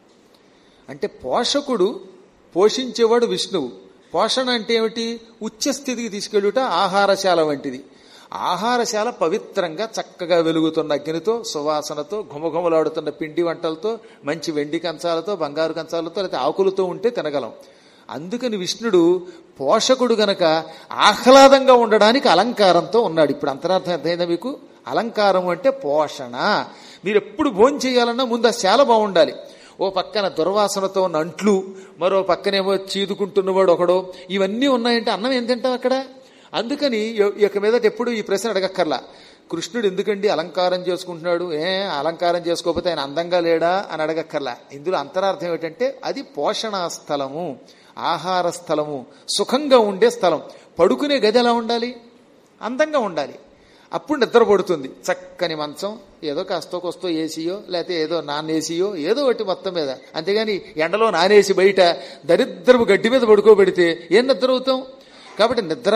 అంటే పోషకుడు పోషించేవాడు విష్ణువు పోషణ అంటే ఏమిటి ఉచ్చస్థితికి తీసుకెళ్ళుట ఆహారశాల వంటిది ఆహారశాల పవిత్రంగా చక్కగా వెలుగుతున్న అగ్నితో సువాసనతో ఘుమఘుమలాడుతున్న పిండి వంటలతో మంచి వెండి కంచాలతో బంగారు కంచాలతో లేకపోతే ఆకులతో ఉంటే తినగలం అందుకని విష్ణుడు పోషకుడు గనక ఆహ్లాదంగా ఉండడానికి అలంకారంతో ఉన్నాడు ఇప్పుడు అంతరార్థం అర్థమైందా మీకు అలంకారం అంటే పోషణ మీరు ఎప్పుడు భోజనం చేయాలన్నా ముందు ఆ శాల బాగుండాలి ఓ పక్కన దుర్వాసనతో ఉన్న అంట్లు మరో పక్కనేమో చీదుకుంటున్నవాడు ఒకడో ఇవన్నీ ఉన్నాయంటే అన్నం ఏం తింటాం అక్కడ అందుకని ఇక మీదట ఎప్పుడు ఈ ప్రశ్న అడగక్కర్లా కృష్ణుడు ఎందుకండి అలంకారం చేసుకుంటున్నాడు ఏ అలంకారం చేసుకోకపోతే ఆయన అందంగా లేడా అని అడగక్కర్లా ఇందులో అంతరార్థం ఏమిటంటే అది పోషణ స్థలము ఆహార స్థలము సుఖంగా ఉండే స్థలం పడుకునే గది ఎలా ఉండాలి అందంగా ఉండాలి అప్పుడు నిద్రపడుతుంది చక్కని మంచం ఏదో కాస్తో కొస్తో ఏసీయో లేకపోతే ఏదో నాన్ ఏసీయో ఏదో ఒకటి మొత్తం మీద అంతేగాని ఎండలో నానేసి బయట దరిద్రము గడ్డి మీద పడుకోబెడితే ఏం నిద్ర అవుతాం కాబట్టి నిద్ర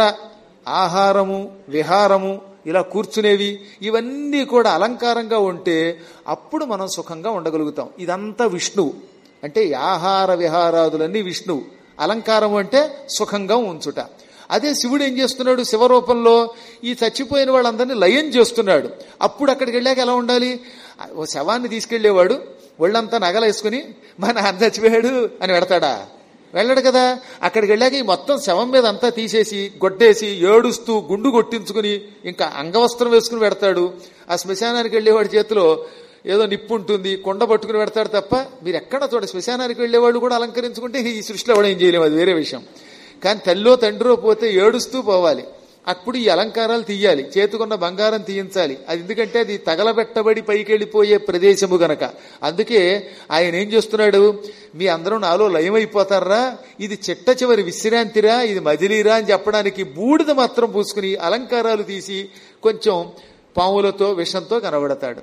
ఆహారము విహారము ఇలా కూర్చునేవి ఇవన్నీ కూడా అలంకారంగా ఉంటే అప్పుడు మనం సుఖంగా ఉండగలుగుతాం ఇదంతా విష్ణువు అంటే ఈ ఆహార విహారాదులన్నీ విష్ణువు అలంకారం అంటే సుఖంగా ఉంచుట అదే శివుడు ఏం చేస్తున్నాడు శివరూపంలో ఈ చచ్చిపోయిన వాళ్ళందరినీ లయం చేస్తున్నాడు అప్పుడు అక్కడికి వెళ్ళాక ఎలా ఉండాలి ఓ శవాన్ని తీసుకెళ్లేవాడు ఒళ్ళంతా నగలేసుకుని మా నాన్న చచ్చిపోయాడు అని పెడతాడా వెళ్ళడు కదా అక్కడికి వెళ్ళాక ఈ మొత్తం శవం మీద అంతా తీసేసి గొడ్డేసి ఏడుస్తూ గుండు కొట్టించుకుని ఇంకా అంగవస్త్రం వేసుకుని పెడతాడు ఆ శ్మశానానికి వెళ్ళేవాడి చేతిలో ఏదో నిప్పు ఉంటుంది కొండ పట్టుకుని పెడతాడు తప్ప మీరు ఎక్కడ చూడ శ్మశానానికి వెళ్ళేవాళ్ళు కూడా అలంకరించుకుంటే ఈ సృష్టిలో కూడా ఏం చేయలేము అది వేరే విషయం కానీ తల్లో తండ్రో పోతే ఏడుస్తూ పోవాలి అప్పుడు ఈ అలంకారాలు తీయాలి చేతుకున్న బంగారం తీయించాలి అది ఎందుకంటే అది తగలబెట్టబడి పైకి వెళ్ళిపోయే ప్రదేశము గనక అందుకే ఆయన ఏం చేస్తున్నాడు మీ అందరూ నాలో లయమైపోతారా ఇది చిట్ట చివరి విశ్రాంతిరా ఇది మజిలీరా అని చెప్పడానికి బూడిద మాత్రం పూసుకుని అలంకారాలు తీసి కొంచెం పాములతో విషంతో కనబడతాడు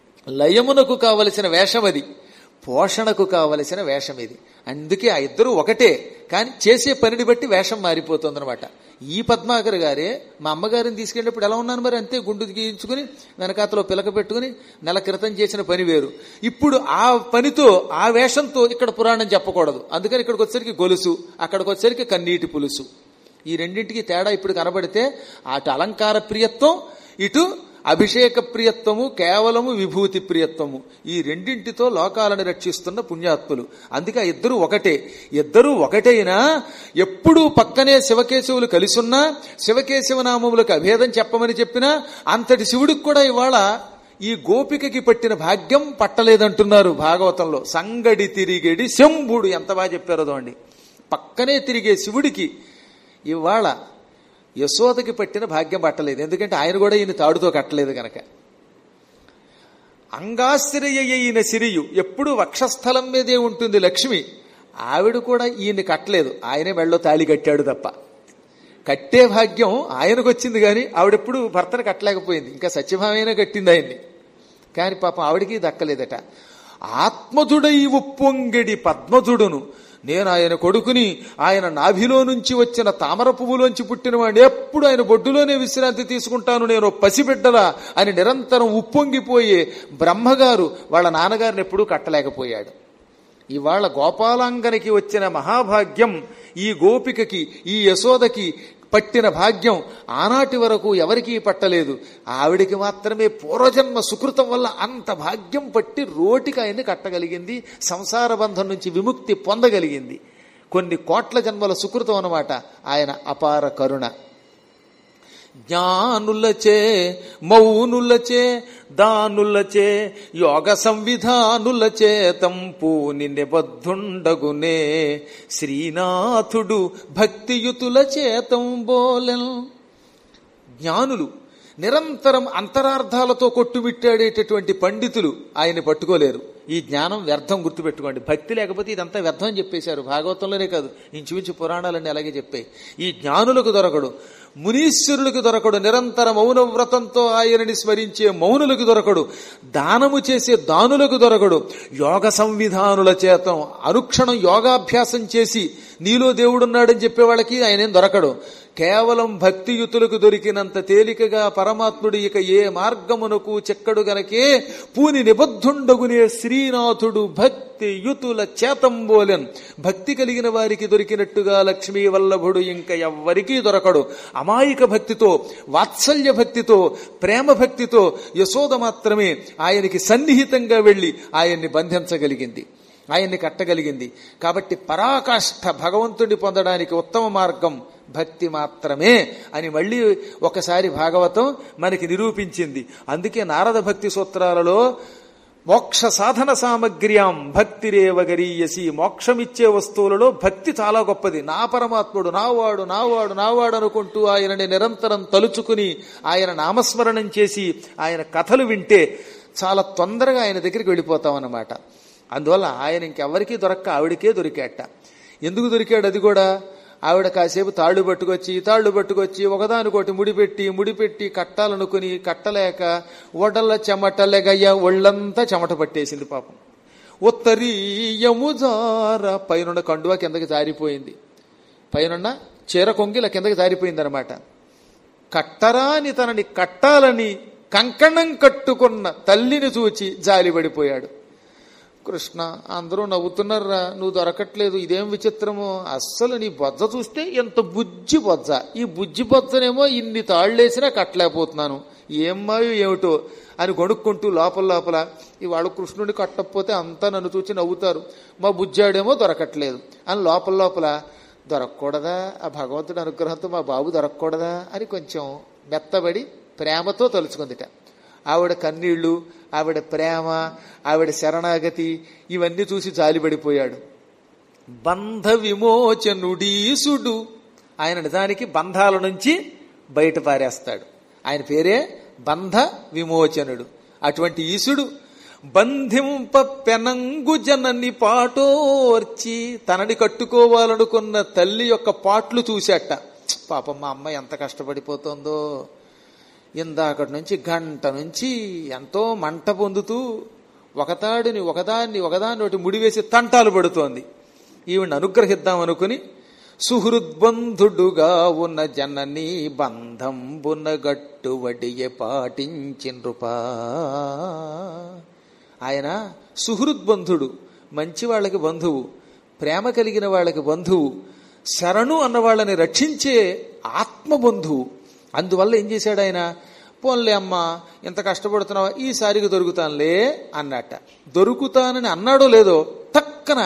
లయమునకు కావలసిన వేషం అది పోషణకు కావలసిన వేషం ఇది అందుకే ఆ ఇద్దరు ఒకటే కానీ చేసే పనిని బట్టి వేషం మారిపోతుందన్నమాట ఈ పద్మాకర్ గారే మా అమ్మగారిని తీసుకెళ్ళినప్పుడు ఎలా ఉన్నాను మరి అంతే గుండు గీయించుకుని వెనకాతలో పిలక పెట్టుకుని నెల క్రితం చేసిన పని వేరు ఇప్పుడు ఆ పనితో ఆ వేషంతో ఇక్కడ పురాణం చెప్పకూడదు అందుకని ఇక్కడికి వచ్చేసరికి గొలుసు అక్కడికి వచ్చేసరికి కన్నీటి పులుసు ఈ రెండింటికి తేడా ఇప్పుడు కనబడితే అటు అలంకార ప్రియత్వం ఇటు అభిషేక ప్రియత్వము కేవలము విభూతి ప్రియత్వము ఈ రెండింటితో లోకాలను రక్షిస్తున్న పుణ్యాత్ములు అందుకే ఆ ఇద్దరు ఒకటే ఇద్దరు ఒకటైనా ఎప్పుడూ పక్కనే శివకేశవులు కలిసున్నా శివకేశవ నామములకు అభేదం చెప్పమని చెప్పినా అంతటి శివుడికి కూడా ఇవాళ ఈ గోపికకి పట్టిన భాగ్యం పట్టలేదంటున్నారు భాగవతంలో సంగడి తిరిగేడి శంభుడు ఎంత బాగా చెప్పారో చూడండి పక్కనే తిరిగే శివుడికి ఇవాళ యశోదకి పట్టిన భాగ్యం పట్టలేదు ఎందుకంటే ఆయన కూడా ఈయన తాడుతో కట్టలేదు కనుక అంగాశ్రయైన సిరియు ఎప్పుడు వక్షస్థలం మీదే ఉంటుంది లక్ష్మి ఆవిడ కూడా ఈయన్ని కట్టలేదు ఆయనే మెళ్ళో తాళి కట్టాడు తప్ప కట్టే భాగ్యం ఆయనకు వచ్చింది కానీ ఆవిడెప్పుడు భర్తను కట్టలేకపోయింది ఇంకా సత్యభామైనా కట్టింది ఆయన్ని కానీ పాపం ఆవిడికి దక్కలేదట ఆత్మజుడై ఉప్పొంగెడి పద్మజుడును నేను ఆయన కొడుకుని ఆయన నాభిలో నుంచి వచ్చిన తామర పువ్వులోంచి పుట్టినవాడిని ఎప్పుడు ఆయన బొడ్డులోనే విశ్రాంతి తీసుకుంటాను నేను పసిబిడ్డలా అని నిరంతరం ఉప్పొంగిపోయే బ్రహ్మగారు వాళ్ళ నాన్నగారిని ఎప్పుడూ కట్టలేకపోయాడు ఇవాళ గోపాలాంగనికి వచ్చిన మహాభాగ్యం ఈ గోపికకి ఈ యశోదకి పట్టిన భాగ్యం ఆనాటి వరకు ఎవరికీ పట్టలేదు ఆవిడికి మాత్రమే పూర్వజన్మ సుకృతం వల్ల అంత భాగ్యం పట్టి రోటికి ఆయన్ని కట్టగలిగింది సంసార బంధం నుంచి విముక్తి పొందగలిగింది కొన్ని కోట్ల జన్మల సుకృతం అన్నమాట ఆయన అపార కరుణ జ్ఞానులచే మౌనులచే దానులచే యోగ సంవిధానులచే తంపూని నిబద్ధుండగునే శ్రీనాథుడు భక్తియుతుల చేతం బోలెన్ జ్ఞానులు నిరంతరం అంతరార్థాలతో కొట్టుమిట్టాడేటటువంటి పండితులు ఆయన్ని పట్టుకోలేరు ఈ జ్ఞానం వ్యర్థం గుర్తుపెట్టుకోండి భక్తి లేకపోతే ఇదంతా వ్యర్థం అని చెప్పేశారు భాగవతంలోనే కాదు ఇంచుమించు పురాణాలన్నీ అలాగే చెప్పాయి ఈ జ్ఞానులకు దొరకడు మునీశ్వరులకు దొరకడు నిరంతర మౌన వ్రతంతో ఆయనని స్మరించే మౌనులకు దొరకడు దానము చేసే దానులకు దొరకడు యోగ సంవిధానుల చేతం అనుక్షణం యోగాభ్యాసం చేసి నీలో దేవుడున్నాడని చెప్పే వాళ్ళకి ఆయనేం దొరకడు కేవలం భక్తియుతులకు దొరికినంత తేలికగా పరమాత్ముడు ఇక ఏ మార్గమునకు చెక్కడు గనకే పూని నిబద్ధుండగునే శ్రీనాథుడు భక్తి యుతుల చేతంబోలెన్ భక్తి కలిగిన వారికి దొరికినట్టుగా లక్ష్మీ వల్లభుడు ఇంకా ఎవ్వరికీ దొరకడు అమాయక భక్తితో వాత్సల్య భక్తితో ప్రేమ భక్తితో యశోద మాత్రమే ఆయనకి సన్నిహితంగా వెళ్లి ఆయన్ని బంధించగలిగింది ఆయన్ని కట్టగలిగింది కాబట్టి పరాకాష్ఠ భగవంతుడిని పొందడానికి ఉత్తమ మార్గం భక్తి మాత్రమే అని మళ్ళీ ఒకసారి భాగవతం మనకి నిరూపించింది అందుకే నారద భక్తి సూత్రాలలో మోక్ష సాధన సామగ్ర్యాం భక్తిరేవ గరీయసి మోక్షమిచ్చే వస్తువులలో భక్తి చాలా గొప్పది నా పరమాత్ముడు నావాడు నావాడు నావాడు అనుకుంటూ ఆయనని నిరంతరం తలుచుకుని ఆయన నామస్మరణం చేసి ఆయన కథలు వింటే చాలా తొందరగా ఆయన దగ్గరికి వెళ్ళిపోతాం అన్నమాట అందువల్ల ఆయన ఇంకెవరికీ దొరక్క ఆవిడకే దొరికాట ఎందుకు దొరికాడు అది కూడా ఆవిడ కాసేపు తాళ్ళు పట్టుకొచ్చి తాళ్ళు పట్టుకొచ్చి ఒకదానికోటి ముడిపెట్టి ముడిపెట్టి కట్టాలనుకుని కట్టలేక ఒడల చెమటలెగయ్య ఒళ్ళంతా చెమట పట్టేసింది పాపం ఉత్తరీయముజార పైనున్న కండువా కిందకి జారిపోయింది పైనున్న చీర కొంగిల కిందకి జారిపోయింది అనమాట కట్టరాని తనని కట్టాలని కంకణం కట్టుకున్న తల్లిని చూచి జాలిపడిపోయాడు కృష్ణ అందరూ నవ్వుతున్నారా నువ్వు దొరకట్లేదు ఇదేం విచిత్రమో అస్సలు నీ బొజ్జ చూస్తే ఎంత బుజ్జి బొజ్జ ఈ బుజ్జి బొజ్జనేమో ఇన్ని తాళ్లేసినా కట్టలేకపోతున్నాను ఏం మాయో ఏమిటో అని కొనుక్కుంటూ లోపల లోపల ఇవాళ కృష్ణుడిని కట్టకపోతే అంతా నన్ను చూచి నవ్వుతారు మా బుజ్జాడేమో దొరకట్లేదు అని లోపల లోపల దొరకకూడదా ఆ భగవంతుడి అనుగ్రహంతో మా బాబు దొరకకూడదా అని కొంచెం మెత్తబడి ప్రేమతో తలుచుకుందిట ఆవిడ కన్నీళ్లు ఆవిడ ప్రేమ ఆవిడ శరణాగతి ఇవన్నీ చూసి జాలిపడిపోయాడు బంధ విమోచనుడీసుడు ఆయన నిజానికి బంధాల నుంచి బయట పారేస్తాడు ఆయన పేరే బంధ విమోచనుడు అటువంటి ఈశుడు బంధింప పెనంగు జనని పాటోర్చి తనని కట్టుకోవాలనుకున్న తల్లి యొక్క పాట్లు చూశాట పాపం మా అమ్మ ఎంత కష్టపడిపోతుందో ఇందాకటి నుంచి గంట నుంచి ఎంతో మంట పొందుతూ ఒకతాడిని ఒకదాన్ని ఒకదాన్ని ఒకటి ముడివేసి తంటాలు పడుతోంది ఈవిని అనుగ్రహిద్దాం అనుకుని సుహృద్బంధుడుగా ఉన్న జననీ బంధంబున గట్టువడియ పాటించిండ్రుపా ఆయన సుహృద్బంధుడు మంచి వాళ్ళకి బంధువు ప్రేమ కలిగిన వాళ్ళకి బంధువు శరణు అన్న వాళ్ళని రక్షించే ఆత్మబంధువు అందువల్ల ఏం చేశాడు ఆయన పోన్లే అమ్మా ఇంత కష్టపడుతున్నావా ఈసారికి దొరుకుతానులే అన్నట్ట దొరుకుతానని అన్నాడో లేదో టక్కన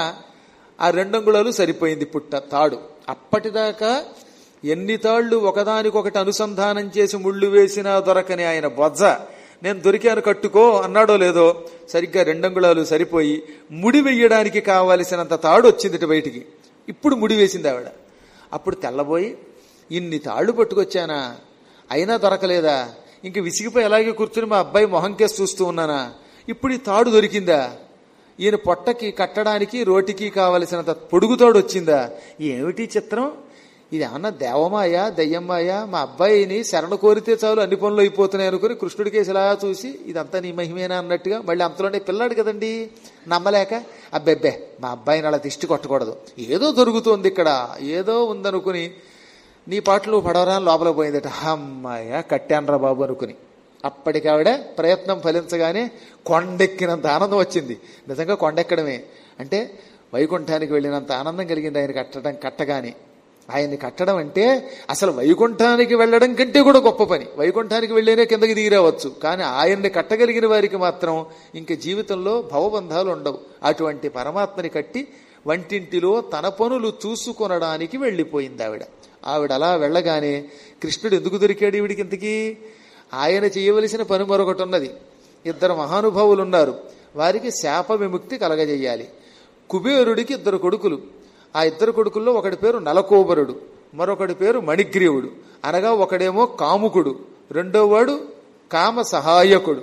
ఆ రెండంగుళాలు సరిపోయింది పుట్ట తాడు అప్పటిదాకా ఎన్ని తాళ్లు ఒకదానికొకటి అనుసంధానం చేసి ముళ్ళు వేసినా దొరకని ఆయన బొజ్జ నేను దొరికాను కట్టుకో అన్నాడో లేదో సరిగ్గా రెండంగుళాలు సరిపోయి ముడి వెయ్యడానికి కావలసినంత తాడు వచ్చిందిట బయటికి ఇప్పుడు ముడి వేసింది ఆవిడ అప్పుడు తెల్లబోయి ఇన్ని తాళ్లు పట్టుకొచ్చానా అయినా దొరకలేదా ఇంక విసిగిపోయి అలాగే కూర్చుని మా అబ్బాయి మొహం కేసి చూస్తూ ఉన్నానా ఇప్పుడు ఈ తాడు దొరికిందా ఈయన పొట్టకి కట్టడానికి రోటికి కావలసినంత పొడుగుతోడు వచ్చిందా ఏమిటి చిత్రం ఇది ఏమన్నా దేవమాయ దయ్యమ్మాయ మా అబ్బాయిని శరణ కోరితే చాలు అన్ని పనులు అయిపోతున్నాయి అనుకుని కృష్ణుడికి ఇలా చూసి ఇదంతా నీ మహిమేనా అన్నట్టుగా మళ్ళీ అంతలోనే పిల్లాడు కదండి నమ్మలేక అబ్బెబ్బే మా అబ్బాయిని అలా దిష్టి కొట్టకూడదు ఏదో దొరుకుతోంది ఇక్కడ ఏదో ఉందనుకుని నీ పాటలు పడవరా లోపల పోయిందట అమ్మాయ కట్టానరా బాబు అనుకుని అప్పటికి ఆవిడ ప్రయత్నం ఫలించగానే కొండెక్కినంత ఆనందం వచ్చింది నిజంగా కొండెక్కడమే అంటే వైకుంఠానికి వెళ్ళినంత ఆనందం కలిగింది ఆయన కట్టడం కట్టగానే ఆయన్ని కట్టడం అంటే అసలు వైకుంఠానికి వెళ్ళడం కంటే కూడా గొప్ప పని వైకుంఠానికి వెళ్ళేనే కిందకి దిగిరావచ్చు కానీ ఆయన్ని కట్టగలిగిన వారికి మాత్రం ఇంక జీవితంలో భవబంధాలు ఉండవు అటువంటి పరమాత్మని కట్టి వంటింటిలో తన పనులు చూసుకొనడానికి వెళ్ళిపోయింది ఆవిడ ఆవిడ అలా వెళ్ళగానే కృష్ణుడు ఎందుకు దొరికాడు ఈవిడికి ఇంతకీ ఆయన చేయవలసిన పని మరొకటి ఉన్నది ఇద్దరు మహానుభావులు ఉన్నారు వారికి శాప విముక్తి కలగజేయాలి కుబేరుడికి ఇద్దరు కొడుకులు ఆ ఇద్దరు కొడుకుల్లో ఒకడి పేరు నలకోబరుడు మరొకడి పేరు మణిగ్రీవుడు అనగా ఒకడేమో కాముకుడు రెండోవాడు కామ సహాయకుడు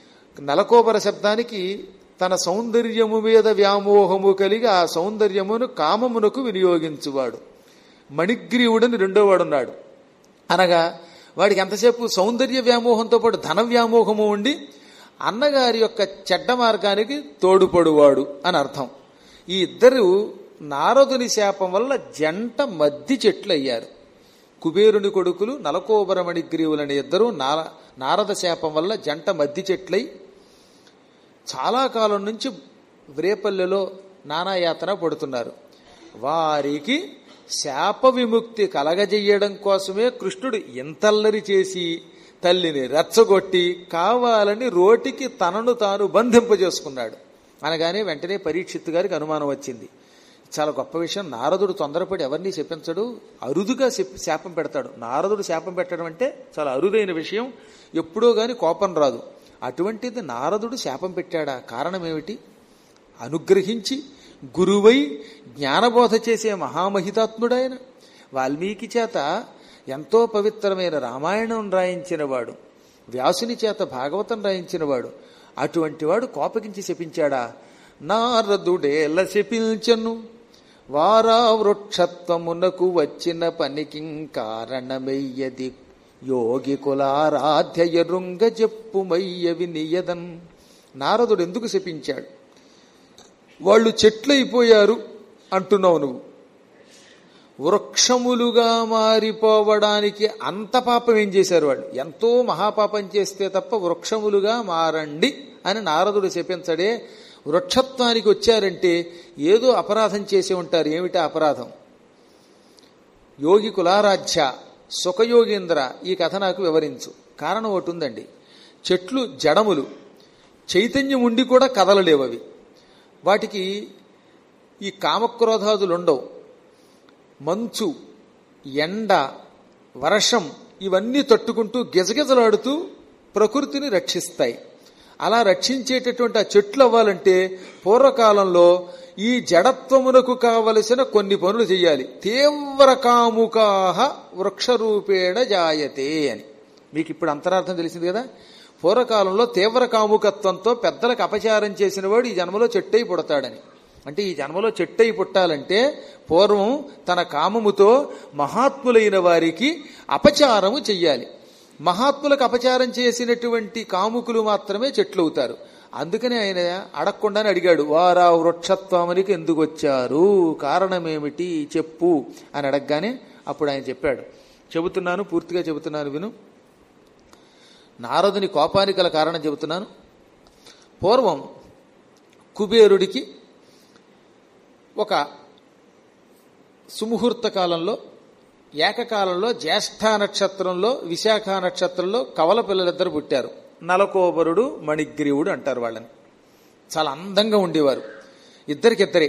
నలకోబర శబ్దానికి తన సౌందర్యము మీద వ్యామోహము కలిగి ఆ సౌందర్యమును కామమునకు వినియోగించువాడు మణిగ్రీవుడని రెండోవాడున్నాడు అనగా వాడికి ఎంతసేపు సౌందర్య వ్యామోహంతో పాటు ధన వ్యామోహము ఉండి అన్నగారి యొక్క చెడ్డ మార్గానికి తోడుపడువాడు అని అర్థం ఈ ఇద్దరు నారదుని శాపం వల్ల జంట మద్ది చెట్లు అయ్యారు కుబేరుని కొడుకులు నలకోబరమణి గ్రీవులని ఇద్దరు నార నారద శాపం వల్ల జంట మద్ది చెట్లై చాలా కాలం నుంచి వ్రేపల్లెలో నానాయాతన పడుతున్నారు వారికి శాప విముక్తి కలగజెయ్యడం కోసమే కృష్ణుడు ఇంతల్లరి చేసి తల్లిని రెచ్చగొట్టి కావాలని రోటికి తనను తాను బంధింపజేసుకున్నాడు అనగానే వెంటనే పరీక్షిత్తు గారికి అనుమానం వచ్చింది చాలా గొప్ప విషయం నారదుడు తొందరపడి ఎవరిని చెప్పించడు అరుదుగా శప్- శాపం పెడతాడు నారదుడు శాపం పెట్టడం అంటే చాలా అరుదైన విషయం ఎప్పుడో గాని కోపం రాదు అటువంటిది నారదుడు శాపం పెట్టాడా కారణం ఏమిటి అనుగ్రహించి గురువై జ్ఞానబోధ చేసే మహామహితాత్ముడాయన వాల్మీకి చేత ఎంతో పవిత్రమైన రామాయణం రాయించినవాడు వ్యాసుని చేత భాగవతం రాయించినవాడు అటువంటి వాడు కోపగించి శపించాడా నారదుడేల శపించను వారా వృక్షత్వమునకు వచ్చిన పనికి కారణమయ్యది యోగి కులారాధ్యయరుంగ చెప్పుమయ్య వినియదన్ నారదుడు ఎందుకు శపించాడు వాళ్ళు చెట్లయిపోయారు అంటున్నావు నువ్వు వృక్షములుగా మారిపోవడానికి అంత పాపం ఏం చేశారు వాళ్ళు ఎంతో మహాపాపం చేస్తే తప్ప వృక్షములుగా మారండి అని నారదుడు చెప్పించడే వృక్షత్వానికి వచ్చారంటే ఏదో అపరాధం చేసి ఉంటారు ఏమిటా అపరాధం యోగి కులారాధ్య సుఖయోగేంద్ర ఈ కథ నాకు వివరించు కారణం ఒకటి ఉందండి చెట్లు జడములు చైతన్యం ఉండి కూడా కదలలేవు అవి వాటికి ఈ కామక్రోధాదులు ఉండవు మంచు ఎండ వర్షం ఇవన్నీ తట్టుకుంటూ గిజగిజలాడుతూ ప్రకృతిని రక్షిస్తాయి అలా రక్షించేటటువంటి ఆ చెట్లు అవ్వాలంటే పూర్వకాలంలో ఈ జడత్వమునకు కావలసిన కొన్ని పనులు చేయాలి తీవ్ర కాముకాహ వృక్షరూపేణ జాయతే అని మీకు ఇప్పుడు అంతరార్థం తెలిసింది కదా పూర్వకాలంలో తీవ్ర కాముకత్వంతో పెద్దలకు అపచారం చేసిన వాడు ఈ జన్మలో చెట్టై పుడతాడని అంటే ఈ జన్మలో చెట్టై పుట్టాలంటే పూర్వం తన కామముతో మహాత్ములైన వారికి అపచారము చెయ్యాలి మహాత్ములకు అపచారం చేసినటువంటి కాముకులు మాత్రమే చెట్లు అవుతారు అందుకని ఆయన అడగకుండానే అడిగాడు వారా వృక్షత్వమునికి ఎందుకు వచ్చారు కారణమేమిటి చెప్పు అని అడగగానే అప్పుడు ఆయన చెప్పాడు చెబుతున్నాను పూర్తిగా చెబుతున్నాను విను నారదుని కోపానికి గల కారణం చెబుతున్నాను పూర్వం కుబేరుడికి ఒక సుముహూర్త కాలంలో ఏకకాలంలో జ్యేష్ఠ నక్షత్రంలో విశాఖ నక్షత్రంలో కవల పిల్లలిద్దరు పుట్టారు నలకోబరుడు మణిగ్రీవుడు అంటారు వాళ్ళని చాలా అందంగా ఉండేవారు ఇద్దరికిద్దరే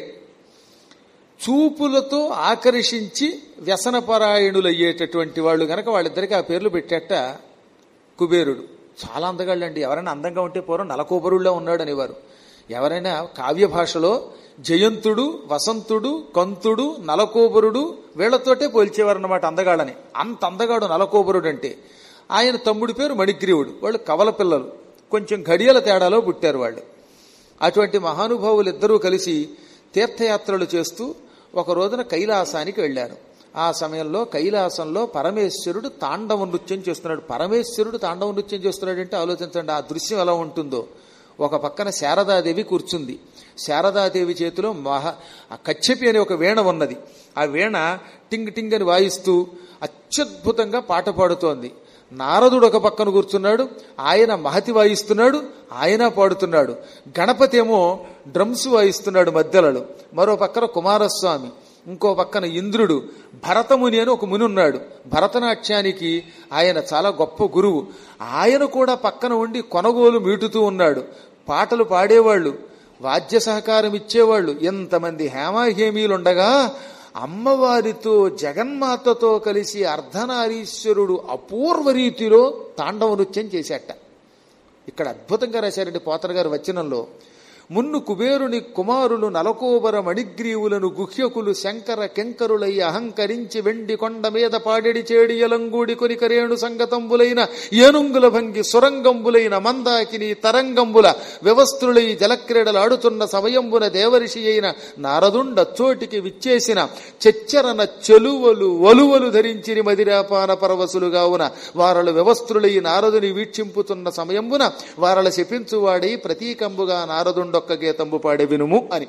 చూపులతో ఆకర్షించి వ్యసనపరాయణులు అయ్యేటటువంటి వాళ్ళు గనక వాళ్ళిద్దరికి ఆ పేర్లు పెట్టేట కుబేరుడు చాలా అందగాళ్ళండి ఎవరైనా అందంగా ఉంటే పూర్వం నలకోబరుల్లో ఉన్నాడు అనేవారు ఎవరైనా కావ్య భాషలో జయంతుడు వసంతుడు కంతుడు నలకోబరుడు వీళ్లతోటే పోల్చేవారన్నమాట అందగాళ్ళని అంత అందగాడు నలకోబరుడు అంటే ఆయన తమ్ముడి పేరు మణిగ్రీవుడు వాళ్ళు కవల పిల్లలు కొంచెం ఘడియల తేడాలో పుట్టారు వాళ్ళు అటువంటి మహానుభావులు ఇద్దరూ కలిసి తీర్థయాత్రలు చేస్తూ ఒక రోజున కైలాసానికి వెళ్ళారు ఆ సమయంలో కైలాసంలో పరమేశ్వరుడు తాండవ నృత్యం చేస్తున్నాడు పరమేశ్వరుడు తాండవ నృత్యం చేస్తున్నాడంటే ఆలోచించండి ఆ దృశ్యం ఎలా ఉంటుందో ఒక పక్కన శారదాదేవి కూర్చుంది శారదాదేవి చేతిలో మహా ఆ కచ్చపి అనే ఒక వీణ ఉన్నది ఆ వీణ టింగ్ టింగ్ అని వాయిస్తూ అత్యద్భుతంగా పాట పాడుతోంది నారదుడు ఒక పక్కన కూర్చున్నాడు ఆయన మహతి వాయిస్తున్నాడు ఆయన పాడుతున్నాడు గణపతి ఏమో డ్రమ్స్ వాయిస్తున్నాడు మధ్యలలో మరో పక్కన కుమారస్వామి ఇంకో పక్కన ఇంద్రుడు భరతముని అని ఒక ముని ఉన్నాడు భరతనాట్యానికి ఆయన చాలా గొప్ప గురువు ఆయన కూడా పక్కన ఉండి కొనగోలు మీటుతూ ఉన్నాడు పాటలు పాడేవాళ్ళు వాద్య సహకారం ఇచ్చేవాళ్ళు ఎంతమంది హేమాహేమీలుండగా అమ్మవారితో జగన్మాతతో కలిసి అర్ధనారీశ్వరుడు అపూర్వ రీతిలో తాండవ నృత్యం చేశాట ఇక్కడ అద్భుతంగా రాశారండి పోతన గారు వచనంలో మున్ను కుబేరుని కుమారులు నలకోబర మణిగ్రీవులను గుహ్యకులు శంకర కెంకరులై అహంకరించి వెండి కొండ మీద పాడెడి చేడి ఎలంగూడి కొనికరేణు సంగతంబులైన ఏనుంగుల భంగి సురంగంబులైన మందాకిని తరంగంబుల వ్యవస్థులై జలక్రీడలు ఆడుతున్న సమయంబున దేవరిషి అయిన నారదుండ చోటికి విచ్చేసిన చెచ్చరన చెలువలు ఒలువలు ధరించిని మదిరాపాన పరవశులుగా ఉన్న వారలు వ్యవస్థులై నారదుని వీక్షింపుతున్న సమయంబున వారల శపించువాడై ప్రతీకంబుగా నారదుండొక్క గీతంబు పాడే వినుము అని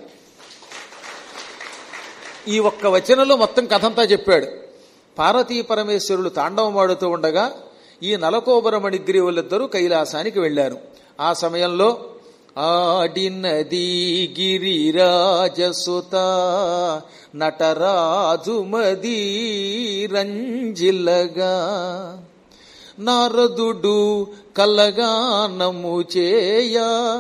ఈ ఒక్క వచనంలో మొత్తం కథంతా చెప్పాడు పార్వతీ పరమేశ్వరులు తాండవమాడుతూ ఉండగా ఈ నలకోబరమణిగ్రీవులిద్దరూ కైలాసానికి వెళ్లారు ఆ సమయంలో ఆడినది గిరిరాజసుత నటరాజుమది రంజిల్లగా నారదుడు కలగానము చేయ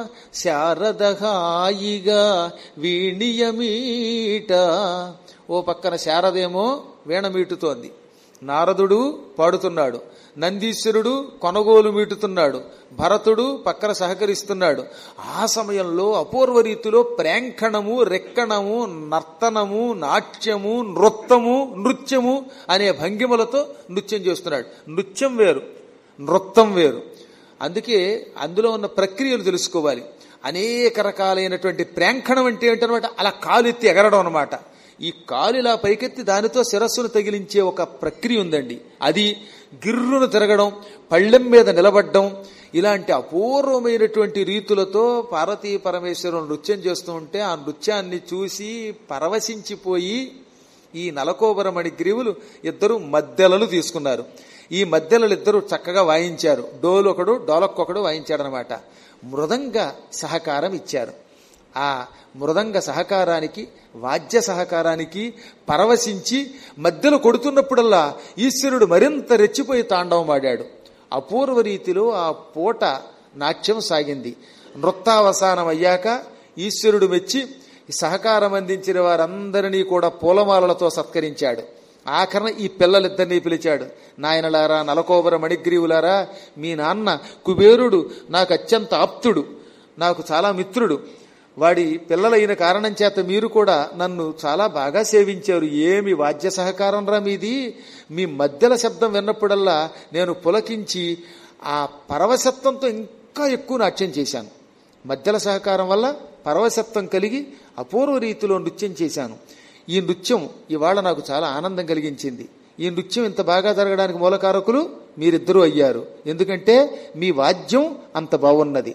శారదహాయిగా వీణియమీట ఓ పక్కన శారదేమో వీణ మీటుతోంది నారదుడు పాడుతున్నాడు నందీశ్వరుడు కొనగోలు మీటుతున్నాడు భరతుడు పక్కన సహకరిస్తున్నాడు ఆ సమయంలో అపూర్వ రీతిలో ప్రేంఖణము రెక్కణము నర్తనము నాట్యము నృత్తము నృత్యము అనే భంగిమలతో నృత్యం చేస్తున్నాడు నృత్యం వేరు నృత్తం వేరు అందుకే అందులో ఉన్న ప్రక్రియలు తెలుసుకోవాలి అనేక రకాలైనటువంటి ప్రేంఖణం అంటే ఏంటనమాట అలా కాలు ఎత్తి ఎగరడం అనమాట ఈ కాలు ఇలా పైకెత్తి దానితో శిరస్సును తగిలించే ఒక ప్రక్రియ ఉందండి అది గిర్రును తిరగడం పళ్ళెం మీద నిలబడ్డం ఇలాంటి అపూర్వమైనటువంటి రీతులతో పార్వతీ పరమేశ్వరం నృత్యం చేస్తూ ఉంటే ఆ నృత్యాన్ని చూసి పరవశించిపోయి ఈ నలకోబరమణి గ్రీవులు ఇద్దరు మద్దెలలు తీసుకున్నారు ఈ మద్దెలలు ఇద్దరు చక్కగా వాయించారు డోలు ఒకడు డోలక్కొకడు వాయించాడనమాట మృదంగ సహకారం ఇచ్చారు ఆ మృదంగ సహకారానికి వాద్య సహకారానికి పరవశించి మధ్యలో కొడుతున్నప్పుడల్లా ఈశ్వరుడు మరింత రెచ్చిపోయి తాండవమాడాడు అపూర్వ రీతిలో ఆ పూట నాట్యం సాగింది నృత్తావసానం అయ్యాక ఈశ్వరుడు మెచ్చి సహకారం అందించిన వారందరినీ కూడా పూలమాలలతో సత్కరించాడు ఆఖరణ ఈ పిల్లలిద్దరినీ పిలిచాడు నాయనలారా నలకోబర మణిగ్రీవులారా మీ నాన్న కుబేరుడు నాకు అత్యంత ఆప్తుడు నాకు చాలా మిత్రుడు వాడి పిల్లలైన కారణం చేత మీరు కూడా నన్ను చాలా బాగా సేవించారు ఏమి వాద్య సహకారం రా మీది మీ మధ్యల శబ్దం విన్నప్పుడల్లా నేను పులకించి ఆ పరవశత్వంతో ఇంకా ఎక్కువ నాట్యం చేశాను మధ్యల సహకారం వల్ల పరవశత్వం కలిగి అపూర్వ రీతిలో నృత్యం చేశాను ఈ నృత్యం ఇవాళ నాకు చాలా ఆనందం కలిగించింది ఈ నృత్యం ఇంత బాగా జరగడానికి మూలకారకులు మీరిద్దరూ అయ్యారు ఎందుకంటే మీ వాద్యం అంత బాగున్నది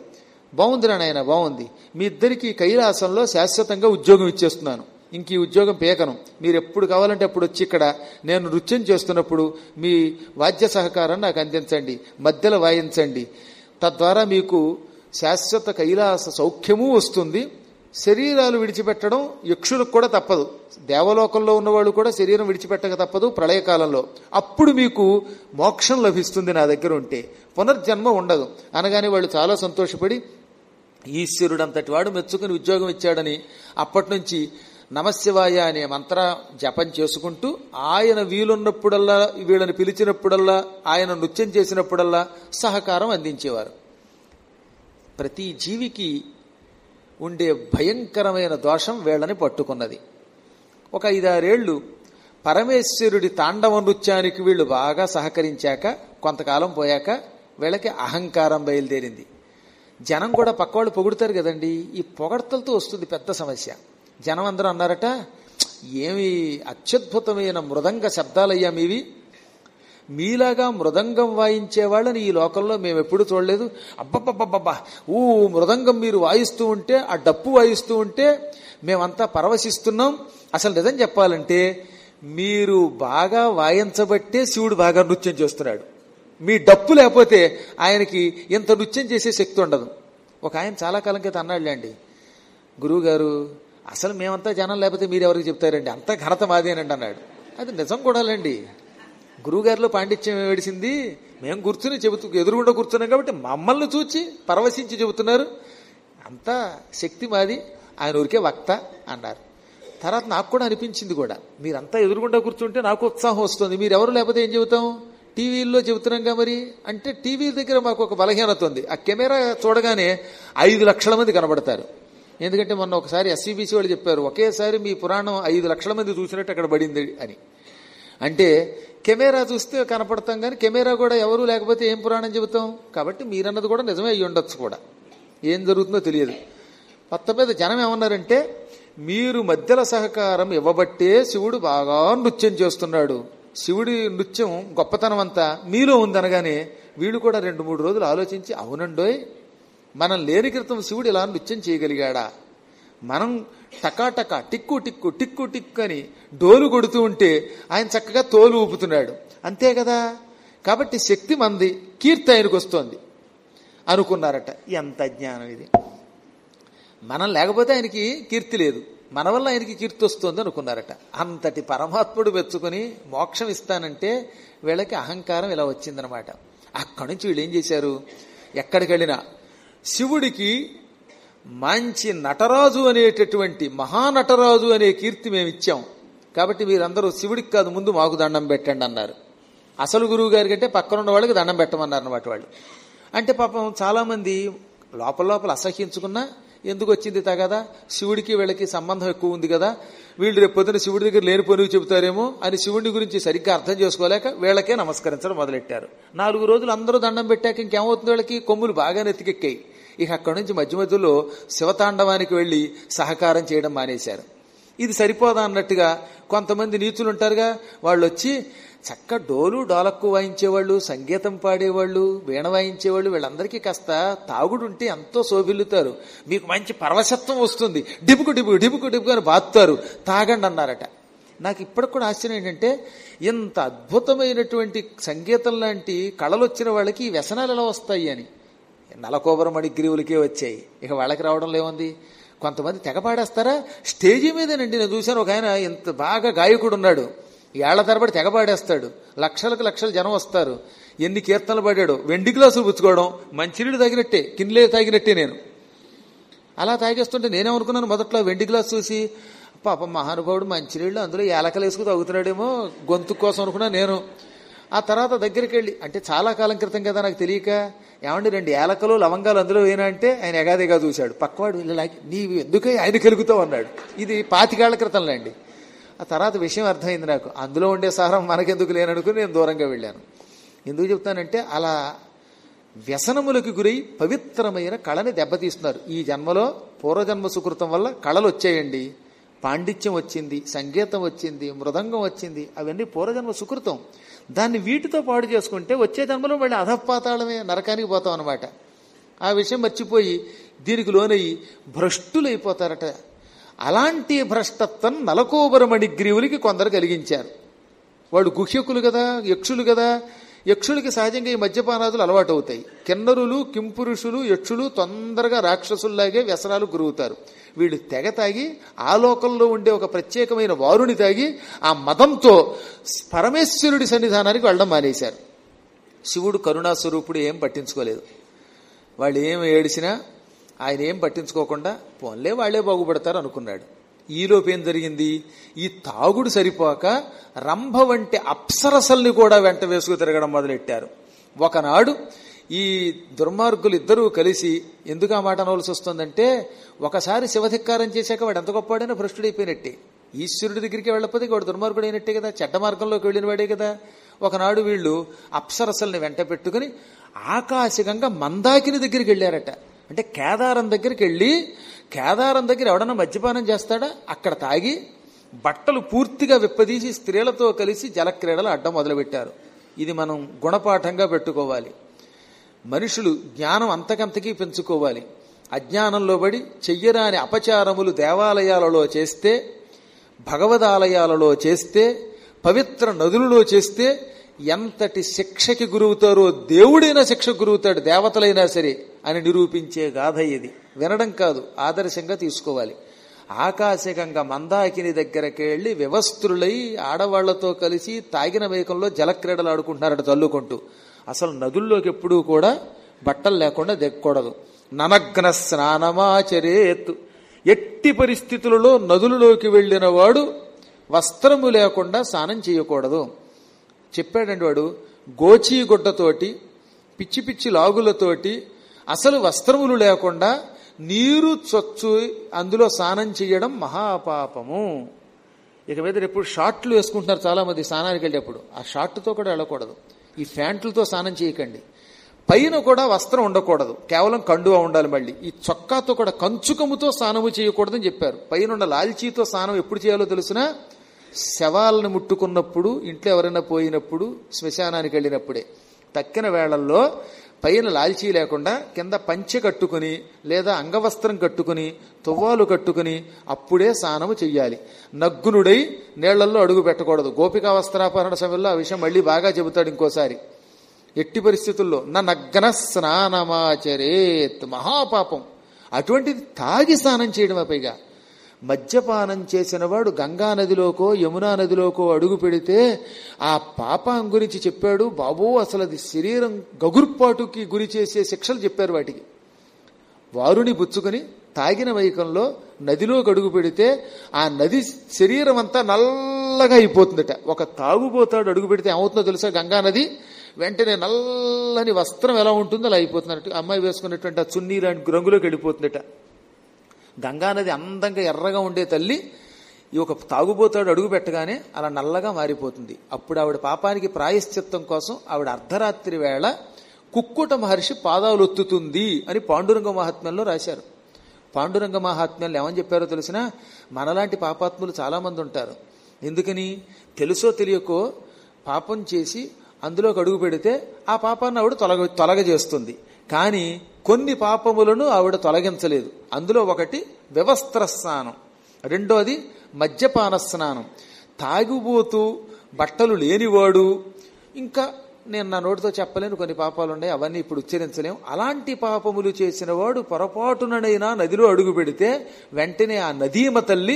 బాగుంది నాయన బాగుంది మీ ఇద్దరికి కైలాసంలో శాశ్వతంగా ఉద్యోగం ఇచ్చేస్తున్నాను ఇంక ఈ ఉద్యోగం పేకను మీరు ఎప్పుడు కావాలంటే అప్పుడు వచ్చి ఇక్కడ నేను నృత్యం చేస్తున్నప్పుడు మీ వాద్య సహకారం నాకు అందించండి మధ్యలో వాయించండి తద్వారా మీకు శాశ్వత కైలాస సౌఖ్యము వస్తుంది శరీరాలు విడిచిపెట్టడం యక్షులకు కూడా తప్పదు దేవలోకంలో ఉన్నవాళ్ళు కూడా శరీరం విడిచిపెట్టక తప్పదు ప్రళయకాలంలో అప్పుడు మీకు మోక్షం లభిస్తుంది నా దగ్గర ఉంటే పునర్జన్మ ఉండదు అనగానే వాళ్ళు చాలా సంతోషపడి ఈశ్వరుడంతటి వాడు మెచ్చుకుని ఉద్యోగం ఇచ్చాడని అప్పటి నుంచి నమశివాయ అనే మంత్ర జపం చేసుకుంటూ ఆయన వీలున్నప్పుడల్లా వీళ్ళని పిలిచినప్పుడల్లా ఆయన నృత్యం చేసినప్పుడల్లా సహకారం అందించేవారు ప్రతి జీవికి ఉండే భయంకరమైన దోషం వీళ్ళని పట్టుకున్నది ఒక ఐదారేళ్లు పరమేశ్వరుడి తాండవ నృత్యానికి వీళ్ళు బాగా సహకరించాక కొంతకాలం పోయాక వీళ్ళకి అహంకారం బయలుదేరింది జనం కూడా పక్కవాళ్ళు పొగుడుతారు కదండి ఈ పొగడ్తలతో వస్తుంది పెద్ద సమస్య జనం అందరూ అన్నారట ఏమి అత్యద్భుతమైన మృదంగ శబ్దాలయ్యా మీవి మీలాగా మృదంగం వాయించే వాళ్ళని ఈ లోకంలో మేము ఎప్పుడు చూడలేదు అబ్బబ్బబ్బబ్బా ఊ మృదంగం మీరు వాయిస్తూ ఉంటే ఆ డప్పు వాయిస్తూ ఉంటే మేమంతా పరవశిస్తున్నాం అసలు నిజం చెప్పాలంటే మీరు బాగా వాయించబట్టే శివుడు బాగా నృత్యం చేస్తున్నాడు మీ డప్పు లేకపోతే ఆయనకి ఇంత నృత్యం చేసే శక్తి ఉండదు ఒక ఆయన చాలా కాలం క్రితం అన్నాడులేండి గురువు గారు అసలు మేమంతా జనం లేకపోతే మీరు ఎవరికి చెప్తారండి అంతా ఘనత మాదేనండి అన్నాడు అది నిజం కూడాలండి గురువుగారిలో పాండిత్యం ఏడిసింది మేము కూర్చుని చెబుతూ ఎదురుగుండా కూర్చున్నాం కాబట్టి మమ్మల్ని చూచి పరవశించి చెబుతున్నారు అంతా శక్తి మాది ఆయన ఊరికే వక్త అన్నారు తర్వాత నాకు కూడా అనిపించింది కూడా మీరంతా ఎదురుగుండా కూర్చుంటే నాకు ఉత్సాహం వస్తుంది మీరు ఎవరు లేకపోతే ఏం చెబుతాం టీవీల్లో చెబుతున్నాంగా మరి అంటే టీవీ దగ్గర మాకు ఒక బలహీనత ఉంది ఆ కెమెరా చూడగానే ఐదు లక్షల మంది కనబడతారు ఎందుకంటే మొన్న ఒకసారి ఎస్సీబీసీ వాళ్ళు చెప్పారు ఒకేసారి మీ పురాణం ఐదు లక్షల మంది చూసినట్టు అక్కడ పడింది అని అంటే కెమెరా చూస్తే కనపడతాం కానీ కెమెరా కూడా ఎవరు లేకపోతే ఏం పురాణం చెబుతాం కాబట్టి మీరన్నది కూడా నిజమే అయ్యి ఉండొచ్చు కూడా ఏం జరుగుతుందో తెలియదు మొత్తం మీద జనం ఏమన్నారంటే మీరు మధ్యల సహకారం ఇవ్వబట్టే శివుడు బాగా నృత్యం చేస్తున్నాడు శివుడి నృత్యం గొప్పతనం అంతా మీలో ఉందనగానే వీళ్ళు కూడా రెండు మూడు రోజులు ఆలోచించి అవునండోయ్ మనం లేని క్రితం శివుడు ఇలా నృత్యం చేయగలిగాడా మనం టకాటక టిక్కు టిక్కు టిక్కు టిక్కు అని డోలు కొడుతూ ఉంటే ఆయన చక్కగా తోలు ఊపుతున్నాడు అంతే కదా కాబట్టి శక్తి మంది కీర్తి ఆయనకు వస్తోంది అనుకున్నారట ఎంత జ్ఞానం ఇది మనం లేకపోతే ఆయనకి కీర్తి లేదు మన వల్ల ఆయనకి కీర్తి వస్తుంది అనుకున్నారట అంతటి పరమాత్ముడు మెచ్చుకొని మోక్షం ఇస్తానంటే వీళ్ళకి అహంకారం ఇలా వచ్చిందనమాట అక్కడి నుంచి వీళ్ళు ఏం చేశారు ఎక్కడికి వెళ్ళినా శివుడికి మంచి నటరాజు అనేటటువంటి మహానటరాజు అనే కీర్తి మేము ఇచ్చాం కాబట్టి మీరందరూ శివుడికి కాదు ముందు మాకు దండం పెట్టండి అన్నారు అసలు గురువు గారి కంటే పక్కన ఉన్న వాళ్ళకి దండం పెట్టమన్నారు అనమాట వాళ్ళు అంటే పాపం చాలా మంది లోపల లోపల అసహ్యించుకున్నా ఎందుకు వచ్చింది తగదా శివుడికి వీళ్ళకి సంబంధం ఎక్కువ ఉంది కదా వీళ్ళు రేపు పొద్దున శివుడి దగ్గర లేని పనులు చెబుతారేమో అని శివుడి గురించి సరిగ్గా అర్థం చేసుకోలేక వీళ్ళకే నమస్కరించడం మొదలెట్టారు నాలుగు రోజులు అందరూ దండం పెట్టాక ఇంకేమవుతుంది వీళ్ళకి కొమ్ములు బాగా నెత్తికెక్కాయి ఇక అక్కడి నుంచి మధ్య మధ్యలో శివతాండవానికి వెళ్లి సహకారం చేయడం మానేశారు ఇది సరిపోదా అన్నట్టుగా కొంతమంది నీచులు ఉంటారుగా వాళ్ళు వచ్చి చక్క డోలు డోలక్కు వాయించేవాళ్ళు సంగీతం పాడేవాళ్ళు వీణ వాయించేవాళ్ళు వీళ్ళందరికీ కాస్త తాగుడు ఉంటే ఎంతో శోభిల్లుతారు మీకు మంచి పరవశత్వం వస్తుంది డిబుకు డిబుకు డిబుకు డిబుకు అని బాతుతారు తాగండి అన్నారట నాకు ఇప్పటికి కూడా ఆశ్చర్యం ఏంటంటే ఇంత అద్భుతమైనటువంటి సంగీతం లాంటి కళలు వచ్చిన వాళ్ళకి ఈ వ్యసనాలు ఎలా వస్తాయి అని నలకోబరం అడిగ్రీవులకే వచ్చాయి ఇక వాళ్ళకి రావడం లేవుంది కొంతమంది తెగ పాడేస్తారా స్టేజీ మీదేనండి నేను చూశాను ఒక ఆయన ఇంత బాగా గాయకుడు ఉన్నాడు ఏళ్ల తరబడి తెగ పాడేస్తాడు లక్షలకు లక్షలు జనం వస్తారు ఎన్ని కీర్తనలు పాడాడు వెండి గ్లాసులు పుచ్చుకోవడం మంచినీళ్ళు తాగినట్టే కిన్లే తాగినట్టే నేను అలా తాగేస్తుంటే నేనేమనుకున్నాను మొదట్లో వెండి గ్లాస్ చూసి పాప మహానుభావుడు మంచినీళ్ళు అందులో ఏలకలు వేసుకు తాగుతున్నాడేమో గొంతు కోసం అనుకున్నా నేను ఆ తర్వాత దగ్గరికి వెళ్ళి అంటే చాలా కాలం క్రితం కదా నాకు తెలియక ఏమండి రెండు ఏలకలు లవంగాలు అందులో వేయనా అంటే ఆయన ఎగాదిగా చూశాడు పక్కవాడు ఇలా నీవు ఎందుకే ఆయన కెలుగుతావు అన్నాడు ఇది పాతికేళ్ల క్రితంలో అండి ఆ తర్వాత విషయం అర్థమైంది నాకు అందులో ఉండే సారం మనకెందుకు లేననుకుని నేను దూరంగా వెళ్ళాను ఎందుకు చెప్తానంటే అలా వ్యసనములకు గురై పవిత్రమైన కళని దెబ్బతీస్తున్నారు ఈ జన్మలో పూర్వజన్మ సుకృతం వల్ల కళలు వచ్చాయండి పాండిత్యం వచ్చింది సంగీతం వచ్చింది మృదంగం వచ్చింది అవన్నీ పూర్వజన్మ సుకృతం దాన్ని వీటితో పాడు చేసుకుంటే వచ్చే జన్మలో మళ్ళీ అధపాతాళమే నరకానికి పోతాం అనమాట ఆ విషయం మర్చిపోయి దీనికి లోనయ్యి భ్రష్టులైపోతారట అలాంటి భ్రష్టత్వం నలకోబరమణి గ్రీవులకి కొందరు కలిగించారు వాళ్ళు గుహ్యకులు కదా యక్షులు కదా యక్షులకి సహజంగా ఈ మద్యపానాదులు అలవాటు అవుతాయి కిన్నరులు కింపురుషులు యక్షులు తొందరగా రాక్షసుల్లాగే వ్యసనాలు గురుగుతారు వీళ్ళు తెగ తాగి ఆ లోకంలో ఉండే ఒక ప్రత్యేకమైన వారుని తాగి ఆ మదంతో పరమేశ్వరుడి సన్నిధానానికి వెళ్ళడం మానేశారు శివుడు కరుణాస్వరూపుడు ఏం పట్టించుకోలేదు వాళ్ళు ఏం ఏడిసినా ఆయన ఏం పట్టించుకోకుండా పోన్లే వాళ్లే బాగుపడతారు అనుకున్నాడు ఈలోపు ఏం జరిగింది ఈ తాగుడు సరిపోక రంభ వంటి అప్సరసల్ని కూడా వెంట వేసుకు తిరగడం మొదలెట్టారు ఒకనాడు ఈ దుర్మార్గులు ఇద్దరూ కలిసి ఎందుకు ఆ మాట అనవలసి వస్తుందంటే ఒకసారి శివధిక్కారం చేశాక వాడు ఎంత గొప్పవాడైనా భ్రష్టుడైపోయినట్టే ఈశ్వరుడి దగ్గరికి వెళ్ళకపోతే వాడు దుర్మార్గుడు అయినట్టే కదా చెడ్డ మార్గంలోకి వెళ్ళిన వాడే కదా ఒకనాడు వీళ్ళు అప్సరసల్ని వెంట పెట్టుకుని ఆకాశకంగా మందాకిని దగ్గరికి వెళ్ళారట అంటే కేదారం దగ్గరికి వెళ్ళి కేదారం దగ్గర ఎవడన్నా మద్యపానం చేస్తాడా అక్కడ తాగి బట్టలు పూర్తిగా విప్పదీసి స్త్రీలతో కలిసి జలక్రీడలు అడ్డం మొదలుపెట్టారు ఇది మనం గుణపాఠంగా పెట్టుకోవాలి మనుషులు జ్ఞానం అంతకంతకీ పెంచుకోవాలి అజ్ఞానంలో పడి చెయ్యరాని అపచారములు దేవాలయాలలో చేస్తే భగవదాలయాలలో చేస్తే పవిత్ర నదులలో చేస్తే ఎంతటి శిక్షకి గురవుతారో దేవుడైనా శిక్ష గురవుతాడు దేవతలైనా సరే అని నిరూపించే గాథ ఇది వినడం కాదు ఆదర్శంగా తీసుకోవాలి ఆకాశకంగా మందాకిని దగ్గరికి వెళ్లి వ్యవస్థులై ఆడవాళ్లతో కలిసి తాగిన వేకంలో జలక్రీడలు ఆడుకుంటున్నారట చల్లుకుంటూ అసలు నదుల్లోకి ఎప్పుడూ కూడా బట్టలు లేకుండా దిక్కకూడదు ననగ్న స్నానమాచరేత్ ఎట్టి పరిస్థితులలో నదులలోకి వెళ్లిన వాడు వస్త్రము లేకుండా స్నానం చేయకూడదు చెప్పాడండి వాడు గోచీగుడ్డతోటి పిచ్చి పిచ్చి లాగులతోటి అసలు వస్త్రములు లేకుండా నీరు చొచ్చు అందులో స్నానం చేయడం మహాపాపము ఇక మీద ఎప్పుడు షార్ట్లు వేసుకుంటున్నారు చాలా మంది స్నానానికి వెళ్ళేప్పుడు ఆ షార్ట్తో కూడా వెళ్ళకూడదు ఈ ఫ్యాంట్లతో స్నానం చేయకండి పైన కూడా వస్త్రం ఉండకూడదు కేవలం కండువా ఉండాలి మళ్ళీ ఈ చొక్కాతో కూడా కంచుకముతో స్నానము చేయకూడదని చెప్పారు పైన ఉన్న లాల్చీతో స్నానం ఎప్పుడు చేయాలో తెలుసునా శవాలను ముట్టుకున్నప్పుడు ఇంట్లో ఎవరైనా పోయినప్పుడు శ్మశానానికి వెళ్ళినప్పుడే తక్కిన వేళల్లో పైన లాల్చీ లేకుండా కింద పంచె కట్టుకుని లేదా అంగవస్త్రం కట్టుకుని తువ్వాలు కట్టుకుని అప్పుడే స్నానము చెయ్యాలి నగ్గునుడై నీళ్లలో అడుగు పెట్టకూడదు గోపికా వస్త్రాపరణ సమయంలో ఆ విషయం మళ్ళీ బాగా చెబుతాడు ఇంకోసారి ఎట్టి పరిస్థితుల్లో నా నగ్గన స్నానమాచరేత్ మహాపాపం అటువంటిది తాగి స్నానం చేయడమే పైగా మద్యపానం చేసినవాడు గంగా నదిలోకో యమునా నదిలోకో అడుగు పెడితే ఆ పాపం గురించి చెప్పాడు బాబో అసలు అది శరీరం గగుర్పాటుకి గురి చేసే శిక్షలు చెప్పారు వాటికి వారుని పుచ్చుకొని తాగిన వైకంలో నదిలో అడుగు పెడితే ఆ నది శరీరం అంతా నల్లగా అయిపోతుందట ఒక తాగుబోతాడు అడుగు పెడితే ఏమవుతుందో తెలుసా గంగా నది వెంటనే నల్లని వస్త్రం ఎలా ఉంటుందో అలా అయిపోతున్నట్టు అమ్మాయి వేసుకున్నటువంటి ఆ చున్నీ లాంటి రంగులోకి వెళ్ళిపోతుందట గంగానది అందంగా ఎర్రగా ఉండే తల్లి ఈ ఒక తాగుబోతాడు అడుగు పెట్టగానే అలా నల్లగా మారిపోతుంది అప్పుడు ఆవిడ పాపానికి ప్రాయశ్చిత్తం కోసం ఆవిడ అర్ధరాత్రి వేళ కుక్కుట మహర్షి పాదాలు ఒత్తుతుంది అని పాండురంగ మహాత్మ్యంలో రాశారు పాండురంగ మహాత్మ్యంలో ఏమని చెప్పారో తెలిసిన మనలాంటి పాపాత్ములు చాలా మంది ఉంటారు ఎందుకని తెలుసో తెలియకో పాపం చేసి అందులోకి అడుగు పెడితే ఆ పాపాన్ని ఆవిడ తొలగ తొలగజేస్తుంది కానీ కొన్ని పాపములను ఆవిడ తొలగించలేదు అందులో ఒకటి వ్యవస్త్ర స్నానం రెండోది మద్యపాన స్నానం తాగుబోతూ బట్టలు లేనివాడు ఇంకా నేను నా నోటితో చెప్పలేను కొన్ని పాపాలు ఉన్నాయి అవన్నీ ఇప్పుడు ఉచ్చరించలేం అలాంటి పాపములు చేసిన వాడు పొరపాటుననైనా నదిలో అడుగు పెడితే వెంటనే ఆ నదీమ తల్లి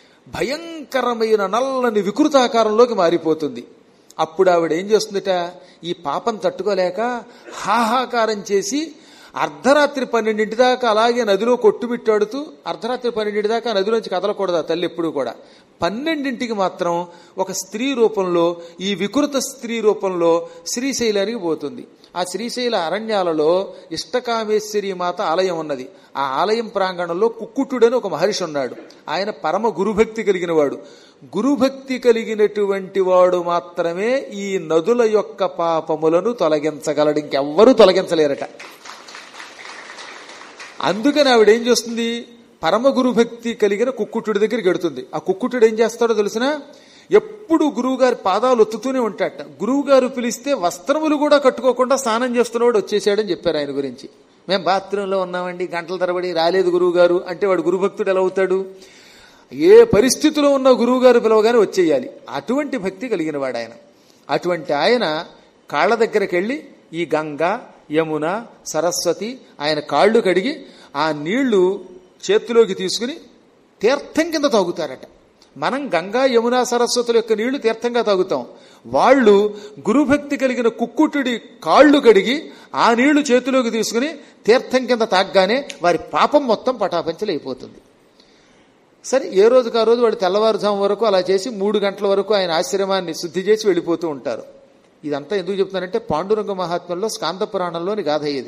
భయంకరమైన నల్లని వికృతాకారంలోకి మారిపోతుంది అప్పుడు ఆవిడ ఏం చేస్తుందట ఈ పాపం తట్టుకోలేక హాహాకారం చేసి అర్ధరాత్రి పన్నెండింటి దాకా అలాగే నదిలో కొట్టుమిట్టాడుతూ అర్ధరాత్రి పన్నెండింటి దాకా నదిలోంచి కదలకూడదు ఆ తల్లి ఎప్పుడు కూడా పన్నెండింటికి మాత్రం ఒక స్త్రీ రూపంలో ఈ వికృత స్త్రీ రూపంలో శ్రీశైలానికి పోతుంది ఆ శ్రీశైల అరణ్యాలలో ఇష్టకామేశ్వరి మాత ఆలయం ఉన్నది ఆ ఆలయం ప్రాంగణంలో కుక్కుటుడని ఒక మహర్షి ఉన్నాడు ఆయన పరమ గురుభక్తి కలిగిన వాడు గురుభక్తి కలిగినటువంటి వాడు మాత్రమే ఈ నదుల యొక్క పాపములను తొలగించగలడు ఇంకెవ్వరూ తొలగించలేరట అందుకని ఆవిడ ఏం చేస్తుంది పరమ గురుభక్తి కలిగిన కుక్కుటుడి దగ్గరికి వెడుతుంది ఆ కుక్కుటుడు ఏం చేస్తాడో తెలిసిన ఎప్పుడు గురువు గారి పాదాలు ఒత్తుతూనే ఉంటాడట గురువు గారు పిలిస్తే వస్త్రములు కూడా కట్టుకోకుండా స్నానం చేస్తున్నవాడు వచ్చేసాడని చెప్పారు ఆయన గురించి మేము బాత్రూంలో ఉన్నామండి గంటల తరబడి రాలేదు గురువు గారు అంటే వాడు గురుభక్తుడు ఎలా అవుతాడు ఏ పరిస్థితిలో ఉన్న గురువు గారు పిలవగానే వచ్చేయాలి అటువంటి భక్తి కలిగిన వాడు ఆయన అటువంటి ఆయన కాళ్ళ దగ్గరికి వెళ్ళి ఈ గంగ యమున సరస్వతి ఆయన కాళ్ళు కడిగి ఆ నీళ్లు చేతిలోకి తీసుకుని తీర్థం కింద తాగుతారట మనం గంగా యమున సరస్వతుల యొక్క నీళ్లు తీర్థంగా తాగుతాం వాళ్ళు గురుభక్తి కలిగిన కుక్కుటుడి కాళ్ళు కడిగి ఆ నీళ్లు చేతిలోకి తీసుకుని తీర్థం కింద తాగ్గానే వారి పాపం మొత్తం పటాపంచలైపోతుంది సరే ఏ రోజుకు ఆ రోజు వాడు తెల్లవారుజాము వరకు అలా చేసి మూడు గంటల వరకు ఆయన ఆశ్రమాన్ని శుద్ధి చేసి వెళ్ళిపోతూ ఉంటారు ఇదంతా ఎందుకు చెప్తున్నానంటే పాండురంగ మహాత్మ్యంలో స్కాంద పురాణంలోని గాథ ఇది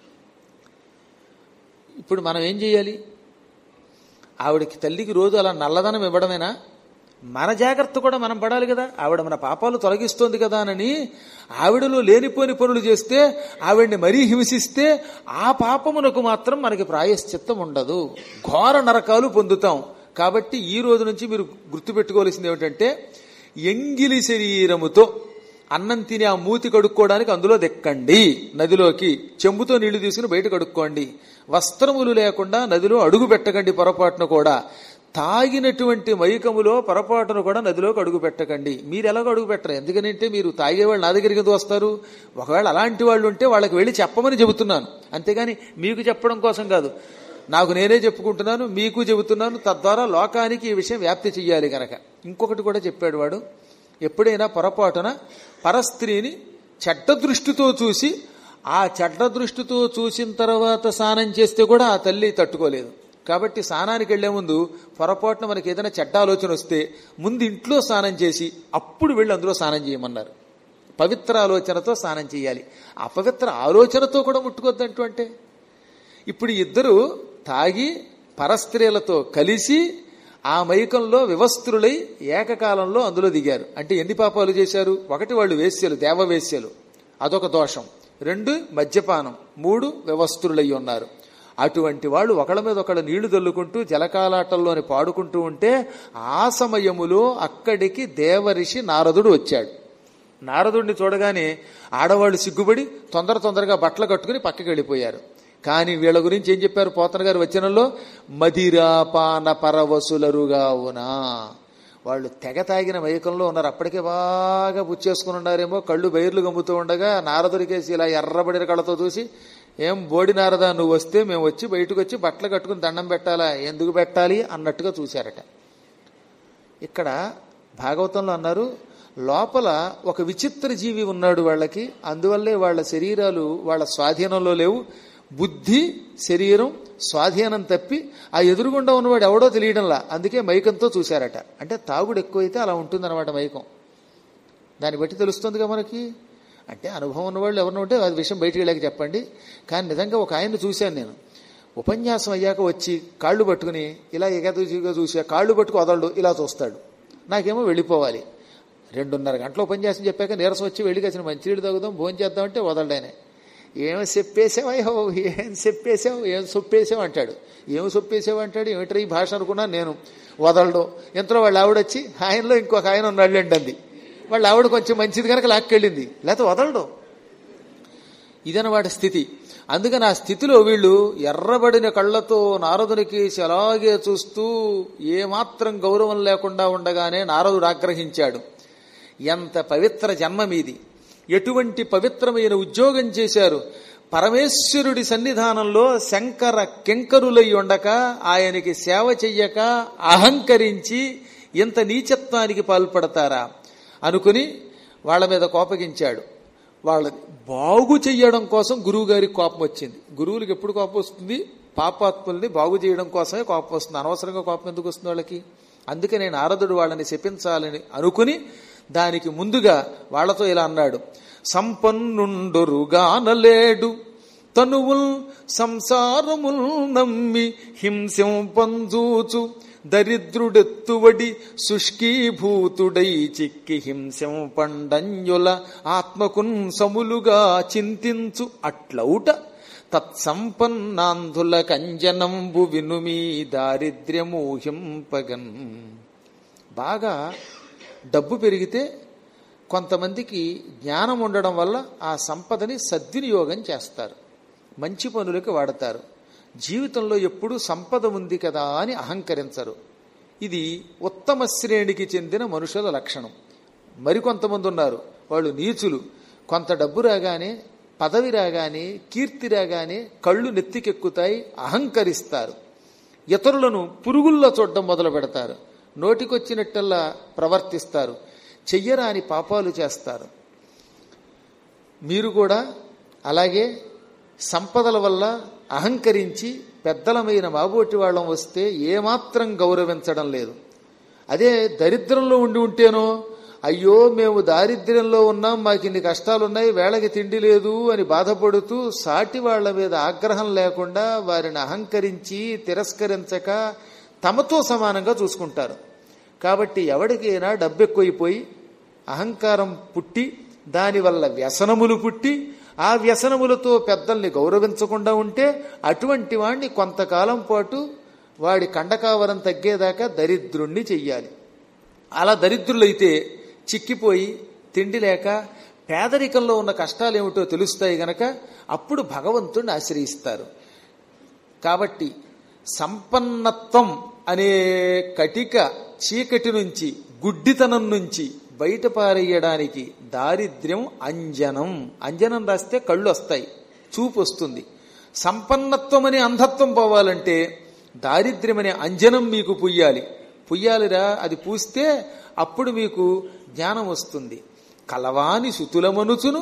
ఇప్పుడు మనం ఏం చేయాలి ఆవిడకి తల్లికి రోజు అలా నల్లదనం ఇవ్వడమేనా మన జాగ్రత్త కూడా మనం పడాలి కదా ఆవిడ మన పాపాలు తొలగిస్తోంది కదా అని ఆవిడలో లేనిపోని పనులు చేస్తే ఆవిడ్ని మరీ హింసిస్తే ఆ పాపమునకు మాత్రం మనకి ప్రాయశ్చిత్తం ఉండదు ఘోర నరకాలు పొందుతాం కాబట్టి ఈ రోజు నుంచి మీరు గుర్తుపెట్టుకోవాల్సింది ఏమిటంటే ఎంగిలి శరీరముతో అన్నం తిని ఆ మూతి కడుక్కోవడానికి అందులో దెక్కండి నదిలోకి చెంబుతో నీళ్లు తీసుకుని బయట కడుక్కోండి వస్త్రములు లేకుండా నదిలో అడుగు పెట్టకండి పొరపాటున కూడా తాగినటువంటి మైకములో పొరపాటును కూడా నదిలోకి అడుగు పెట్టకండి మీరు ఎలాగో అడుగు పెట్టరు ఎందుకనంటే మీరు తాగేవాళ్ళు నా దగ్గరికి ఎందుకు వస్తారు ఒకవేళ అలాంటి వాళ్ళు ఉంటే వాళ్ళకి వెళ్ళి చెప్పమని చెబుతున్నాను అంతేగాని మీకు చెప్పడం కోసం కాదు నాకు నేనే చెప్పుకుంటున్నాను మీకు చెబుతున్నాను తద్వారా లోకానికి ఈ విషయం వ్యాప్తి చెయ్యాలి కనుక ఇంకొకటి కూడా చెప్పాడు వాడు ఎప్పుడైనా పొరపాటున పరస్త్రీని చెడ్డ దృష్టితో చూసి ఆ చెడ్డ దృష్టితో చూసిన తర్వాత స్నానం చేస్తే కూడా ఆ తల్లి తట్టుకోలేదు కాబట్టి స్నానానికి వెళ్లే ముందు పొరపాటున మనకి ఏదైనా చెడ్డ ఆలోచన వస్తే ముందు ఇంట్లో స్నానం చేసి అప్పుడు వెళ్ళి అందులో స్నానం చేయమన్నారు పవిత్ర ఆలోచనతో స్నానం చేయాలి అపవిత్ర ఆలోచనతో కూడా ముట్టుకోద్దంటూ అంటే ఇప్పుడు ఇద్దరు తాగి పరస్త్రీలతో కలిసి ఆ మైకంలో వివస్త్రులై ఏకకాలంలో అందులో దిగారు అంటే ఎన్ని పాపాలు చేశారు ఒకటి వాళ్ళు వేశ్యలు దేవవేశ్యలు అదొక దోషం రెండు మద్యపానం మూడు వివస్త్రులై ఉన్నారు అటువంటి వాళ్ళు ఒకళ్ళ మీద ఒకళ్ళ నీళ్లు చల్లుకుంటూ జలకాలాటల్లోని పాడుకుంటూ ఉంటే ఆ సమయములో అక్కడికి దేవరిషి నారదుడు వచ్చాడు నారదుడిని చూడగానే ఆడవాళ్ళు సిగ్గుపడి తొందర తొందరగా బట్టలు కట్టుకుని పక్కకి వెళ్ళిపోయారు కానీ వీళ్ళ గురించి ఏం చెప్పారు పోతన గారి వచనంలో మదిరాపాన పరవసులరుగావునా వాళ్ళు తెగ తాగిన మైకంలో ఉన్నారు అప్పటికే బాగా పుచ్చేసుకుని ఉన్నారేమో కళ్ళు బైర్లు గమ్ముతూ ఉండగా నారదుడికేసి ఇలా ఎర్రబడిన కళ్ళతో చూసి ఏం బోడి నారదా నువ్వు వస్తే మేము వచ్చి బయటకు వచ్చి బట్టలు కట్టుకుని దండం పెట్టాలా ఎందుకు పెట్టాలి అన్నట్టుగా చూశారట ఇక్కడ భాగవతంలో అన్నారు లోపల ఒక విచిత్ర జీవి ఉన్నాడు వాళ్ళకి అందువల్లే వాళ్ళ శరీరాలు వాళ్ళ స్వాధీనంలో లేవు బుద్ధి శరీరం స్వాధీనం తప్పి ఆ ఎదురుగుండా ఉన్నవాడు ఎవడో తెలియడంలా అందుకే మైకంతో చూశారట అంటే తాగుడు ఎక్కువైతే అలా ఉంటుందన్నమాట మైకం దాన్ని బట్టి తెలుస్తుందిగా మనకి అంటే అనుభవం ఉన్నవాళ్ళు ఎవరిని ఉంటే అది విషయం బయటికి వెళ్ళాక చెప్పండి కానీ నిజంగా ఒక ఆయన్ని చూశాను నేను ఉపన్యాసం అయ్యాక వచ్చి కాళ్ళు పట్టుకుని ఇలా ఎగదూసిగా చూసా కాళ్ళు పట్టుకు వదలడు ఇలా చూస్తాడు నాకేమో వెళ్ళిపోవాలి రెండున్నర గంటల ఉపన్యాసం చెప్పాక నీరసం వచ్చి వెళ్ళి కాసిన మంచినీళ్ళు తాగుదాం భోజనం చేద్దామంటే వదలడానే ఏం చెప్పేసావయ్యో ఏం చెప్పేసావు ఏం సొప్పేసావు అంటాడు ఏం సొప్పేసావు అంటాడు ఏమిట్రా ఈ భాష అనుకున్నా నేను వదలడు ఎంతలో వాళ్ళ ఆవిడ వచ్చి ఆయనలో ఇంకొక ఆయన ఉన్నాళ్ళండి అంది వాళ్ళ ఆవిడ కొంచెం మంచిది కనుక లాక్కెళ్ళింది లేకపోతే వదలడు ఇదనమాట స్థితి అందుకని ఆ స్థితిలో వీళ్ళు ఎర్రబడిన కళ్ళతో నారదునికి అలాగే చూస్తూ ఏమాత్రం గౌరవం లేకుండా ఉండగానే నారదుడు ఆగ్రహించాడు ఎంత పవిత్ర జన్మ మీది ఎటువంటి పవిత్రమైన ఉద్యోగం చేశారు పరమేశ్వరుడి సన్నిధానంలో శంకర కెంకరులై ఉండక ఆయనకి సేవ చెయ్యక అహంకరించి ఇంత నీచత్వానికి పాల్పడతారా అనుకుని వాళ్ళ మీద కోపగించాడు వాళ్ళ బాగు చెయ్యడం కోసం గురువు గారికి కోపం వచ్చింది గురువులకు ఎప్పుడు కోపం వస్తుంది పాపాత్ముల్ని బాగు చేయడం కోసమే కోపం వస్తుంది అనవసరంగా కోపం ఎందుకు వస్తుంది వాళ్ళకి అందుకే నేను నారదుడు వాళ్ళని శపించాలని అనుకుని దానికి ముందుగా వాళ్లతో ఇలా అన్నాడు సంపన్నుండొరుగానలేడు తనువుల్ సంసారముల్ నమ్మి హింసం పంజూచు దరిద్రుడెత్తువడి శుష్కీభూతుడై చిక్కి హింసం పండంజుల ఆత్మకున్ సములుగా చింతించు అట్లౌట తత్సంపన్నాంధుల కంజనంబు వినుమీ దారిద్ర్యము హింపగన్ బాగా డబ్బు పెరిగితే కొంతమందికి జ్ఞానం ఉండడం వల్ల ఆ సంపదని సద్వినియోగం చేస్తారు మంచి పనులకు వాడతారు జీవితంలో ఎప్పుడూ సంపద ఉంది కదా అని అహంకరించరు ఇది ఉత్తమ శ్రేణికి చెందిన మనుషుల లక్షణం మరికొంతమంది ఉన్నారు వాళ్ళు నీచులు కొంత డబ్బు రాగానే పదవి రాగానే కీర్తి రాగానే కళ్ళు నెత్తికెక్కుతాయి అహంకరిస్తారు ఇతరులను పురుగుల్లో చూడడం మొదలు పెడతారు నోటికొచ్చినట్టల్లా ప్రవర్తిస్తారు చెయ్యరాని పాపాలు చేస్తారు మీరు కూడా అలాగే సంపదల వల్ల అహంకరించి పెద్దలమైన మాబోటి వాళ్ళం వస్తే ఏమాత్రం గౌరవించడం లేదు అదే దరిద్రంలో ఉండి ఉంటేనో అయ్యో మేము దారిద్ర్యంలో ఉన్నాం మాకు ఇన్ని కష్టాలున్నాయి వేళకి తిండి లేదు అని బాధపడుతూ సాటి వాళ్ళ మీద ఆగ్రహం లేకుండా వారిని అహంకరించి తిరస్కరించక తమతో సమానంగా చూసుకుంటారు కాబట్టి ఎవరికైనా డబ్బెక్కువైపోయి అహంకారం పుట్టి దానివల్ల వ్యసనములు పుట్టి ఆ వ్యసనములతో పెద్దల్ని గౌరవించకుండా ఉంటే అటువంటి వాణ్ణి కొంతకాలం పాటు వాడి కండకావరం తగ్గేదాకా దరిద్రుణ్ణి చెయ్యాలి అలా దరిద్రులైతే చిక్కిపోయి తిండి లేక పేదరికంలో ఉన్న కష్టాలు ఏమిటో తెలుస్తాయి గనక అప్పుడు భగవంతుణ్ణి ఆశ్రయిస్తారు కాబట్టి సంపన్నత్వం అనే కటిక చీకటి నుంచి గుడ్డితనం నుంచి బయటపారేయడానికి దారిద్ర్యం అంజనం అంజనం రాస్తే కళ్ళు వస్తాయి చూపు వస్తుంది సంపన్నత్వం అనే అంధత్వం పోవాలంటే దారిద్ర్యం అనే అంజనం మీకు పుయ్యాలి పుయ్యాలిరా అది పూస్తే అప్పుడు మీకు జ్ఞానం వస్తుంది కలవాని సుతులమనుచును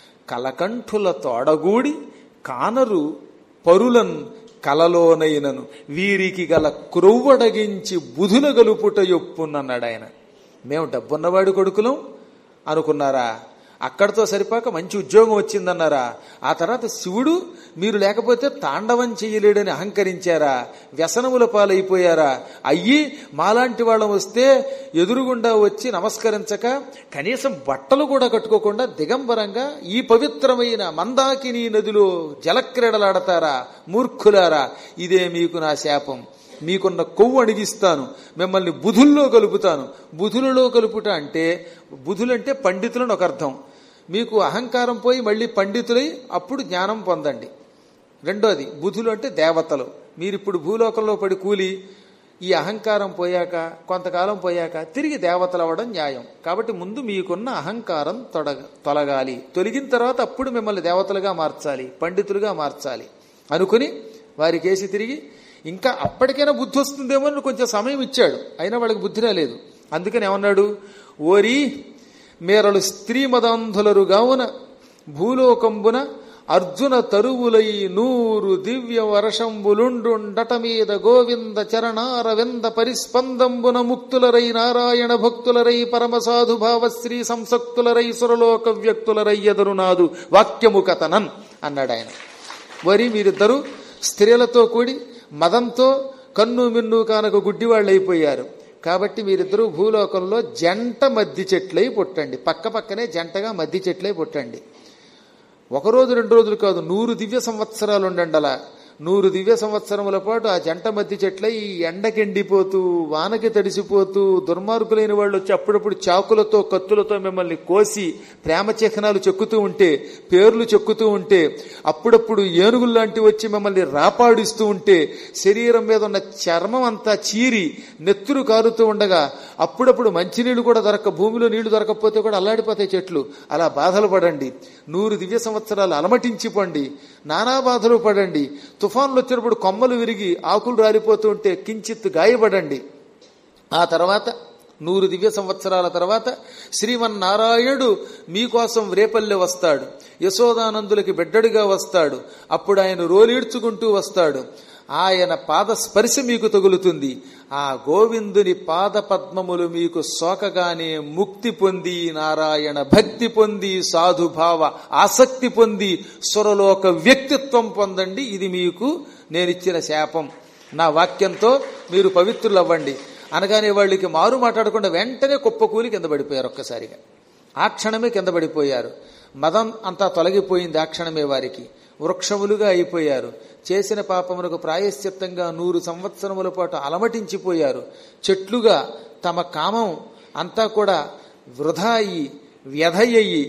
కలకంఠుల తోడగూడి కానరు పరులన్ కలలోనైనను వీరికి గల క్రొవ్వడగించి బుధుల గలుపుట యొప్పునన్నాడు ఆయన మేము డబ్బున్నవాడి కొడుకులం అనుకున్నారా అక్కడితో సరిపాక మంచి ఉద్యోగం వచ్చిందన్నారా ఆ తర్వాత శివుడు మీరు లేకపోతే తాండవం చెయ్యలేడని అహంకరించారా వ్యసనముల పాలైపోయారా అయ్యి మాలాంటి వాళ్ళం వస్తే ఎదురుగుండా వచ్చి నమస్కరించక కనీసం బట్టలు కూడా కట్టుకోకుండా దిగంబరంగా ఈ పవిత్రమైన మందాకిని నదిలో జలక్రీడలాడతారా మూర్ఖులారా ఇదే మీకు నా శాపం మీకున్న కొవ్వు అణిగిస్తాను మిమ్మల్ని బుధుల్లో కలుపుతాను బుధులలో కలుపుట అంటే బుధులంటే పండితులను ఒక అర్థం మీకు అహంకారం పోయి మళ్ళీ పండితులై అప్పుడు జ్ఞానం పొందండి రెండోది బుధులు అంటే దేవతలు మీరిప్పుడు భూలోకంలో పడి కూలి ఈ అహంకారం పోయాక కొంతకాలం పోయాక తిరిగి దేవతలు అవ్వడం న్యాయం కాబట్టి ముందు మీకున్న అహంకారం తొడగ తొలగాలి తొలగిన తర్వాత అప్పుడు మిమ్మల్ని దేవతలుగా మార్చాలి పండితులుగా మార్చాలి అనుకుని వారికేసి తిరిగి ఇంకా అప్పటికైనా బుద్ధి వస్తుందేమో అని కొంచెం సమయం ఇచ్చాడు అయినా వాళ్ళకి బుద్ధి రాలేదు అందుకని ఏమన్నాడు ఓరి మేరలు స్త్రీ మదాంధులరు గావున భూలోకంబున అర్జున తరువులై నూరు దివ్య వర్షంబులుండుండట మీద గోవింద చరణారవింద పరిస్పందంబున ముక్తులరై నారాయణ భక్తులరై పరమసాధు భావశ్రీ సంసక్తులరై సురలోక వ్యక్తులరై ఎదురునాదు వాక్యము కథనన్ అన్నాడు ఆయన వరి మీరిద్దరూ స్త్రీలతో కూడి మదంతో కన్ను మిన్ను కానక గుడ్డివాళ్ళు అయిపోయారు కాబట్టి మీరిద్దరూ భూలోకంలో జంట మద్ది చెట్లై పుట్టండి పక్క పక్కనే జంటగా మద్ది చెట్లై పుట్టండి ఒక రోజు రెండు రోజులు కాదు నూరు దివ్య సంవత్సరాలు ఉండండి అలా నూరు దివ్య సంవత్సరముల పాటు ఆ జంట మధ్య చెట్లై ఈ ఎండకెండిపోతూ వానకి తడిసిపోతూ దుర్మార్గులైన వాళ్ళు వచ్చి అప్పుడప్పుడు చాకులతో కత్తులతో మిమ్మల్ని కోసి ప్రేమ చిహ్నాలు చెక్కుతూ ఉంటే పేర్లు చెక్కుతూ ఉంటే అప్పుడప్పుడు ఏనుగులు లాంటివి వచ్చి మిమ్మల్ని రాపాడిస్తూ ఉంటే శరీరం మీద ఉన్న చర్మం అంతా చీరి నెత్తురు కారుతూ ఉండగా అప్పుడప్పుడు మంచినీళ్లు కూడా దొరక భూమిలో నీళ్లు దొరకకపోతే కూడా అల్లాడిపోతాయి చెట్లు అలా బాధలు పడండి నూరు దివ్య సంవత్సరాలు అలమటించిపోండి నానా బాధలు పడండి తుఫాన్లు వచ్చినప్పుడు కొమ్మలు విరిగి ఆకులు రాలిపోతూ ఉంటే కించిత్ గాయపడండి ఆ తర్వాత నూరు దివ్య సంవత్సరాల తర్వాత శ్రీమన్నారాయణుడు మీకోసం రేపల్లె వస్తాడు యశోదానందులకి బిడ్డడిగా వస్తాడు అప్పుడు ఆయన రోలీడ్చుకుంటూ వస్తాడు ఆయన పాద స్పర్శ మీకు తగులుతుంది ఆ గోవిందుని పాద పద్మములు మీకు సోకగానే ముక్తి పొంది నారాయణ భక్తి పొంది సాధుభావ ఆసక్తి పొంది సురలోక వ్యక్తిత్వం పొందండి ఇది మీకు నేనిచ్చిన శాపం నా వాక్యంతో మీరు పవిత్రులవ్వండి అనగానే వాళ్ళకి మారు మాట్లాడకుండా వెంటనే కుప్పకూలి కింద పడిపోయారు ఒక్కసారిగా ఆ క్షణమే కింద పడిపోయారు మదం అంతా తొలగిపోయింది ఆ క్షణమే వారికి వృక్షములుగా అయిపోయారు చేసిన పాపములకు ప్రాయశ్చిత్తంగా నూరు సంవత్సరముల పాటు అలమటించిపోయారు చెట్లుగా తమ కామం అంతా కూడా వృధా అయ్యి వ్యధయ్యి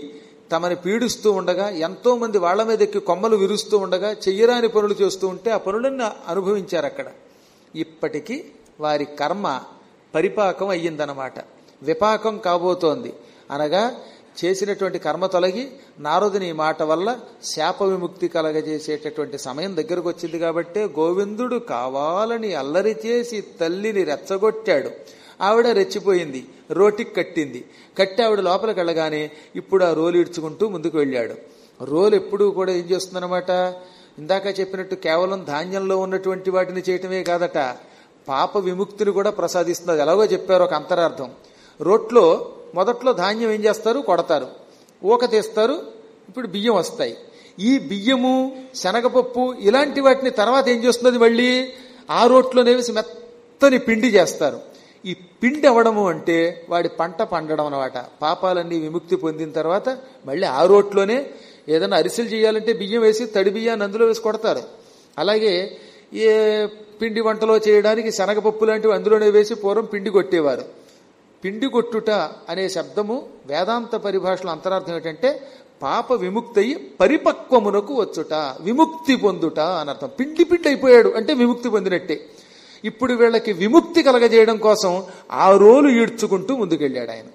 తమని పీడిస్తూ ఉండగా ఎంతో మంది వాళ్ల మీద ఎక్కి కొమ్మలు విరుస్తూ ఉండగా చెయ్యరాని పనులు చేస్తూ ఉంటే ఆ పనులన్నీ అనుభవించారు అక్కడ ఇప్పటికీ వారి కర్మ పరిపాకం అయ్యిందనమాట విపాకం కాబోతోంది అనగా చేసినటువంటి కర్మ తొలగి నారదుని ఈ మాట వల్ల శాప విముక్తి కలగజేసేటటువంటి సమయం దగ్గరకు వచ్చింది కాబట్టే గోవిందుడు కావాలని అల్లరి చేసి తల్లిని రెచ్చగొట్టాడు ఆవిడ రెచ్చిపోయింది రోటికి కట్టింది కట్టి ఆవిడ లోపలికి వెళ్ళగానే ఇప్పుడు ఆ రోలు ఇడ్చుకుంటూ ముందుకు వెళ్ళాడు రోలు ఎప్పుడూ కూడా ఏం చేస్తుందన్నమాట ఇందాక చెప్పినట్టు కేవలం ధాన్యంలో ఉన్నటువంటి వాటిని చేయటమే కాదట పాప విముక్తిని కూడా ప్రసాదిస్తుంది అది ఎలాగో చెప్పారు ఒక అంతరార్థం రోట్లో మొదట్లో ధాన్యం ఏం చేస్తారు కొడతారు ఊక తీస్తారు ఇప్పుడు బియ్యం వస్తాయి ఈ బియ్యము శనగపప్పు ఇలాంటి వాటిని తర్వాత ఏం చేస్తున్నది మళ్ళీ ఆ రోట్లోనే వేసి మెత్తని పిండి చేస్తారు ఈ పిండి అవ్వడము అంటే వాడి పంట పండడం అనమాట పాపాలన్నీ విముక్తి పొందిన తర్వాత మళ్ళీ ఆ రోట్లోనే ఏదైనా అరిసెలు చేయాలంటే బియ్యం వేసి తడి బియ్యాన్ని అందులో వేసి కొడతారు అలాగే ఏ పిండి వంటలో చేయడానికి శనగపప్పు లాంటివి అందులోనే వేసి పూర్వం పిండి కొట్టేవారు పిండి కొట్టుట అనే శబ్దము వేదాంత పరిభాషలో అంతరార్థం ఏంటంటే పాప విముక్తయి పరిపక్వమునకు వచ్చుట విముక్తి పొందుట అనర్థం పిండి పిండి అయిపోయాడు అంటే విముక్తి పొందినట్టే ఇప్పుడు వీళ్ళకి విముక్తి కలగజేయడం కోసం ఆ రోలు ఈడ్చుకుంటూ ముందుకెళ్ళాడు ఆయన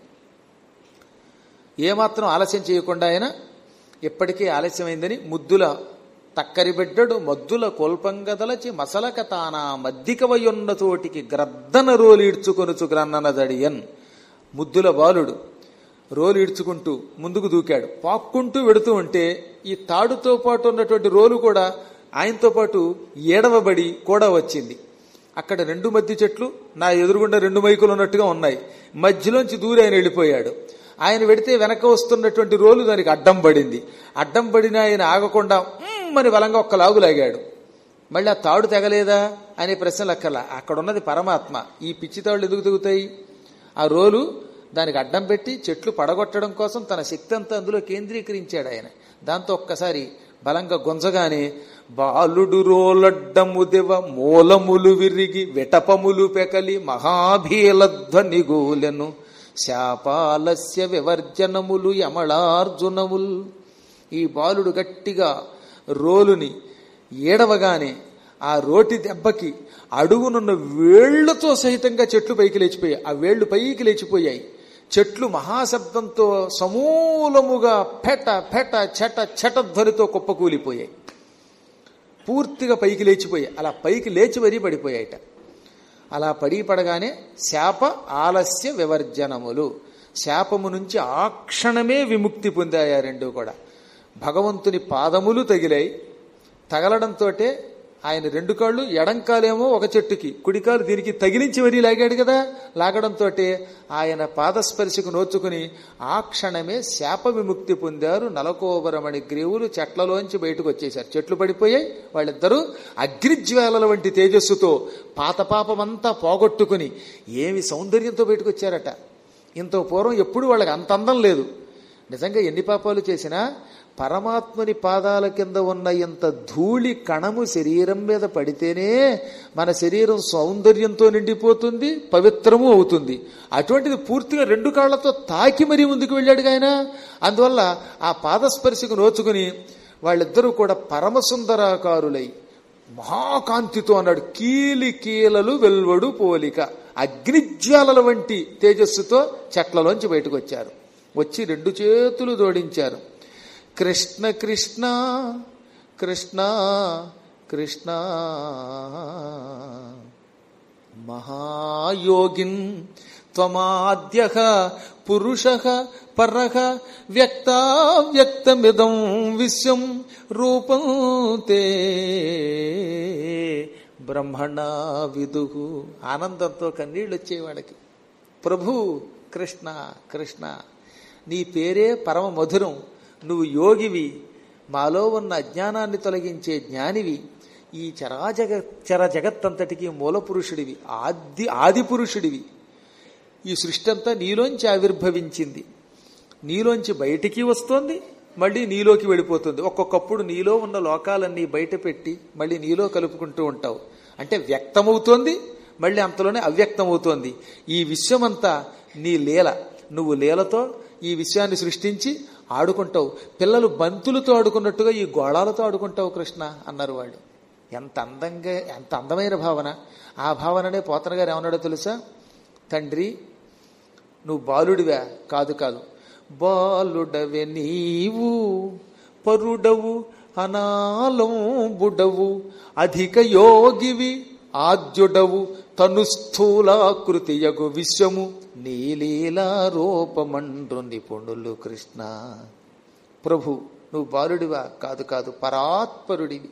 ఏమాత్రం ఆలస్యం చేయకుండా ఆయన ఇప్పటికీ ఆలస్యమైందని ముద్దుల తక్కరి బిడ్డడు మద్దుల కోల్పంగదలచి మసలక తానా మద్దికవయున్న చోటికి గ్రద్దన రోలీడ్చుకొనుచు గ్రన్ననదడియన్ ముద్దుల బాలుడు రోలు ఈడ్చుకుంటూ ముందుకు దూకాడు పాక్కుంటూ వెడుతూ ఉంటే ఈ తాడుతో పాటు ఉన్నటువంటి రోలు కూడా ఆయనతో పాటు ఏడవబడి కూడా వచ్చింది అక్కడ రెండు మధ్య చెట్లు నా ఎదురుగుండా రెండు మైకులు ఉన్నట్టుగా ఉన్నాయి మధ్యలోంచి దూరి ఆయన వెళ్ళిపోయాడు ఆయన వెడితే వెనక వస్తున్నటువంటి రోలు దానికి అడ్డం పడింది అడ్డం పడిన ఆయన ఆగకుండా "మ్మ్" అని బలంగా ఒక్క లాగు లాగాడు మళ్ళీ ఆ తాడు తెగలేదా అనే ప్రశ్నలు అక్కర్లా అక్కడ ఉన్నది పరమాత్మ ఈ పిచ్చి తాళ్ళు ఎందుకు తెగుతాయి ఆ రోలు దానికి అడ్డం పెట్టి చెట్లు పడగొట్టడం కోసం తన శక్తి అంతా అందులో కేంద్రీకరించాడు ఆయన దాంతో ఒక్కసారి బలంగా గుంజగానే బాలుడు రోలడ్డము దివ మూలములు విరిగి విటపములు పెకలి మహాభీలధ్వని గూలెను శాపాలస్య వివర్జనములు యమళార్జునముల్ ఈ బాలుడు గట్టిగా రోలుని ఏడవగానే ఆ రోటి దెబ్బకి అడుగునున్న వేళ్లతో సహితంగా చెట్లు పైకి లేచిపోయాయి ఆ వేళ్లు పైకి లేచిపోయాయి చెట్లు మహాశబ్దంతో సమూలముగా ఫెట ఫెట చెట చెట ధ్వనితో కుప్పకూలిపోయాయి పూర్తిగా పైకి లేచిపోయాయి అలా పైకి లేచి మరీ పడిపోయాయిట అలా పడి పడగానే శాప ఆలస్య వివర్జనములు శాపము నుంచి ఆ క్షణమే విముక్తి పొందాయి రెండు కూడా భగవంతుని పాదములు తగిలాయి తగలడంతో ఆయన రెండు కాళ్ళు ఎడంకాలేమో ఒక చెట్టుకి కుడికాలు దీనికి తగిలించి మరీ లాగాడు కదా లాగడంతో ఆయన పాదస్పర్శకు నోచుకుని ఆ క్షణమే శాప విముక్తి పొందారు నలకోబరమణి గ్రీవులు చెట్లలోంచి బయటకు వచ్చేశారు చెట్లు పడిపోయాయి వాళ్ళిద్దరూ అగ్నిజ్వాలల వంటి తేజస్సుతో పాత పాపమంతా పోగొట్టుకుని ఏమి సౌందర్యంతో బయటకు వచ్చారట ఇంత పూర్వం ఎప్పుడు వాళ్ళకి అంత అందం లేదు నిజంగా ఎన్ని పాపాలు చేసినా పరమాత్మని పాదాల కింద ఉన్న ఇంత ధూళి కణము శరీరం మీద పడితేనే మన శరీరం సౌందర్యంతో నిండిపోతుంది పవిత్రము అవుతుంది అటువంటిది పూర్తిగా రెండు కాళ్లతో తాకి మరీ ముందుకు వెళ్ళాడు ఆయన అందువల్ల ఆ పాదస్పర్శకు నోచుకుని వాళ్ళిద్దరూ కూడా పరమసుందరాకారులై మహాకాంతితో అన్నాడు కీలి కీలలు వెల్వడు పోలిక అగ్నిజ్వాలల వంటి తేజస్సుతో చెట్లలోంచి బయటకు వచ్చారు వచ్చి రెండు చేతులు జోడించారు కృష్ణ కృష్ణ కృష్ణ కృష్ణ మహాయోగిన్ త్వమాద్య పురుష పరః వ్యక్తావ్యక్తమిదం విశ్వం రూపం తే బ్రహ్మణ విదు ఆనందంతో కన్నీళ్ళు వచ్చేవాడికి ప్రభు కృష్ణ కృష్ణ నీ పేరే పరమ మధురం నువ్వు యోగివి మాలో ఉన్న అజ్ఞానాన్ని తొలగించే జ్ఞానివి ఈ చరాజగ చర జగత్తంతటికి మూల పురుషుడివి ఆది ఆది పురుషుడివి ఈ సృష్టి అంతా నీలోంచి ఆవిర్భవించింది నీలోంచి బయటికి వస్తోంది మళ్ళీ నీలోకి వెళ్ళిపోతుంది ఒక్కొక్కప్పుడు నీలో ఉన్న లోకాలన్నీ బయట పెట్టి మళ్ళీ నీలో కలుపుకుంటూ ఉంటావు అంటే వ్యక్తమవుతోంది మళ్ళీ అంతలోనే అవ్యక్తమవుతోంది ఈ విశ్వమంతా నీ లీల నువ్వు లీలతో ఈ విశ్వాన్ని సృష్టించి ఆడుకుంటావు పిల్లలు బంతులతో ఆడుకున్నట్టుగా ఈ గోళాలతో ఆడుకుంటావు కృష్ణ అన్నారు వాళ్ళు ఎంత అందంగా ఎంత అందమైన భావన ఆ భావననే పోతన గారు ఏమన్నాడో తెలుసా తండ్రి నువ్వు బాలుడివా కాదు కాదు బాలుడవే నీవు పరుడవు అనాలంబుడవు అధిక యోగివి ఆద్యుడవు తను స్థూలాకృతియగు విశ్వము నీలీలా రూపమండ్రు నిపుణులు కృష్ణ ప్రభు నువ్వు బాలుడివా కాదు కాదు పరాత్పరుడివి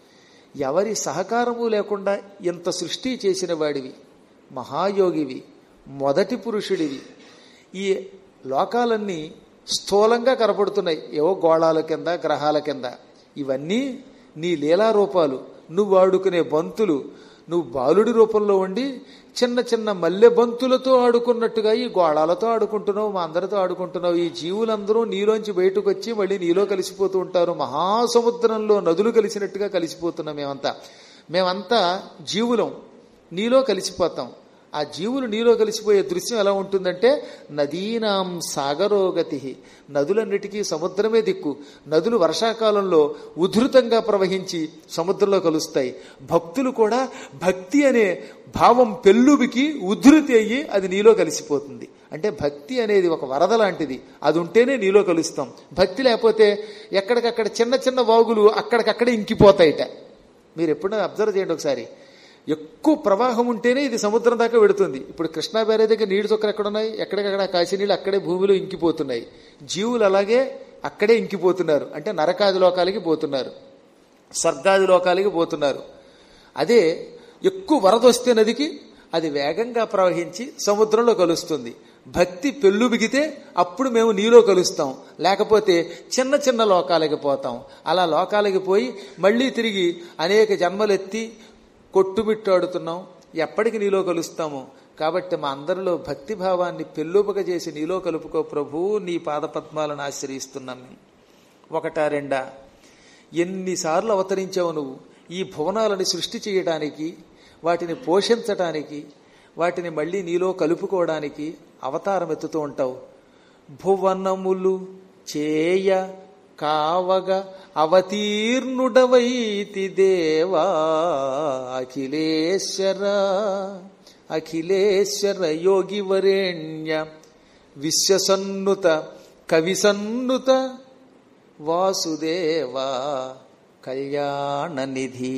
ఎవరి సహకారము లేకుండా ఇంత సృష్టి చేసిన వాడివి మహాయోగివి మొదటి పురుషుడివి ఈ లోకాలన్నీ స్థూలంగా కనపడుతున్నాయి ఏవో గోళాల కింద గ్రహాల కింద ఇవన్నీ నీ లీలారూపాలు నువ్వు ఆడుకునే బంతులు నువ్వు బాలుడి రూపంలో ఉండి చిన్న చిన్న మల్లె బంతులతో ఆడుకున్నట్టుగా ఈ గోళాలతో ఆడుకుంటున్నావు మా అందరితో ఆడుకుంటున్నావు ఈ జీవులందరూ నీలోంచి బయటకు వచ్చి మళ్ళీ నీలో కలిసిపోతూ ఉంటారు మహాసముద్రంలో నదులు కలిసినట్టుగా కలిసిపోతున్నాం మేమంతా మేమంతా జీవులం నీలో కలిసిపోతాం ఆ జీవులు నీలో కలిసిపోయే దృశ్యం ఎలా ఉంటుందంటే నదీనాం సాగరోగతి నదులన్నిటికీ సముద్రమే దిక్కు నదులు వర్షాకాలంలో ఉధృతంగా ప్రవహించి సముద్రంలో కలుస్తాయి భక్తులు కూడా భక్తి అనే భావం పెళ్ళుబికి ఉధృతి అయ్యి అది నీలో కలిసిపోతుంది అంటే భక్తి అనేది ఒక వరద లాంటిది అది ఉంటేనే నీలో కలుస్తాం భక్తి లేకపోతే ఎక్కడికక్కడ చిన్న చిన్న వాగులు అక్కడికక్కడే ఇంకిపోతాయిట మీరు ఎప్పుడైనా అబ్జర్వ్ చేయండి ఒకసారి ఎక్కువ ప్రవాహం ఉంటేనే ఇది సముద్రం దాకా వెడుతుంది ఇప్పుడు కృష్ణా బ్యారే దగ్గర నీటి చొక్కలు ఎక్కడ ఉన్నాయి ఎక్కడికక్కడ కాశీ నీళ్ళు అక్కడే భూమిలో ఇంకిపోతున్నాయి జీవులు అలాగే అక్కడే ఇంకిపోతున్నారు అంటే నరకాది లోకాలకి పోతున్నారు స్వర్గాది లోకాలకి పోతున్నారు అదే ఎక్కువ వరద వస్తే నదికి అది వేగంగా ప్రవహించి సముద్రంలో కలుస్తుంది భక్తి పెళ్ళు బిగితే అప్పుడు మేము నీలో కలుస్తాం లేకపోతే చిన్న చిన్న లోకాలకి పోతాం అలా లోకాలకి పోయి మళ్ళీ తిరిగి అనేక జన్మలెత్తి కొట్టుమిట్టాడుతున్నాం ఎప్పటికి నీలో కలుస్తాము కాబట్టి మా అందరిలో భక్తి భావాన్ని పెళ్ళుపక చేసి నీలో కలుపుకో ప్రభు నీ పాదపద్మాలను ఆశ్రయిస్తున్నాం మేము ఒకటా రెండా ఎన్నిసార్లు అవతరించావు నువ్వు ఈ భువనాలని సృష్టి చేయడానికి వాటిని పోషించటానికి వాటిని మళ్ళీ నీలో కలుపుకోవడానికి అవతారం ఎత్తుతూ ఉంటావు భువనములు చేయ కావగ అవతీర్ణుడవైతి దేవా అఖిలేశ్వర అఖిలేశ్వర యోగి వరేణ్య విశ్వసన్నుత కవిసన్నుత వాసుదేవ కళ్యాణ నిధి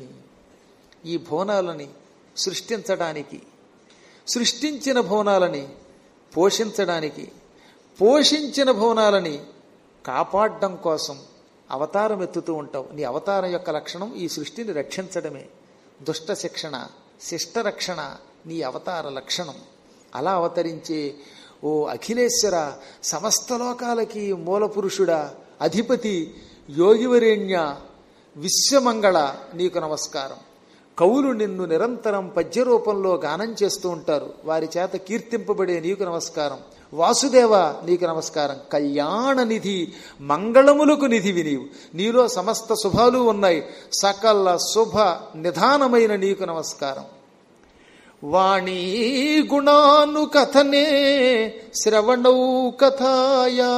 ఈ భువనాలని సృష్టించడానికి సృష్టించిన భువనాలని పోషించడానికి పోషించిన భువనాలని కాపాడడం కోసం అవతారం ఎత్తుతూ ఉంటావు నీ అవతారం యొక్క లక్షణం ఈ సృష్టిని రక్షించడమే దుష్ట శిక్షణ శిష్ట రక్షణ నీ అవతార లక్షణం అలా అవతరించే ఓ అఖిలేశ్వర సమస్త లోకాలకి మూల పురుషుడా అధిపతి యోగివరేణ్య విశ్వమంగళ నీకు నమస్కారం కవులు నిన్ను నిరంతరం పద్య రూపంలో గానం చేస్తూ ఉంటారు వారి చేత కీర్తింపబడే నీకు నమస్కారం వాసుదేవ నీకు నమస్కారం కళ్యాణ నిధి మంగళములకు నిధివి నీవు నీలో సమస్త శుభాలు ఉన్నాయి సకల శుభ నిధానమైన నీకు నమస్కారం వాణీ గుణాను కథనే శ్రవణౌ కథాయా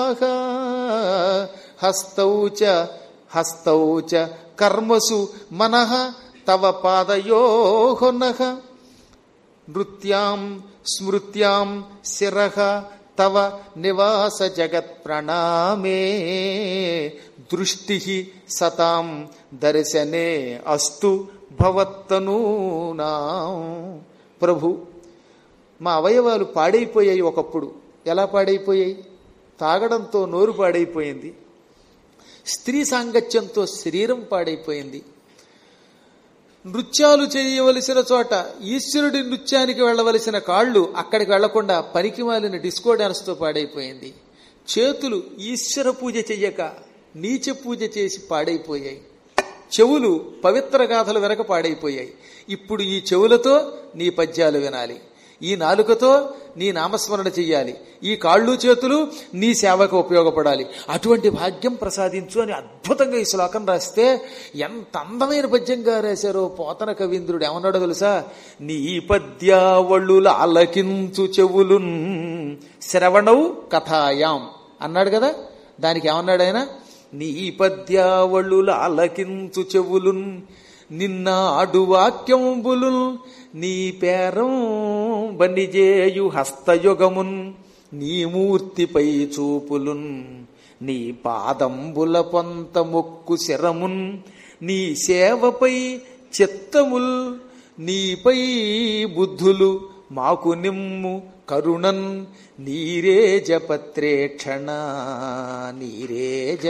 హస్తౌ చ హస్తౌ చ కర్మసు మనః తవ పాదయోహనః నృత్యాం స్మృత్యాం శిరః తవ నివాస జగత్ ప్రణామే దృష్టి సతాం దర్శనే అస్తు భవత్తనూనా ప్రభు మా అవయవాలు పాడైపోయాయి ఒకప్పుడు ఎలా పాడైపోయాయి తాగడంతో నోరు పాడైపోయింది స్త్రీ సాంగత్యంతో శరీరం పాడైపోయింది నృత్యాలు చేయవలసిన చోట ఈశ్వరుడి నృత్యానికి వెళ్ళవలసిన కాళ్ళు అక్కడికి వెళ్లకుండా పనికి మాలిన డిస్కో డాన్స్తో పాడైపోయింది చేతులు ఈశ్వర పూజ చెయ్యక నీచ పూజ చేసి పాడైపోయాయి చెవులు పవిత్ర గాథలు వెనక పాడైపోయాయి ఇప్పుడు ఈ చెవులతో నీ పద్యాలు వినాలి ఈ నాలుకతో నీ నామస్మరణ చెయ్యాలి ఈ కాళ్ళు చేతులు నీ సేవకు ఉపయోగపడాలి అటువంటి భాగ్యం ప్రసాదించు అని అద్భుతంగా ఈ శ్లోకం రాస్తే ఎంత అందమైన పద్యంగా రాశారో పోతన కవీంద్రుడు ఏమన్నాడో తెలుసా నీ పద్యావళ్ళు ఆలకించు చెవులున్ శ్రవణవు కథాయాం అన్నాడు కదా దానికి ఏమన్నాడు ఆయన నీ పద్యావళుల అలకించు చెవులున్ నిన్న అడువాక్యంబులున్ నీ పేరం బనిజేయు హస్తయుగమున్ నీ మూర్తిపై చూపులున్ నీ పాదంబుల పొంత మొక్కు శరమున్ నీ సేవపై చిత్తముల్ నీపై బుద్ధులు మాకు నిమ్ము కరుణన్ నీరే జపత్రేక్షణ నీరే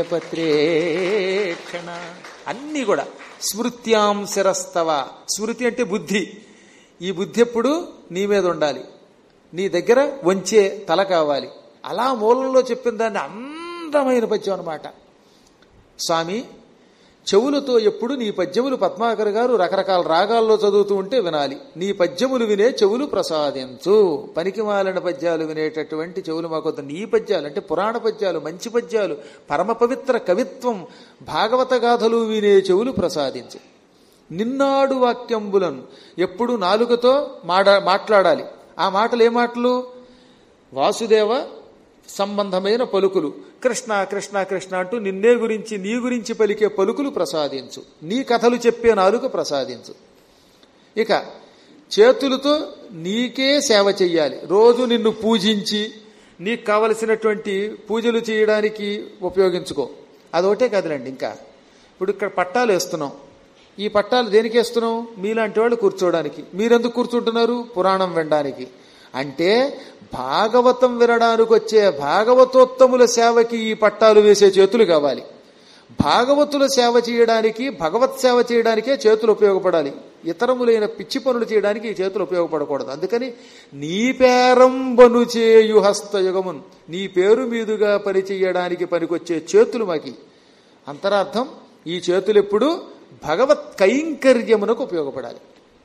జపత్రేక్షణ అన్నీ కూడా స్మృత్యాం శిరస్తవ స్మృతి అంటే బుద్ధి ఈ బుద్ధి ఎప్పుడు నీ మీద ఉండాలి నీ దగ్గర వంచే తల కావాలి అలా మూలంలో చెప్పిన దాన్ని అందమైన పద్యం అనమాట స్వామి చెవులతో ఎప్పుడు నీ పద్యములు పద్మాకర్ గారు రకరకాల రాగాల్లో చదువుతూ ఉంటే వినాలి నీ పద్యములు వినే చెవులు ప్రసాదించు పనికిమాలిన పద్యాలు వినేటటువంటి చెవులు మాకొద్దు నీ పద్యాలు అంటే పురాణ పద్యాలు మంచి పద్యాలు పరమ పవిత్ర కవిత్వం భాగవత గాథలు వినే చెవులు ప్రసాదించు నిన్నాడు వాక్యంబులను ఎప్పుడు నాలుకతో మాడ మాట్లాడాలి ఆ మాటలు ఏ మాటలు వాసుదేవ సంబంధమైన పలుకులు కృష్ణ కృష్ణ కృష్ణ అంటూ నిన్నే గురించి నీ గురించి పలికే పలుకులు ప్రసాదించు నీ కథలు చెప్పే నాలుక ప్రసాదించు ఇక చేతులతో నీకే సేవ చెయ్యాలి రోజు నిన్ను పూజించి నీకు కావలసినటువంటి పూజలు చేయడానికి ఉపయోగించుకో అదొకటే కదలండి ఇంకా ఇప్పుడు ఇక్కడ పట్టాలు వేస్తున్నాం ఈ పట్టాలు దేనికి వేస్తున్నాం మీలాంటి వాళ్ళు కూర్చోవడానికి మీరెందుకు కూర్చుంటున్నారు పురాణం వినడానికి అంటే భాగవతం వినడానికి వచ్చే భాగవతోత్తముల సేవకి ఈ పట్టాలు వేసే చేతులు కావాలి భాగవతుల సేవ చేయడానికి భగవత్ సేవ చేయడానికే చేతులు ఉపయోగపడాలి ఇతరములైన పిచ్చి పనులు చేయడానికి ఈ చేతులు ఉపయోగపడకూడదు అందుకని నీ పేరంబను చేయు హస్తయుగమున్ నీ పేరు మీదుగా పనిచేయడానికి పనికొచ్చే చేతులు మాకి అంతరార్థం ఈ చేతులు ఎప్పుడు భగవత్ కైంకర్యమునకు ఉపయోగపడాలి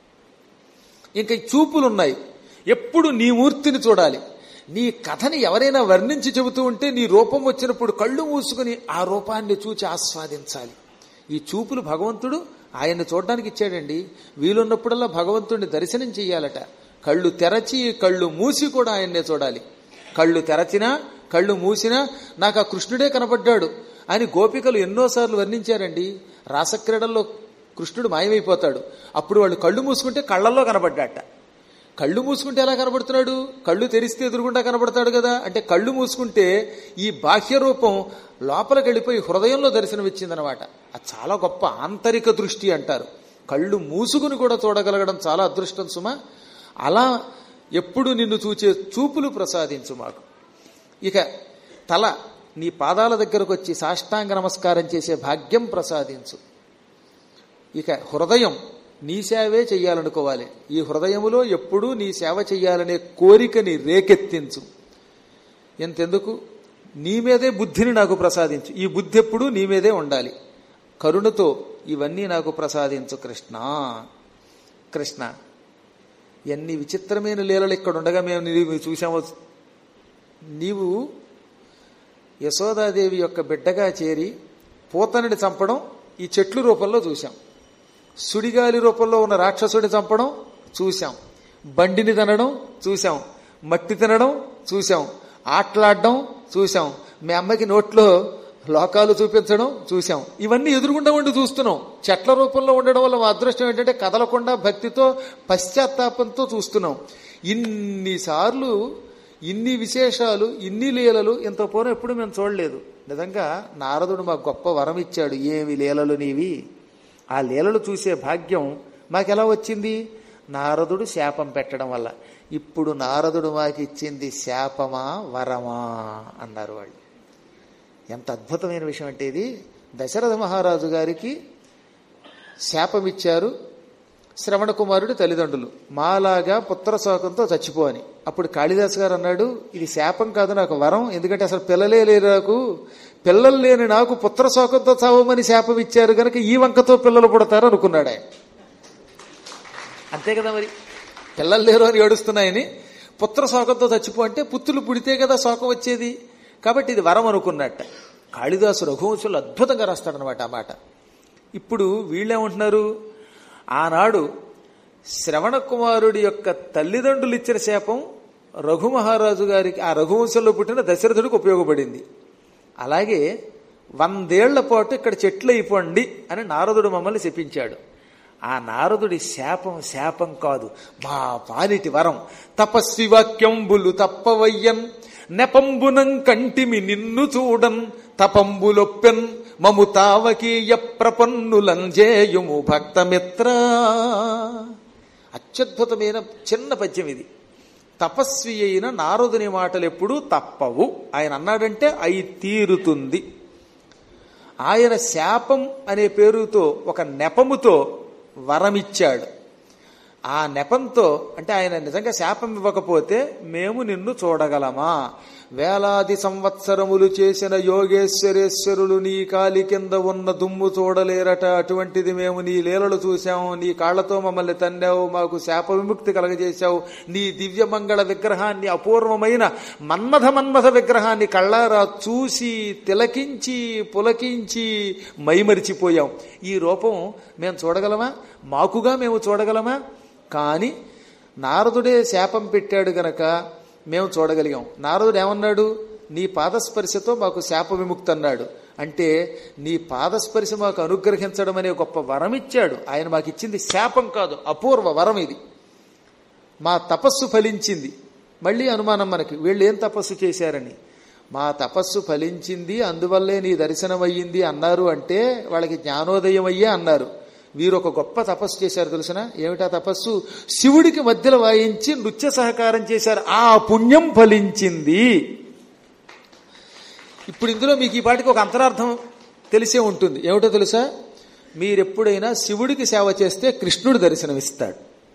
ఇంకా ఈ చూపులున్నాయి ఎప్పుడు నీ మూర్తిని చూడాలి నీ కథని ఎవరైనా వర్ణించి చెబుతూ ఉంటే నీ రూపం వచ్చినప్పుడు కళ్ళు మూసుకుని ఆ రూపాన్ని చూచి ఆస్వాదించాలి ఈ చూపులు భగవంతుడు ఆయన్ని చూడడానికి ఇచ్చాడండి వీలున్నప్పుడల్లా భగవంతుడిని దర్శనం చెయ్యాలట కళ్ళు తెరచి కళ్ళు మూసి కూడా ఆయన్నే చూడాలి కళ్ళు తెరచినా కళ్ళు మూసినా నాకు ఆ కృష్ణుడే కనబడ్డాడు అని గోపికలు ఎన్నోసార్లు వర్ణించారండి రాసక్రీడల్లో కృష్ణుడు మాయమైపోతాడు అప్పుడు వాళ్ళు కళ్ళు మూసుకుంటే కళ్ళల్లో కనబడ్డాట కళ్ళు మూసుకుంటే ఎలా కనబడుతున్నాడు కళ్ళు తెరిస్తే ఎదురుగుండా కనబడతాడు కదా అంటే కళ్ళు మూసుకుంటే ఈ బాహ్య రూపం లోపలికి వెళ్ళిపోయి హృదయంలో దర్శనమిచ్చిందనమాట అది చాలా గొప్ప ఆంతరిక దృష్టి అంటారు కళ్ళు మూసుకుని కూడా చూడగలగడం చాలా అదృష్టం సుమ అలా ఎప్పుడు నిన్ను చూచే చూపులు ప్రసాదించు మాకు ఇక తల నీ పాదాల దగ్గరకు వచ్చి సాష్టాంగ నమస్కారం చేసే భాగ్యం ప్రసాదించు ఇక హృదయం నీ సేవే చెయ్యాలనుకోవాలి ఈ హృదయములో ఎప్పుడూ నీ సేవ చెయ్యాలనే కోరికని రేకెత్తించు ఎంతెందుకు నీ మీదే బుద్ధిని నాకు ప్రసాదించు ఈ బుద్ధి ఎప్పుడూ నీ మీదే ఉండాలి కరుణతో ఇవన్నీ నాకు ప్రసాదించు కృష్ణ కృష్ణ ఎన్ని విచిత్రమైన లీలలు ఇక్కడ ఉండగా మేము నీవు చూసామో నీవు యశోదాదేవి యొక్క బిడ్డగా చేరి పూతనని చంపడం ఈ చెట్లు రూపంలో చూశాం సుడిగాలి రూపంలో ఉన్న రాక్షసుడిని చంపడం చూశాం బండిని తినడం చూశాం మట్టి తినడం చూశాం ఆటలాడడం చూశాం మీ అమ్మకి నోట్లో లోకాలు చూపించడం చూశాం ఇవన్నీ ఎదురుగుండా ఉండి చూస్తున్నాం చెట్ల రూపంలో ఉండడం వల్ల మా అదృష్టం ఏంటంటే కదలకుండా భక్తితో పశ్చాత్తాపంతో చూస్తున్నాం ఇన్నిసార్లు ఇన్ని విశేషాలు ఇన్ని లీలలు ఇంత పూర్వం ఎప్పుడు మేము చూడలేదు నిజంగా నారదుడు మాకు గొప్ప వరం ఇచ్చాడు ఏమి లీలలు నీవి ఆ లీలలు చూసే భాగ్యం మాకెలా వచ్చింది నారదుడు శాపం పెట్టడం వల్ల ఇప్పుడు నారదుడు మాకు ఇచ్చింది శాపమా వరమా అన్నారు వాళ్ళు ఎంత అద్భుతమైన విషయం అంటే ఇది దశరథ మహారాజు గారికి శాపం ఇచ్చారు శ్రవణ కుమారుడి తల్లిదండ్రులు మాలాగా పుత్ర శోకంతో చచ్చిపోని అప్పుడు కాళిదాస్ గారు అన్నాడు ఇది శాపం కాదు నాకు వరం ఎందుకంటే అసలు పిల్లలే లేరు నాకు పిల్లలు లేని నాకు పుత్ర శోకంతో చావమని శాపం ఇచ్చారు కనుక ఈ వంకతో పిల్లలు పుడతారు అనుకున్నాడు ఆయన అంతే కదా మరి పిల్లలు లేరు అని ఏడుస్తున్నాయని పుత్ర శోకంతో చచ్చిపో అంటే పుత్రులు పుడితే కదా శోకం వచ్చేది కాబట్టి ఇది వరం అనుకున్నట్ట కాళిదాసు రఘువంశులు అద్భుతంగా రాస్తాడనమాట ఆ మాట ఇప్పుడు వీళ్ళేమంటున్నారు ఆనాడు శ్రవణ కుమారుడి యొక్క తల్లిదండ్రులు ఇచ్చిన శాపం రఘు మహారాజు గారికి ఆ రఘువంశంలో పుట్టిన దశరథుడికి ఉపయోగపడింది అలాగే వందేళ్ల పాటు ఇక్కడ చెట్లు అయిపోండి అని నారదుడు మమ్మల్ని శపించాడు ఆ నారదుడి శాపం శాపం కాదు మా పాలిటి వరం తపస్వి వాక్యంబులు తప్పవయ్యన్ నెపంబునం కంటిమి నిన్ను చూడన్ తపంబులొప్పెన్ మము తావకీయ ప్రపన్నులంజేయుము భక్తమిత్ర అత్యద్భుతమైన చిన్న పద్యం ఇది తపస్వి అయిన నారదుని మాటలు ఎప్పుడూ తప్పవు ఆయన అన్నాడంటే అయి తీరుతుంది ఆయన శాపం అనే పేరుతో ఒక నెపముతో వరమిచ్చాడు ఆ నెపంతో అంటే ఆయన నిజంగా శాపం ఇవ్వకపోతే మేము నిన్ను చూడగలమా వేలాది సంవత్సరములు చేసిన యోగేశ్వరేశ్వరులు నీ కాలి కింద ఉన్న దుమ్ము చూడలేరట అటువంటిది మేము నీ లీలలు చూశాము నీ కాళ్లతో మమ్మల్ని తన్నావు మాకు శాప విముక్తి కలగజేశావు నీ దివ్యమంగళ విగ్రహాన్ని అపూర్వమైన మన్మథ మన్మథ విగ్రహాన్ని కళ్ళారా చూసి తిలకించి పులకించి మైమరిచిపోయాం ఈ రూపం మేము చూడగలమా మాకుగా మేము చూడగలమా కానీ నారదుడే శాపం పెట్టాడు గనక మేము చూడగలిగాం నారదుడు ఏమన్నాడు నీ పాదస్పర్శతో మాకు శాప విముక్తి అన్నాడు అంటే నీ పాదస్పర్శ మాకు అనుగ్రహించడం అనే గొప్ప వరం ఇచ్చాడు ఆయన మాకు ఇచ్చింది శాపం కాదు అపూర్వ వరం ఇది మా తపస్సు ఫలించింది మళ్ళీ అనుమానం మనకి వీళ్ళు ఏం తపస్సు చేశారని మా తపస్సు ఫలించింది అందువల్లే నీ దర్శనం అయ్యింది అన్నారు అంటే వాళ్ళకి జ్ఞానోదయం అయ్యే అన్నారు వీరు ఒక గొప్ప తపస్సు చేశారు తెలిసిన ఏమిటా తపస్సు శివుడికి మధ్యలో వాయించి నృత్య సహకారం చేశారు ఆ పుణ్యం ఫలించింది ఇప్పుడు ఇందులో మీకు ఈ పాటికి ఒక అంతరార్థం తెలిసే ఉంటుంది ఏమిటో తెలుసా మీరెప్పుడైనా శివుడికి సేవ చేస్తే కృష్ణుడు దర్శనమిస్తాడు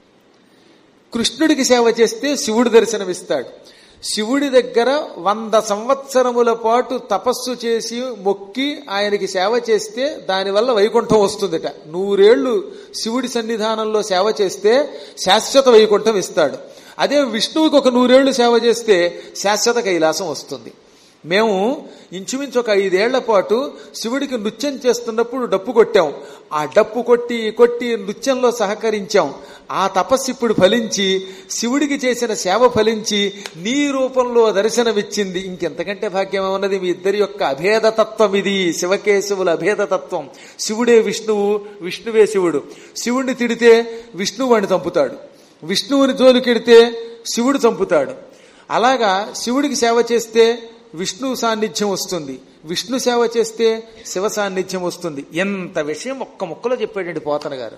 కృష్ణుడికి సేవ చేస్తే శివుడు దర్శనమిస్తాడు శివుడి దగ్గర వంద సంవత్సరముల పాటు తపస్సు చేసి మొక్కి ఆయనకి సేవ చేస్తే దానివల్ల వైకుంఠం వస్తుందట నూరేళ్లు శివుడి సన్నిధానంలో సేవ చేస్తే శాశ్వత వైకుంఠం ఇస్తాడు అదే విష్ణువుకి ఒక నూరేళ్లు సేవ చేస్తే శాశ్వత కైలాసం వస్తుంది మేము ఇంచుమించు ఒక ఐదేళ్ల పాటు శివుడికి నృత్యం చేస్తున్నప్పుడు డప్పు కొట్టాం ఆ డప్పు కొట్టి కొట్టి నృత్యంలో సహకరించాం ఆ తపస్సు ఇప్పుడు ఫలించి శివుడికి చేసిన సేవ ఫలించి నీ రూపంలో దర్శనమిచ్చింది ఇంకెంతకంటే భాగ్యం ఉన్నది మీ ఇద్దరి యొక్క అభేదతత్వం ఇది శివకేశవుల అభేదతత్వం శివుడే విష్ణువు విష్ణువే శివుడు శివుడిని తిడితే విష్ణువు వాడిని చంపుతాడు విష్ణువుని జోలికెడితే శివుడు చంపుతాడు అలాగా శివుడికి సేవ చేస్తే విష్ణు సాన్నిధ్యం వస్తుంది విష్ణు సేవ చేస్తే శివ సాన్నిధ్యం వస్తుంది ఎంత విషయం ఒక్క ముక్కలో చెప్పాడండి పోతన గారు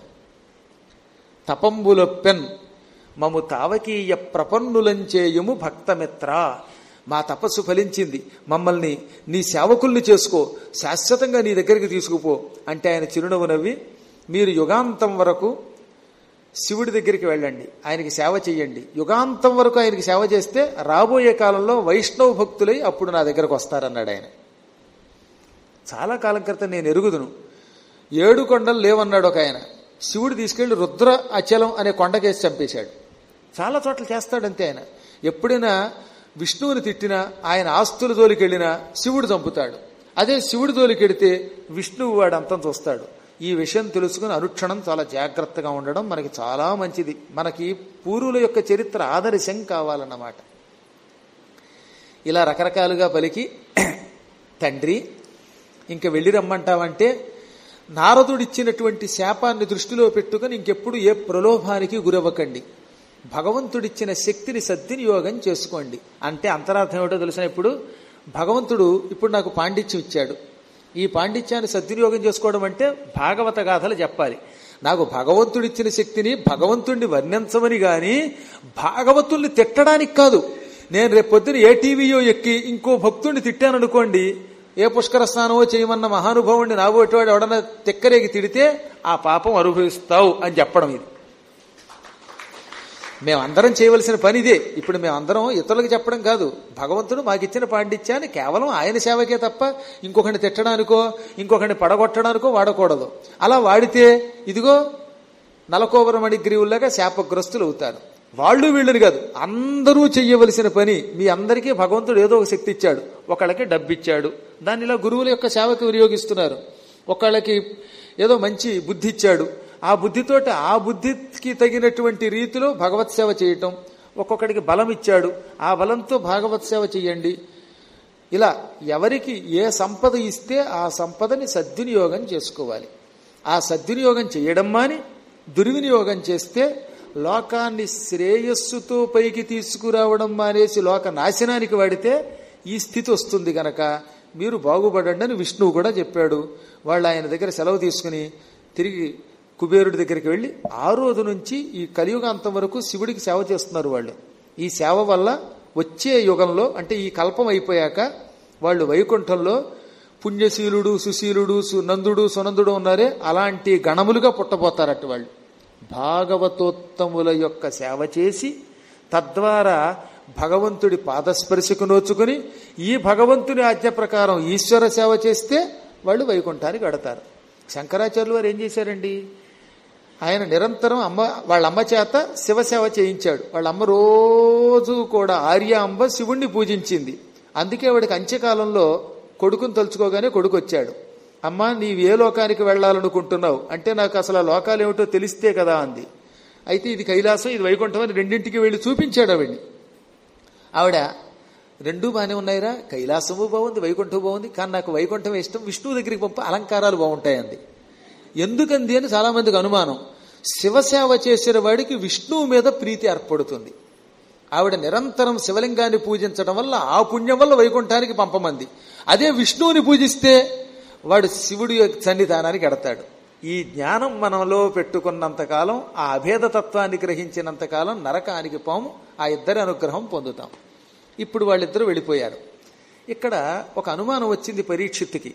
తపంబుల పెన్ మము తావకీయ ప్రపన్నులంచేయము భక్తమిత్ర మా తపస్సు ఫలించింది మమ్మల్ని నీ సేవకుల్ని చేసుకో శాశ్వతంగా నీ దగ్గరికి తీసుకుపో అంటే ఆయన చిరునవ్వు నవ్వి మీరు యుగాంతం వరకు శివుడి దగ్గరికి వెళ్ళండి ఆయనకి సేవ చెయ్యండి యుగాంతం వరకు ఆయనకి సేవ చేస్తే రాబోయే కాలంలో వైష్ణవ భక్తులై అప్పుడు నా దగ్గరకు వస్తారన్నాడు ఆయన చాలా కాలం క్రితం నేను ఎరుగుదును ఏడు కొండలు లేవన్నాడు ఒక ఆయన శివుడు తీసుకెళ్లి రుద్ర అచలం అనే కొండకేసి చంపేశాడు చాలా చోట్ల చేస్తాడంతే ఆయన ఎప్పుడైనా విష్ణువుని తిట్టినా ఆయన ఆస్తుల జోలికెళ్ళినా శివుడు చంపుతాడు అదే శివుడి జోలికెడితే విష్ణువు వాడు అంతం చూస్తాడు ఈ విషయం తెలుసుకుని అనుక్షణం చాలా జాగ్రత్తగా ఉండడం మనకి చాలా మంచిది మనకి పూర్వుల యొక్క చరిత్ర ఆదర్శం కావాలన్నమాట ఇలా రకరకాలుగా పలికి తండ్రి ఇంక వెళ్ళి రమ్మంటావంటే నారదుడిచ్చినటువంటి శాపాన్ని దృష్టిలో పెట్టుకుని ఇంకెప్పుడు ఏ ప్రలోభానికి గురవ్వకండి భగవంతుడిచ్చిన శక్తిని సద్వినియోగం చేసుకోండి అంటే అంతరార్థం ఏమిటో తెలిసిన ఇప్పుడు భగవంతుడు ఇప్పుడు నాకు పాండిత్యం ఇచ్చాడు ఈ పాండిత్యాన్ని సద్వినియోగం చేసుకోవడం అంటే భాగవత గాథలు చెప్పాలి నాకు భగవంతుడిచ్చిన శక్తిని భగవంతుడిని వర్ణించమని గాని భాగవతుల్ని తిట్టడానికి కాదు నేను రేపు పొద్దున ఏ టీవీయో ఎక్కి ఇంకో భక్తుడిని తిట్టాననుకోండి ఏ పుష్కర స్నానమో చేయమన్న మహానుభావుడిని నాబోటివాడు ఎవడన్నా తిక్కరేగి తిడితే ఆ పాపం అనుభవిస్తావు అని చెప్పడం ఇది మేమందరం చేయవలసిన పని ఇదే ఇప్పుడు మేమందరం ఇతరులకు చెప్పడం కాదు భగవంతుడు మాకిచ్చిన పాండిత్యాన్ని కేవలం ఆయన సేవకే తప్ప ఇంకొకరిని తిట్టడానికో ఇంకొకరిని పడగొట్టడానికో వాడకూడదు అలా వాడితే ఇదిగో నలకోవరమణి గ్రీవుల్లాగా శాపగ్రస్తులు అవుతారు వాళ్ళు వీళ్ళని కాదు అందరూ చెయ్యవలసిన పని మీ అందరికీ భగవంతుడు ఏదో ఒక శక్తి ఇచ్చాడు ఒకళ్ళకి డబ్బిచ్చాడు దాన్ని ఇలా గురువుల యొక్క సేవకు వినియోగిస్తున్నారు ఒకళ్ళకి ఏదో మంచి బుద్ధి ఇచ్చాడు ఆ బుద్ధితోటి ఆ బుద్ధికి తగినటువంటి రీతిలో భగవత్ సేవ చేయటం ఒక్కొక్కడికి బలం ఇచ్చాడు ఆ బలంతో భాగవత్ సేవ చేయండి ఇలా ఎవరికి ఏ సంపద ఇస్తే ఆ సంపదని సద్వినియోగం చేసుకోవాలి ఆ సద్వినియోగం చేయడం మాని దుర్వినియోగం చేస్తే లోకాన్ని శ్రేయస్సుతో పైకి తీసుకురావడం మానేసి లోక నాశనానికి వాడితే ఈ స్థితి వస్తుంది గనక మీరు బాగుపడండి అని విష్ణువు కూడా చెప్పాడు వాళ్ళు ఆయన దగ్గర సెలవు తీసుకుని తిరిగి కుబేరుడి దగ్గరికి వెళ్ళి ఆ రోజు నుంచి ఈ కలియుగాంతం వరకు శివుడికి సేవ చేస్తున్నారు వాళ్ళు ఈ సేవ వల్ల వచ్చే యుగంలో అంటే ఈ కల్పం అయిపోయాక వాళ్ళు వైకుంఠంలో పుణ్యశీలుడు సుశీలుడు సు నందుడు సునందుడు ఉన్నారే అలాంటి గణములుగా పుట్టబోతారట వాళ్ళు భాగవతోత్తముల యొక్క సేవ చేసి తద్వారా భగవంతుడి పాదస్పర్శకు నోచుకుని ఈ భగవంతుని ఆజ్ఞ ప్రకారం ఈశ్వర సేవ చేస్తే వాళ్ళు వైకుంఠానికి గడతారు శంకరాచార్యులు వారు ఏం చేశారండి ఆయన నిరంతరం అమ్మ వాళ్ళ అమ్మ చేత శివసేవ చేయించాడు వాళ్ళ అమ్మ రోజు కూడా ఆర్య అంబ శివుణ్ణి పూజించింది అందుకే వాడికి అంత్యకాలంలో కొడుకుని తలుచుకోగానే కొడుకు వచ్చాడు అమ్మ నీవు ఏ లోకానికి వెళ్ళాలనుకుంటున్నావు అంటే నాకు అసలు ఆ లోకాలు ఏమిటో తెలిస్తే కదా అంది అయితే ఇది కైలాసం ఇది వైకుంఠం అని రెండింటికి వెళ్ళి చూపించాడు ఆవిడ్ని ఆవిడ రెండూ బాగానే ఉన్నాయిరా కైలాసము బాగుంది వైకుంఠం బాగుంది కానీ నాకు వైకుంఠం ఇష్టం విష్ణువు దగ్గరికి పంప అలంకారాలు బాగుంటాయండి ఎందుకంది అని చాలా మందికి అనుమానం శివసేవ చేసిన వాడికి విష్ణువు మీద ప్రీతి ఏర్పడుతుంది ఆవిడ నిరంతరం శివలింగాన్ని పూజించడం వల్ల ఆ పుణ్యం వల్ల వైకుంఠానికి పంపమంది అదే విష్ణువుని పూజిస్తే వాడు శివుడి యొక్క సన్నిధానానికి ఎడతాడు ఈ జ్ఞానం మనలో పెట్టుకున్నంతకాలం ఆ అభేదతత్వాన్ని గ్రహించినంతకాలం నరకానికి పోము ఆ ఇద్దరి అనుగ్రహం పొందుతాం ఇప్పుడు వాళ్ళిద్దరూ వెళ్ళిపోయారు ఇక్కడ ఒక అనుమానం వచ్చింది పరీక్షిత్తుకి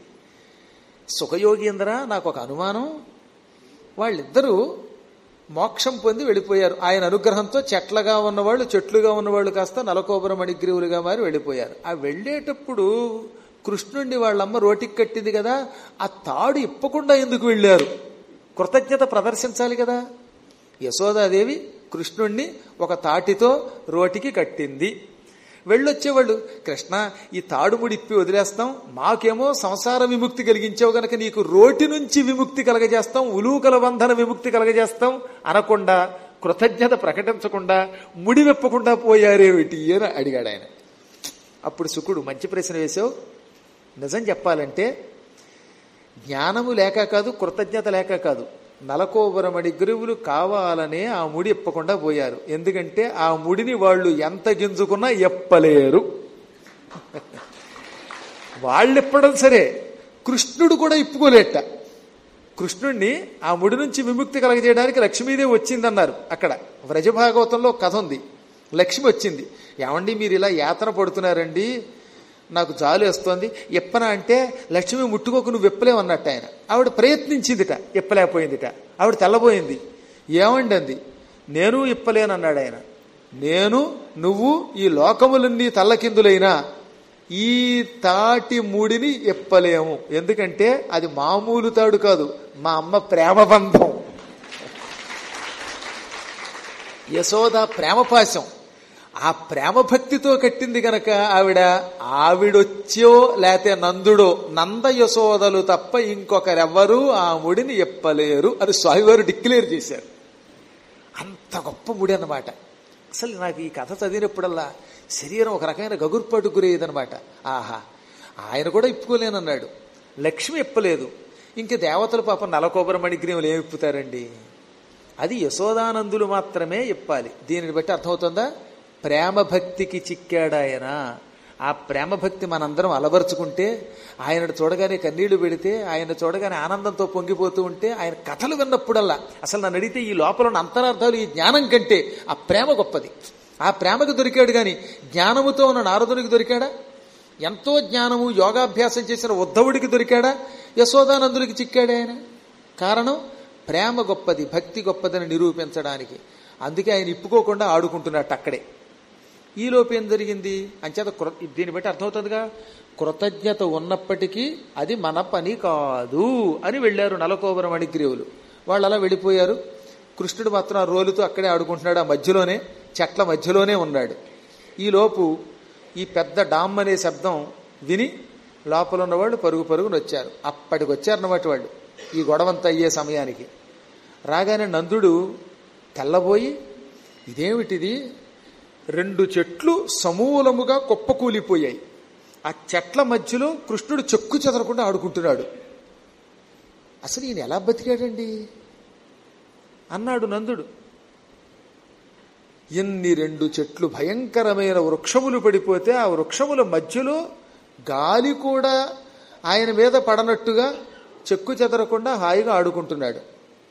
సుఖయోగీంద్ర నాకు ఒక అనుమానం వాళ్ళిద్దరూ మోక్షం పొంది వెళ్ళిపోయారు ఆయన అనుగ్రహంతో చెట్లగా ఉన్నవాళ్ళు చెట్లుగా ఉన్నవాళ్ళు కాస్త నలకోబర మణిగ్రీవులుగా మారి వెళ్ళిపోయారు ఆ వెళ్ళేటప్పుడు కృష్ణుణ్ణి వాళ్ళమ్మ రోటికి కట్టింది కదా ఆ తాడు ఇప్పకుండా ఎందుకు వెళ్ళారు కృతజ్ఞత ప్రదర్శించాలి కదా యశోదాదేవి కృష్ణుణ్ణి ఒక తాటితో రోటికి కట్టింది వెళ్ళొచ్చేవాళ్ళు కృష్ణ ఈ తాడుముడి ఇప్పి వదిలేస్తాం మాకేమో సంసార విముక్తి కలిగించావు గనక నీకు రోటి నుంచి విముక్తి కలగజేస్తాం ఉలూకల బంధన విముక్తి కలగజేస్తాం అనకుండా కృతజ్ఞత ప్రకటించకుండా ముడి వెప్పకుండా పోయారేమిటి అని అడిగాడు ఆయన అప్పుడు శుకుడు మంచి ప్రశ్న వేశావు నిజం చెప్పాలంటే జ్ఞానము లేక కాదు కృతజ్ఞత లేక కాదు నలకోబరమడి గురువులు కావాలనే ఆ ముడి ఇప్పకుండా పోయారు ఎందుకంటే ఆ ముడిని వాళ్ళు ఎంత గింజుకున్నా ఎప్పలేరు వాళ్ళు ఇప్పడం సరే కృష్ణుడు కూడా ఇప్పుకోలేట కృష్ణుణ్ణి ఆ ముడి నుంచి విముక్తి కలగజేయడానికి లక్ష్మీదేవి వచ్చిందన్నారు అక్కడ వ్రజభాగవతంలో కథ ఉంది లక్ష్మి వచ్చింది ఏమండి మీరు ఇలా యాతన పడుతున్నారండి నాకు జాలు వేస్తోంది ఎప్పన అంటే లక్ష్మి ముట్టుకోకు నువ్వు విప్పలేమన్నట్టు ఆయన ఆవిడ ప్రయత్నించిందిట ఇప్పలేకపోయిందిట ఆవిడ తెల్లబోయింది ఏమండి అంది నేను ఇప్పలేనన్నాడు ఆయన నేను నువ్వు ఈ లోకములన్నీ తల్లకిందులైనా ఈ తాటి ముడిని ఇప్పలేము ఎందుకంటే అది మామూలు తాడు కాదు మా అమ్మ ప్రేమబంధం యశోద ప్రేమపాశం ఆ ప్రేమ భక్తితో కట్టింది గనక ఆవిడ ఆవిడొచ్చో లేతే నందుడో నంద యశోదలు తప్ప ఇంకొకరెవ్వరూ ఆ ముడిని ఎప్పలేరు అని స్వామివారు డిక్లేర్ చేశారు అంత గొప్ప ముడి అన్నమాట అసలు నాకు ఈ కథ చదివినప్పుడల్లా శరీరం ఒక రకమైన గగుర్పాటు గురయ్యేదనమాట ఆహా ఆయన కూడా ఇప్పుకోలేనన్నాడు లక్ష్మి ఇప్పలేదు ఇంక దేవతలు పాపం నలకోబర మణిగ్రీములు ఏమి ఇప్పుతారండి అది యశోదానందులు మాత్రమే ఇప్పాలి దీనిని బట్టి అర్థమవుతుందా ప్రేమ భక్తికి చిక్కాడాయన ఆ ప్రేమ భక్తి మనందరం అలవరుచుకుంటే ఆయనను చూడగానే కన్నీళ్లు పెడితే ఆయన చూడగానే ఆనందంతో పొంగిపోతూ ఉంటే ఆయన కథలు విన్నప్పుడల్లా అసలు నన్ను అడిగితే ఈ లోపల ఉన్న అంతరార్థాలు ఈ జ్ఞానం కంటే ఆ ప్రేమ గొప్పది ఆ ప్రేమకు దొరికాడు గాని జ్ఞానముతో ఉన్న నారదునికి దొరికాడా ఎంతో జ్ఞానము యోగాభ్యాసం చేసిన ఉద్ధవుడికి దొరికాడా యశోదానందుడికి చిక్కాడు ఆయన కారణం ప్రేమ గొప్పది భక్తి గొప్పదని నిరూపించడానికి అందుకే ఆయన ఇప్పుకోకుండా ఆడుకుంటున్నట్టు అక్కడే ఈలోపు ఏం జరిగింది అంచేత కృ దీన్ని బట్టి అర్థమవుతుందిగా కృతజ్ఞత ఉన్నప్పటికీ అది మన పని కాదు అని వెళ్ళారు నలకోబర మణిగ్రీవులు వాళ్ళు అలా వెళ్ళిపోయారు కృష్ణుడు మాత్రం ఆ రోలుతో అక్కడే ఆడుకుంటున్నాడు ఆ మధ్యలోనే చెట్ల మధ్యలోనే ఉన్నాడు ఈలోపు ఈ పెద్ద డామ్ అనే శబ్దం విని లోపల ఉన్నవాళ్ళు పరుగు పరుగును వచ్చారు అప్పటికి వచ్చారన్నమాట వాళ్ళు ఈ గొడవంతా అయ్యే సమయానికి రాగానే నందుడు తెల్లబోయి ఇదేమిటిది రెండు చెట్లు సమూలముగా కుప్పకూలిపోయాయి ఆ చెట్ల మధ్యలో కృష్ణుడు చెక్కు చెదరకుండా ఆడుకుంటున్నాడు అసలు ఈయన ఎలా బతికాడండి అన్నాడు నందుడు ఎన్ని రెండు చెట్లు భయంకరమైన వృక్షములు పడిపోతే ఆ వృక్షముల మధ్యలో గాలి కూడా ఆయన మీద పడనట్టుగా చెక్కు చెదరకుండా హాయిగా ఆడుకుంటున్నాడు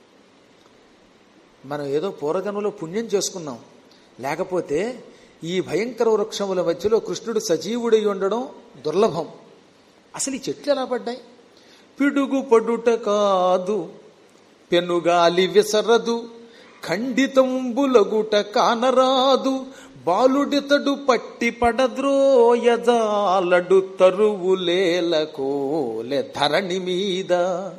మనం ఏదో పూర్వజన్మలో పుణ్యం చేసుకున్నాం లేకపోతే ఈ భయంకర వృక్షముల మధ్యలో కృష్ణుడు సజీవుడై ఉండడం దుర్లభం అసలు ఈ చెట్లు ఎలా పడ్డాయి పిడుగు పడుట కాదు పెనుగాలి విసరదు ఖండితంబులగుట కానరాదు బాలుడితడు పట్టి పడద్రోయజాలడు తరువులేలకోలె ధరణి మీద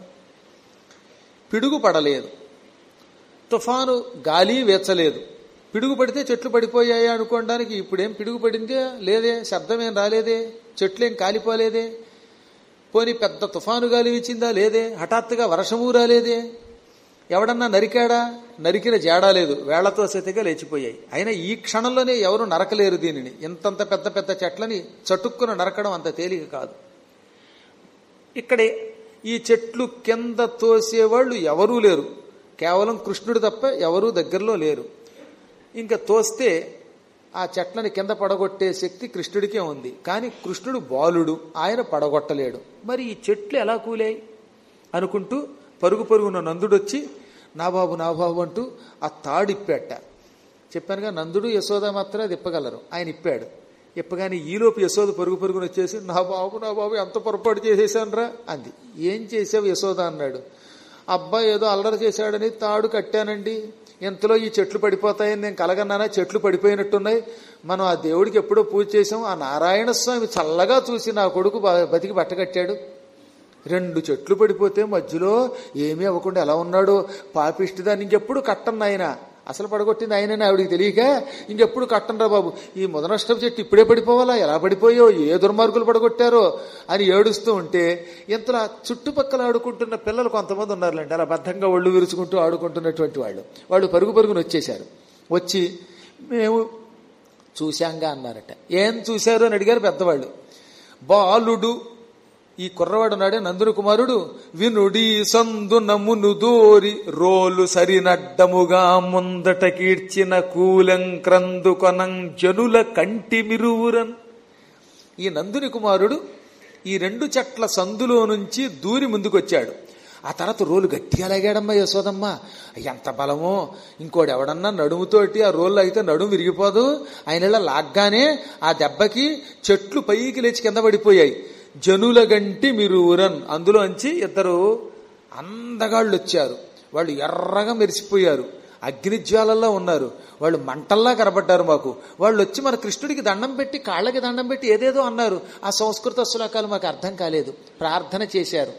పిడుగు పడలేదు తుఫాను గాలి వేచలేదు పిడుగు పడితే చెట్లు పడిపోయాయి అనుకోవడానికి ఇప్పుడేం పిడుగు పడిందే లేదే శబ్దమేం రాలేదే చెట్లేం కాలిపోలేదే పోని పెద్ద తుఫాను గాలి ఇచ్చిందా లేదే హఠాత్తుగా వర్షము రాలేదే ఎవడన్నా నరికాడా నరికిన జాడా లేదు వేళ్లతో సతిగా లేచిపోయాయి అయినా ఈ క్షణంలోనే ఎవరు నరకలేరు దీనిని ఇంతంత పెద్ద పెద్ద చెట్లని చటుక్కున నరకడం అంత తేలిక కాదు ఇక్కడే ఈ చెట్లు కింద తోసేవాళ్ళు ఎవరూ లేరు కేవలం కృష్ణుడు తప్ప ఎవరూ దగ్గరలో లేరు ఇంకా తోస్తే ఆ చెట్లని కింద పడగొట్టే శక్తి కృష్ణుడికే ఉంది కానీ కృష్ణుడు బాలుడు ఆయన పడగొట్టలేడు మరి ఈ చెట్లు ఎలా కూలాయి అనుకుంటూ పరుగు పరుగున నందుడొచ్చి నా బాబు నా బాబు అంటూ ఆ తాడు ఇప్పాట చెప్పానుగా నందుడు యశోద మాత్రమే అది ఇప్పగలరు ఆయన ఇప్పాడు ఇప్పగానే ఈలోపు యశోద పరుగు పరుగున వచ్చేసి నా బాబు నా బాబు ఎంత పొరపాటు చేసేసానరా అంది ఏం చేసావు యశోద అన్నాడు అబ్బాయి ఏదో అల్లరి చేశాడని తాడు కట్టానండి ఇంతలో ఈ చెట్లు పడిపోతాయని నేను కలగన్నానా చెట్లు పడిపోయినట్టున్నాయి మనం ఆ దేవుడికి ఎప్పుడో పూజ చేసాం ఆ నారాయణ స్వామి చల్లగా చూసి నా కొడుకు బ- బతికి బట్టకట్టాడు రెండు చెట్లు పడిపోతే మధ్యలో ఏమీ అవ్వకుండా ఎలా ఉన్నాడో పాపిష్టిదాన్ని ఇంకెప్పుడు కట్టను ఆయన అసలు పడగొట్టింది ఆయనని ఆవిడికి తెలియక ఇంకెప్పుడు కట్టనరా బాబు ఈ ముదనష్టం చెట్టు ఇప్పుడే పడిపోవాలా ఎలా పడిపోయో ఏ దుర్మార్గులు పడగొట్టారో అని ఏడుస్తూ ఉంటే ఇంతలో ఆ చుట్టుపక్కల ఆడుకుంటున్న పిల్లలు కొంతమంది ఉన్నారులేండి అలా బద్ధంగా ఒళ్ళు విరుచుకుంటూ ఆడుకుంటున్నటువంటి వాళ్ళు వాళ్ళు పరుగు పరుగున వచ్చేశారు వచ్చి మేము చూశాంగా అన్నారట ఏం చూశారు అని అడిగారు పెద్దవాళ్ళు బాలుడు ఈ కుర్రవాడు నాడే నందుని కుమారుడు వినుడి సందు నమును దోరి రోలు సరినడ్డముగా ముందట కీడ్చిన కూలం క్రందు కొనం జనుల కంటి మిరువురన్ ఈ నందుని కుమారుడు ఈ రెండు చెట్ల సందులో నుంచి దూరి ముందుకొచ్చాడు ఆ తర్వాత రోలు గట్టిగా లాగాడమ్మా యశోదమ్మ ఎంత బలమో ఇంకోటి ఎవడన్నా నడుముతోటి ఆ రోల్లో అయితే నడుము విరిగిపోదు ఆయన ఇలా లాగ్గానే ఆ దెబ్బకి చెట్లు పైకి లేచి కింద పడిపోయాయి జనుల గంటి మీరు ఊరన్ అందులోంచి ఇద్దరు అందగాళ్ళు వచ్చారు వాళ్ళు ఎర్రగా మెరిసిపోయారు అగ్నిజ్వాలల్లో ఉన్నారు వాళ్ళు మంటల్లా కనబడ్డారు మాకు వాళ్ళు వచ్చి మన కృష్ణుడికి దండం పెట్టి కాళ్ళకి దండం పెట్టి ఏదేదో అన్నారు ఆ సంస్కృత శ్లోకాలు మాకు అర్థం కాలేదు ప్రార్థన చేశారు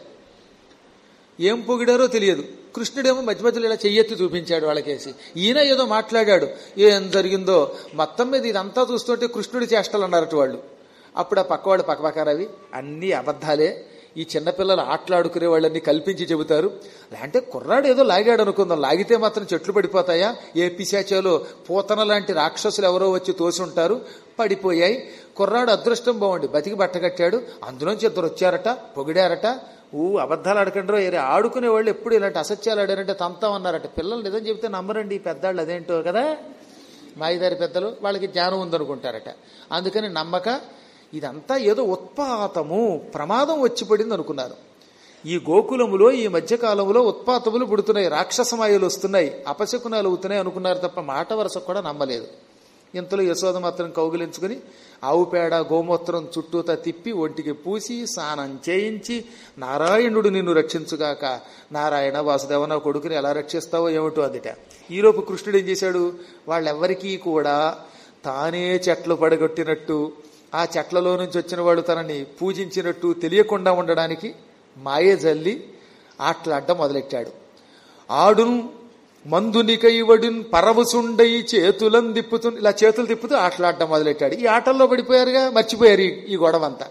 ఏం పొగిడారో తెలియదు కృష్ణుడేమో మధ్య మధ్యలో ఇలా చెయ్యెత్తి చూపించాడు వాళ్ళకేసి ఈయన ఏదో మాట్లాడాడు ఏం జరిగిందో మొత్తం మీద ఇదంతా చూస్తుంటే కృష్ణుడి చేష్టలు అన్నారట వాళ్ళు అప్పుడు ఆ పక్కవాడు పక్కపక్కనవి అన్నీ అబద్ధాలే ఈ చిన్నపిల్లలు ఆటలాడుకునే వాళ్ళని కల్పించి చెబుతారు అంటే కుర్రాడు ఏదో లాగాడు అనుకుందాం లాగితే మాత్రం చెట్లు పడిపోతాయా ఏ పిశాచాలో పూతన లాంటి రాక్షసులు ఎవరో వచ్చి తోసి ఉంటారు పడిపోయాయి కుర్రాడు అదృష్టం బాగుండి బతికి బట్టగట్టాడు అందులోంచి ఇద్దరు వచ్చారట పొగిడారట ఊ అబద్ధాలు ఆడకండ్రో ఏరే ఆడుకునే వాళ్ళు ఎప్పుడు ఇలాంటి అసత్యాలు ఆడారంటే తంతామన్నారట పిల్లలు నిజం చెబితే నమ్మరండి ఈ పెద్దాళ్ళు అదేంటో కదా మాయిదారి పెద్దలు వాళ్ళకి జ్ఞానం ఉందనుకుంటారట అందుకని నమ్మక ఇదంతా ఏదో ఉత్పాతము ప్రమాదం వచ్చి పడింది అనుకున్నారు ఈ గోకులములో ఈ మధ్యకాలంలో ఉత్పాతములు పుడుతున్నాయి రాక్షసమాయలు వస్తున్నాయి అపశకునాలు అవుతున్నాయి అనుకున్నారు తప్ప మాట వరస కూడా నమ్మలేదు ఇంతలో యశోద మాత్రం కౌగిలించుకుని ఆవు పేడ గోమూత్రం చుట్టూతా తిప్పి ఒంటికి పూసి స్నానం చేయించి నారాయణుడు నిన్ను రక్షించుగాక నారాయణ వాసుదేవ నా కొడుకుని ఎలా రక్షిస్తావో ఏమిటో అందుట ఈలోపు కృష్ణుడు ఏం చేశాడు వాళ్ళెవ్వరికీ కూడా తానే చెట్లు పడగొట్టినట్టు ఆ చెట్లలో నుంచి వచ్చిన వాడు తనని పూజించినట్టు తెలియకుండా ఉండడానికి మాయ జల్లి ఆటలాడ్డం మొదలెట్టాడు ఆడును మందునికైవడిన్ పరవసుండై చేతులను తిప్పుతూ ఇలా చేతులు తిప్పుతూ ఆటలాడడం మొదలెట్టాడు ఈ ఆటల్లో పడిపోయారుగా మర్చిపోయారు ఈ- ఈ గొడవంతా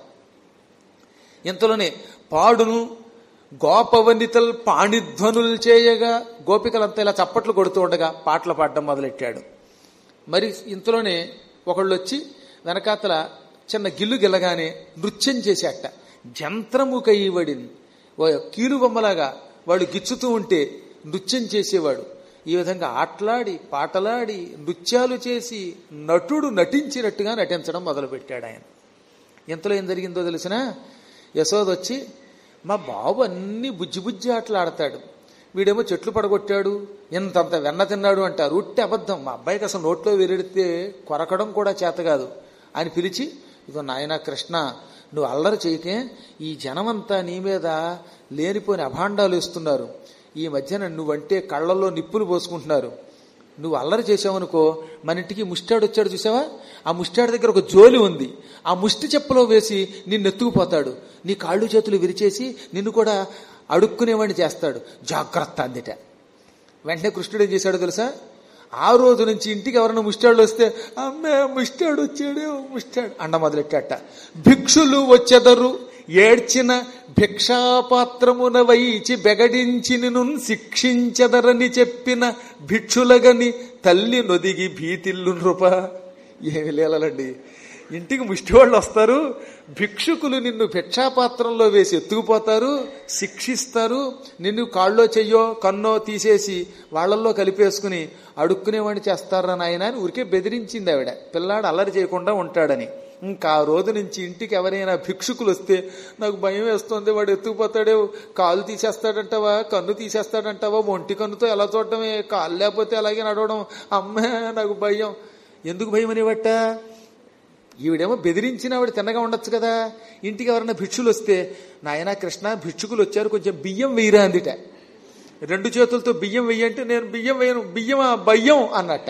ఇంతలోనే పాడును గోపవనితల్ పాణిధ్వనులు చేయగా గోపికలంతా ఇలా చప్పట్లు కొడుతూ ఉండగా పాటలు పాడడం మొదలెట్టాడు మరి ఇంతలోనే ఒకళ్ళు వచ్చి వెనకాతల చిన్న గిల్లు గిల్లగానే నృత్యం చేసేట జంత్రము కైవడిన్ ఓ కీలు బొమ్మలాగా వాడు గిచ్చుతూ ఉంటే నృత్యం చేసేవాడు ఈ విధంగా ఆటలాడి పాటలాడి నృత్యాలు చేసి నటుడు నటించినట్టుగా నటించడం మొదలుపెట్టాడు ఆయన ఇంతలో ఏం జరిగిందో తెలిసిన యశోద వచ్చి మా బాబు అన్ని బుజ్జి బుజ్జి ఆటలు ఆడతాడు వీడేమో చెట్లు పడగొట్టాడు ఇంతంత వెన్న తిన్నాడు అంటారు ఉట్టి అబద్ధం మా అబ్బాయికి అసలు నోట్లో వెరెడితే కొరకడం కూడా చేత కాదు అని పిలిచి ఇదో నాయన కృష్ణ నువ్వు అల్లరి చేయకే ఈ జనమంతా నీ మీద లేనిపోని అభాండాలు ఇస్తున్నారు ఈ మధ్యన నువ్వంటే కళ్ళల్లో నిప్పులు పోసుకుంటున్నారు నువ్వు అల్లరి చేసావనుకో మన ఇంటికి ముష్టాడు వచ్చాడు చూసావా ఆ ముష్టాడు దగ్గర ఒక జోలి ఉంది ఆ ముష్టి చెప్పులో వేసి నిన్ను ఎత్తుకుపోతాడు నీ కాళ్ళు చేతులు విరిచేసి నిన్ను కూడా అడుక్కునేవాడిని చేస్తాడు జాగ్రత్త అందిట వెంటనే కృష్ణుడు ఏం చేశాడో తెలుసా ఆ రోజు నుంచి ఇంటికి ఎవరైనా ముష్టాడు వస్తే అమ్మే ముష్టాడు వచ్చాడు ముష్టాడు అండ మొదలెట్టాట భిక్షులు వచ్చెదరు ఏడ్చిన భిక్షాపాత్రమున వైచి బెగడించి నిను శిక్షించదరని చెప్పిన భిక్షులగని తల్లి నొదిగి భీతిల్లు నృప ఏమి లేలండి ఇంటికి ముష్టివాళ్ళు వస్తారు భిక్షుకులు నిన్ను భిక్షాపాత్రంలో వేసి ఎత్తుకుపోతారు శిక్షిస్తారు నిన్ను కాళ్ళో చెయ్యో కన్నో తీసేసి వాళ్ళల్లో కలిపేసుకుని అడుక్కునేవాడిని చేస్తారా నాయన అని ఊరికే బెదిరించింది ఆవిడ పిల్లాడు అల్లరి చేయకుండా ఉంటాడని ఇంకా ఆ రోజు నుంచి ఇంటికి ఎవరైనా భిక్షుకులు వస్తే నాకు భయం వేస్తుంది వాడు ఎత్తుకుపోతాడే కాలు తీసేస్తాడంటావా కన్ను తీసేస్తాడంటావా ఒంటి కన్నుతో ఎలా చూడటమే కాలు లేకపోతే అలాగే నడవడం అమ్మే నాకు భయం ఎందుకు భయం అనేవట్ట ఈవిడేమో బెదిరించిన ఆవిడ తిన్నగా ఉండొచ్చు కదా ఇంటికి ఎవరైనా భిక్షులు వస్తే నాయన కృష్ణ భిక్షుకులు వచ్చారు కొంచెం బియ్యం వెయ్యరా అందిట రెండు చేతులతో బియ్యం వెయ్యంటే నేను బియ్యం వేయను బియ్యమా బయ్యం అన్నట్ట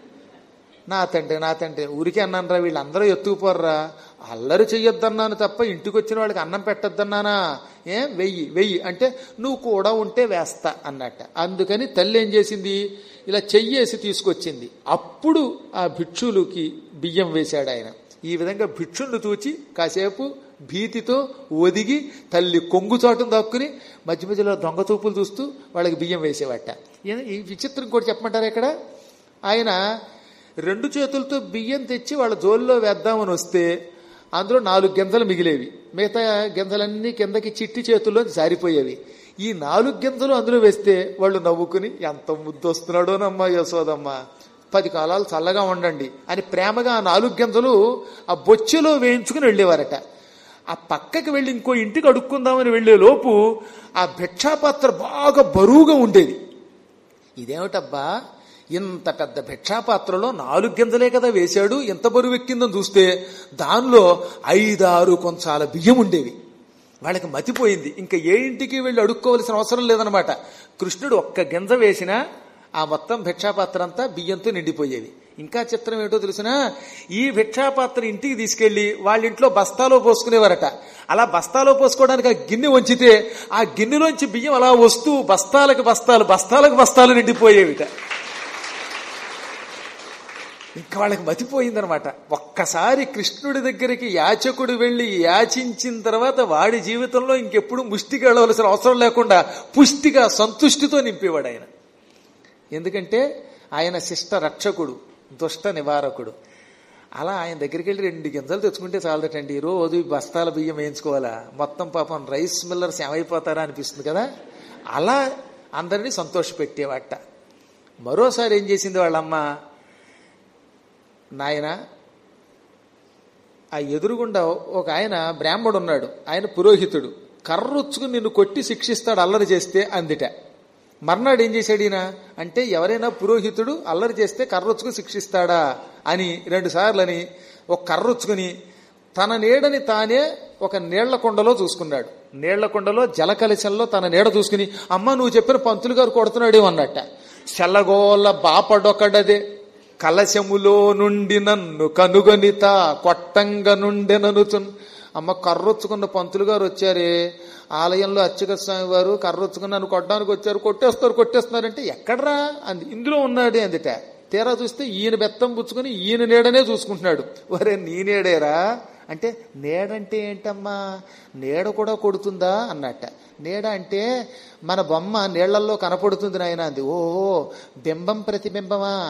నా తండ్రి నా తండ్రి ఊరికే అన్నానరా వీళ్ళందరూ ఎత్తుకుపోర్రా అల్లరి చెయ్యొద్దన్నాను తప్ప ఇంటికి వచ్చిన వాళ్ళకి అన్నం పెట్టొద్దన్నానా ఏ వెయ్యి వెయ్యి అంటే నువ్వు కూడా ఉంటే వేస్తా అన్నట్ట అందుకని తల్లి ఏం చేసింది ఇలా చెయ్యేసి తీసుకొచ్చింది అప్పుడు ఆ భిక్షులకి బియ్యం వేశాడు ఆయన ఈ విధంగా భిక్షుల్ని తూచి కాసేపు భీతితో ఒదిగి తల్లి కొంగు చాటును దాక్కుని మధ్య మధ్యలో దొంగ చూపులు చూస్తూ వాళ్ళకి బియ్యం వేసేవాట ఈ విచిత్రం కూడా చెప్పమంటారా ఇక్కడ ఆయన రెండు చేతులతో బియ్యం తెచ్చి వాళ్ళ జోల్లో వేద్దామని వస్తే అందులో నాలుగు గింజలు మిగిలేవి మిగతా గింజలన్నీ కిందకి చిట్టి చేతుల్లో జారిపోయేవి ఈ నాలుగు గింజలు అందులో వేస్తే వాళ్ళు నవ్వుకుని ఎంత ముద్దు వస్తున్నాడోనమ్మా యశోదమ్మ పది కాలాలు చల్లగా ఉండండి అని ప్రేమగా ఆ నాలుగు గింజలు ఆ బొచ్చెలో వేయించుకుని వెళ్ళేవారట ఆ పక్కకి వెళ్ళి ఇంకో ఇంటికి అడుక్కుందామని వెళ్లే లోపు ఆ భిక్షాపాత్ర బాగా బరువుగా ఉండేది ఇదేమిటబ్బా ఇంత పెద్ద భిక్షాపాత్రలో నాలుగు గింజలే కదా వేశాడు ఎంత బరువు ఎక్కిందని చూస్తే దానిలో ఐదారు కొంచాల బియ్యం ఉండేవి వాళ్ళకి మతిపోయింది ఇంకా ఏ ఇంటికి వెళ్ళి అడుక్కోవలసిన అవసరం లేదనమాట కృష్ణుడు ఒక్క గింజ వేసినా ఆ మొత్తం భిక్షాపాత్ర అంతా బియ్యంతో నిండిపోయేది ఇంకా చిత్రం ఏమిటో తెలిసిన ఈ భిక్షాపాత్ర ఇంటికి తీసుకెళ్లి వాళ్ళ ఇంట్లో బస్తాలో పోసుకునేవారట అలా బస్తాలో పోసుకోవడానికి ఆ గిన్నె వంచితే ఆ గిన్నెలోంచి బియ్యం అలా వస్తూ బస్తాలకు బస్తాలు బస్తాలకు బస్తాలు నిండిపోయేవిట ఇంకా వాళ్ళకి మతిపోయిందనమాట ఒక్కసారి కృష్ణుడి దగ్గరికి యాచకుడు వెళ్లి యాచించిన తర్వాత వాడి జీవితంలో ఇంకెప్పుడు ముష్టికి వెళ్ళవలసిన అవసరం లేకుండా పుష్టిగా సంతుష్టితో నింపేవాడు ఆయన ఎందుకంటే ఆయన శిష్ట రక్షకుడు దుష్ట నివారకుడు అలా ఆయన దగ్గరికి వెళ్ళి రెండు గింజలు తెచ్చుకుంటే చాలదటండి రోజు ఈ బస్తాల బియ్యం వేయించుకోవాలా మొత్తం పాపం రైస్ మిల్లర్స్ ఏమైపోతారా అనిపిస్తుంది కదా అలా అందరినీ సంతోషపెట్టేవాట మరోసారి ఏం చేసింది వాళ్ళమ్మ నాయన ఆ ఎదురుగుండా ఒక ఆయన బ్రాహ్మడు ఉన్నాడు ఆయన పురోహితుడు కర్రొచ్చుకుని నిన్ను కొట్టి శిక్షిస్తాడు అల్లరి చేస్తే అందిట మర్నాడు ఏం చేశాడు ఈయన అంటే ఎవరైనా పురోహితుడు అల్లరి చేస్తే కర్రొచ్చుకుని శిక్షిస్తాడా అని రెండు సార్లు అని ఒక కర్రొచ్చుకుని తన నీడని తానే ఒక నీళ్ల కొండలో చూసుకున్నాడు నీళ్ల కొండలో జల కలశంలో తన నీడ చూసుకుని అమ్మ నువ్వు చెప్పిన పంతులు గారు కొడుతున్నాడేమో అన్నట్ట చెల్లగోల బాపడొకడదే కలశములో నుండి నన్ను కనుగొనిత కొట్టంగా నుండెననుచున్ అమ్మ కర్రొచ్చుకున్న పంతులు గారు వచ్చారే ఆలయంలో అర్చక స్వామి వారు కర్రొచ్చుకుని నన్ను కొట్టడానికి వచ్చారు కొట్టేస్తారు కొట్టేస్తున్నారంటే ఎక్కడరా అంది ఇందులో ఉన్నాడే అందుట తీరా చూస్తే ఈయన బెత్తం పుచ్చుకుని ఈయన నీడనే చూసుకుంటున్నాడు ఒరే నీ నీడేరా అంటే నీడంటే ఏంటమ్మా నీడ కూడా కొడుతుందా అన్నట్ట నీడ అంటే మన బొమ్మ నీళ్లల్లో కనపడుతుంది నాయన అంది ఓహో బింబం ప్రతిబింబమా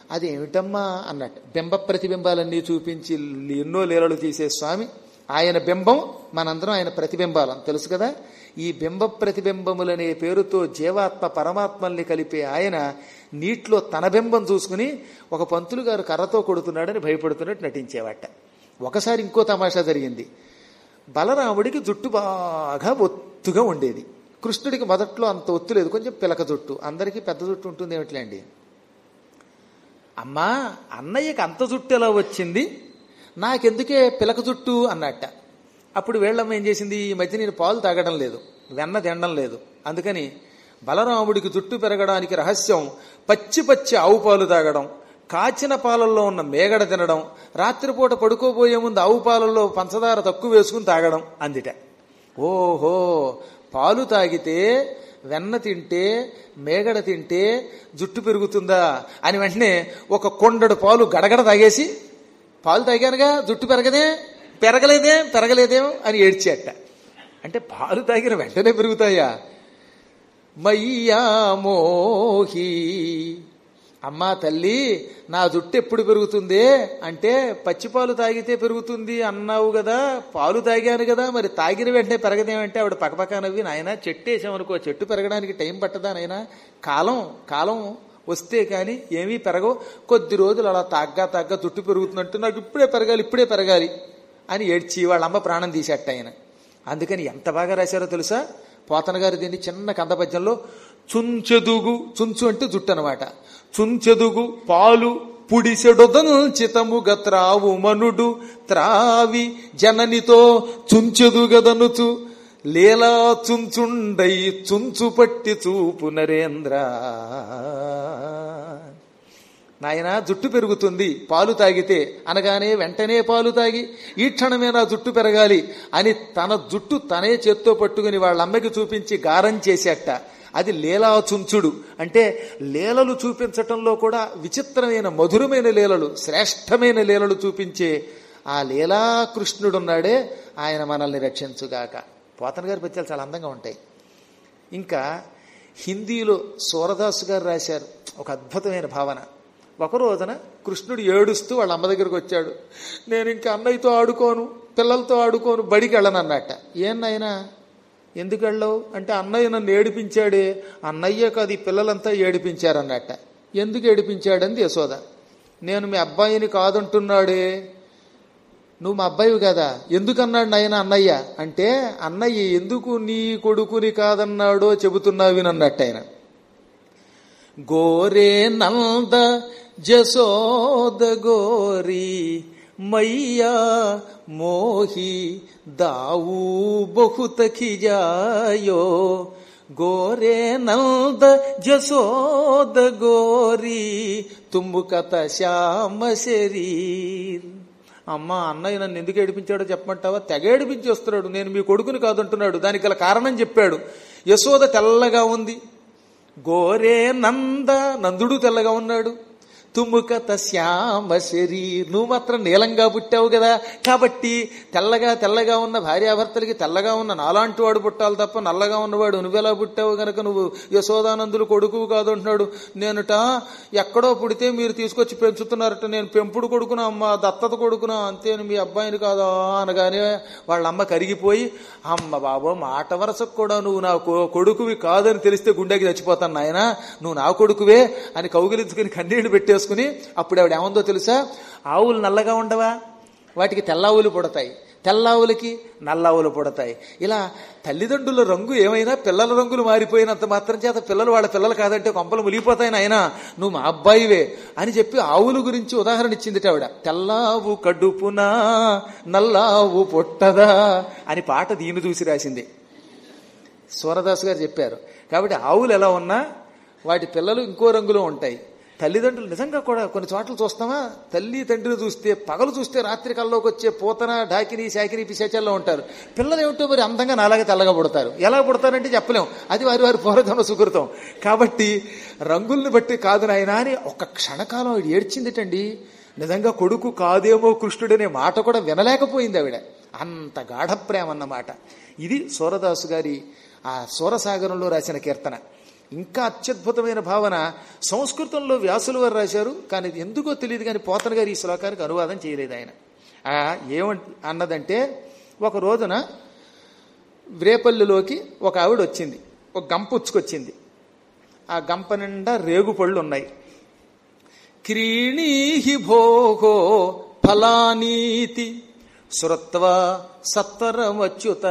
అదేమిటమ్మా అన్నట్టు బింబ ప్రతిబింబాలన్నీ చూపించి ఎన్నో లీలలు తీసే స్వామి ఆయన బింబం మనందరం ఆయన ప్రతిబింబాలం తెలుసు కదా ఈ బింబ ప్రతిబింబములనే పేరుతో జీవాత్మ పరమాత్మల్ని కలిపే ఆయన నీటిలో తన బింబం చూసుకుని ఒక పంతులు గారు కర్రతో కొడుతున్నాడని భయపడుతున్నట్టు నటించేవాట ఒకసారి ఇంకో తమాషా జరిగింది బలరాముడికి జుట్టు బాగా ఒత్తుగా ఉండేది కృష్ణుడికి మొదట్లో అంత ఒత్తు లేదు కొంచెం పిలక జుట్టు అందరికీ పెద్ద జుట్టు ఉంటుంది ఏమిట్లేండి అమ్మా అన్నయ్యకి అంత జుట్టు ఎలా వచ్చింది నాకెందుకే పిలక జుట్టు అన్నట్ట అప్పుడు వీళ్ళమ్మ ఏం చేసింది ఈ మధ్య నేను పాలు తాగడం లేదు వెన్న తినడం లేదు అందుకని బలరాముడికి జుట్టు పెరగడానికి రహస్యం పచ్చి పచ్చి ఆవు పాలు తాగడం కాచిన పాలల్లో ఉన్న మేగడ తినడం రాత్రిపూట పడుకోబోయే ముందు ఆవు పాలల్లో పంచదార తక్కువ వేసుకుని తాగడం అందిట ఓహో పాలు తాగితే వెన్న తింటే మేగడ తింటే జుట్టు పెరుగుతుందా అని వెంటనే ఒక కొండడు పాలు గడగడ తాగేసి పాలు తాగానుగా జుట్టు పెరగదే పెరగలేదే పెరగలేదేం అని ఏడ్చేట అంటే పాలు తాగిన వెంటనే పెరుగుతాయా మయ్యా మోహి అమ్మా తల్లి నా జుట్టు ఎప్పుడు పెరుగుతుంది అంటే పచ్చిపాలు తాగితే పెరుగుతుంది అన్నావు కదా పాలు తాగాను కదా మరి తాగిన వెంటనే పెరగదేమంటే ఆవిడ పక్కపక్క నవ్వి నాయన చెట్టు వేసామనుకో చెట్టు పెరగడానికి టైం పట్టదా నాయన కాలం కాలం వస్తే కానీ ఏమీ పెరగవు కొద్ది రోజులు అలా తాగ్గా తాగ్గా జుట్టు పెరుగుతున్నట్టు నాకు ఇప్పుడే పెరగాలి ఇప్పుడే పెరగాలి అని ఏడ్చి వాళ్ళ అమ్మ ప్రాణం తీసేట ఆయన అందుకని ఎంత బాగా రాశారో తెలుసా పోతన గారు దీన్ని చిన్న కందపద్యంలో చుంచెదుగు చుంచు అంటే జుట్టు అనమాట చుంచెదుగు పాలు పుడిసెడొదను చితముగ త్రావు మనుడు త్రావి జననితో చుంచెదుగదనుచు లీలా చుంచుండై చుంచు పట్టి చూపు నరేంద్ర నాయన జుట్టు పెరుగుతుంది పాలు తాగితే అనగానే వెంటనే పాలు తాగి ఈ క్షణమే నా జుట్టు పెరగాలి అని తన జుట్టు తనే చేత్తో పట్టుకుని వాళ్ళ అమ్మకి చూపించి గారం చేసేట అది లీలా చుంచుడు అంటే లీలలు చూపించటంలో కూడా విచిత్రమైన మధురమైన లీలలు శ్రేష్టమైన లీలలు చూపించే ఆ లీలా కృష్ణుడున్నాడే ఆయన మనల్ని రక్షించుగాక పోతన గారి పద్యాలు చాలా అందంగా ఉంటాయి ఇంకా హిందీలో సూరదాసు గారు రాశారు ఒక అద్భుతమైన భావన ఒక రోజున కృష్ణుడు ఏడుస్తూ వాళ్ళ అమ్మ దగ్గరకు వచ్చాడు నేను ఇంకా అన్నయ్యతో ఆడుకోను పిల్లలతో ఆడుకోను బడికి వెళ్ళనన్నట్ట ఏన్నైనా ఎందుకు వెళ్ళవు అంటే అన్నయ్య నన్ను ఏడిపించాడే అన్నయ్య కాదు ఈ పిల్లలంతా ఏడిపించారన్నట్ట ఎందుకు ఏడిపించాడంది యశోద నేను మీ అబ్బాయిని కాదంటున్నాడే నువ్వు మా అబ్బాయివి కదా ఎందుకన్నాడు నాయన అన్నయ్య అంటే అన్నయ్య ఎందుకు నీ కొడుకుని కాదన్నాడో చెబుతున్నావినన్నట్టు ఆయన గోరే నంద జసోద గోరి మయ్యా మోహి దావు బహుత ఖిజాయో గోరే నంద జసోద గోరి తుమ్ము కథ శ్యామ శరీర్ అమ్మ అన్నయ్య నన్ను ఎందుకు ఏడిపించాడో చెప్పమంటావా తెగ ఏడిపించి వస్తున్నాడు నేను మీ కొడుకుని కాదంటున్నాడు దానికి గల కారణం చెప్పాడు యశోద తెల్లగా ఉంది గోరే నంద నందుడు తెల్లగా ఉన్నాడు తుమ్ముకత శ్యామ శరీర్ నువ్వు మాత్రం నీలంగా పుట్టావు కదా కాబట్టి తెల్లగా తెల్లగా ఉన్న భార్యాభర్తలకి తెల్లగా ఉన్న నాలాంటి వాడు పుట్టాలి తప్ప నల్లగా ఉన్నవాడు నువ్వెలా పుట్టావు గనక నువ్వు యశోదానందులు కొడుకు కాదు అంటున్నాడు నేనుట ఎక్కడో పుడితే మీరు తీసుకొచ్చి పెంచుతున్నారట నేను పెంపుడు కొడుకునా అమ్మ దత్తత కొడుకునా అంతే మీ అబ్బాయిని కాదా అనగానే వాళ్ళ అమ్మ కరిగిపోయి అమ్మ బాబో మాట వరసకు కూడా నువ్వు నా కొ- కొడుకువి కాదని తెలిస్తే గుండెకి చచ్చిపోతాను నాయన నువ్వు నా కొడుకువే అని కౌగిలించుకుని కన్నీళ్లు పెట్టేసుకుని అప్పుడు ఆవిడ ఏముందో తెలుసా ఆవులు నల్లగా ఉండవా వాటికి తెల్లావులు పుడతాయి తెల్లావులకి నల్లావులు పుడతాయి ఇలా తల్లిదండ్రుల రంగు ఏమైనా పిల్లల రంగులు మారిపోయినంత మాత్రం చేత పిల్లలు వాళ్ళ పిల్లలు కాదంటే కొంపలు మునిగిపోతాయి నాయన నువ్వు మా అబ్బాయివే అని చెప్పి ఆవుల గురించి ఉదాహరణ ఇచ్చింది ఆవిడ తెల్లావు కడుపునా నల్లావు పుట్టదా అని పాట దీన్ని చూసి రాసింది సూరదాస్ గారు చెప్పారు కాబట్టి ఆవులు ఎలా ఉన్నా వాటి పిల్లలు ఇంకో రంగులో ఉంటాయి తల్లిదండ్రులు నిజంగా కూడా కొన్ని చోట్ల చూస్తామా తల్లి తండ్రిని చూస్తే పగలు చూస్తే రాత్రి కల్లోకి వచ్చే పూతన ఢాకిని శాకిని పిశాచాల్లో ఉంటారు పిల్లలు ఏమిటో మరి అందంగా నాలాగా తెల్లగా పుడతారు ఎలా పుడతారంటే చెప్పలేం అది వారి వారి పూర్వజన్మ సుకృతం కాబట్టి రంగుల్ని బట్టి కాదు నాయనా అని ఒక క్షణకాలం ఆవిడ ఏడ్చిందిటండి నిజంగా కొడుకు కాదేమో కృష్ణుడనే మాట కూడా వినలేకపోయింది ఆవిడ అంత గాఢ ప్రేమ అన్నమాట ఇది సూరదాసు గారి ఆ సూరసాగరంలో రాసిన కీర్తన ఇంకా అత్యద్భుతమైన భావన సంస్కృతంలో వ్యాసుల వారు రాశారు కానీ ఇది ఎందుకో తెలియదు కానీ పోతన గారు ఈ శ్లోకానికి అనువాదం చేయలేదు ఆయన ఆ, ఏమంట అన్నదంటే ఒక రోజున రేపల్లిలోకి ఒక ఆవిడ వచ్చింది ఒక గంప ఉచ్చుకొచ్చింది ఆ గంప నిండా రేగుపళ్ళు ఉన్నాయి క్రీణీహి భోగో ఫలానీతి శ్రుత్వా సత్వరమచ్యుత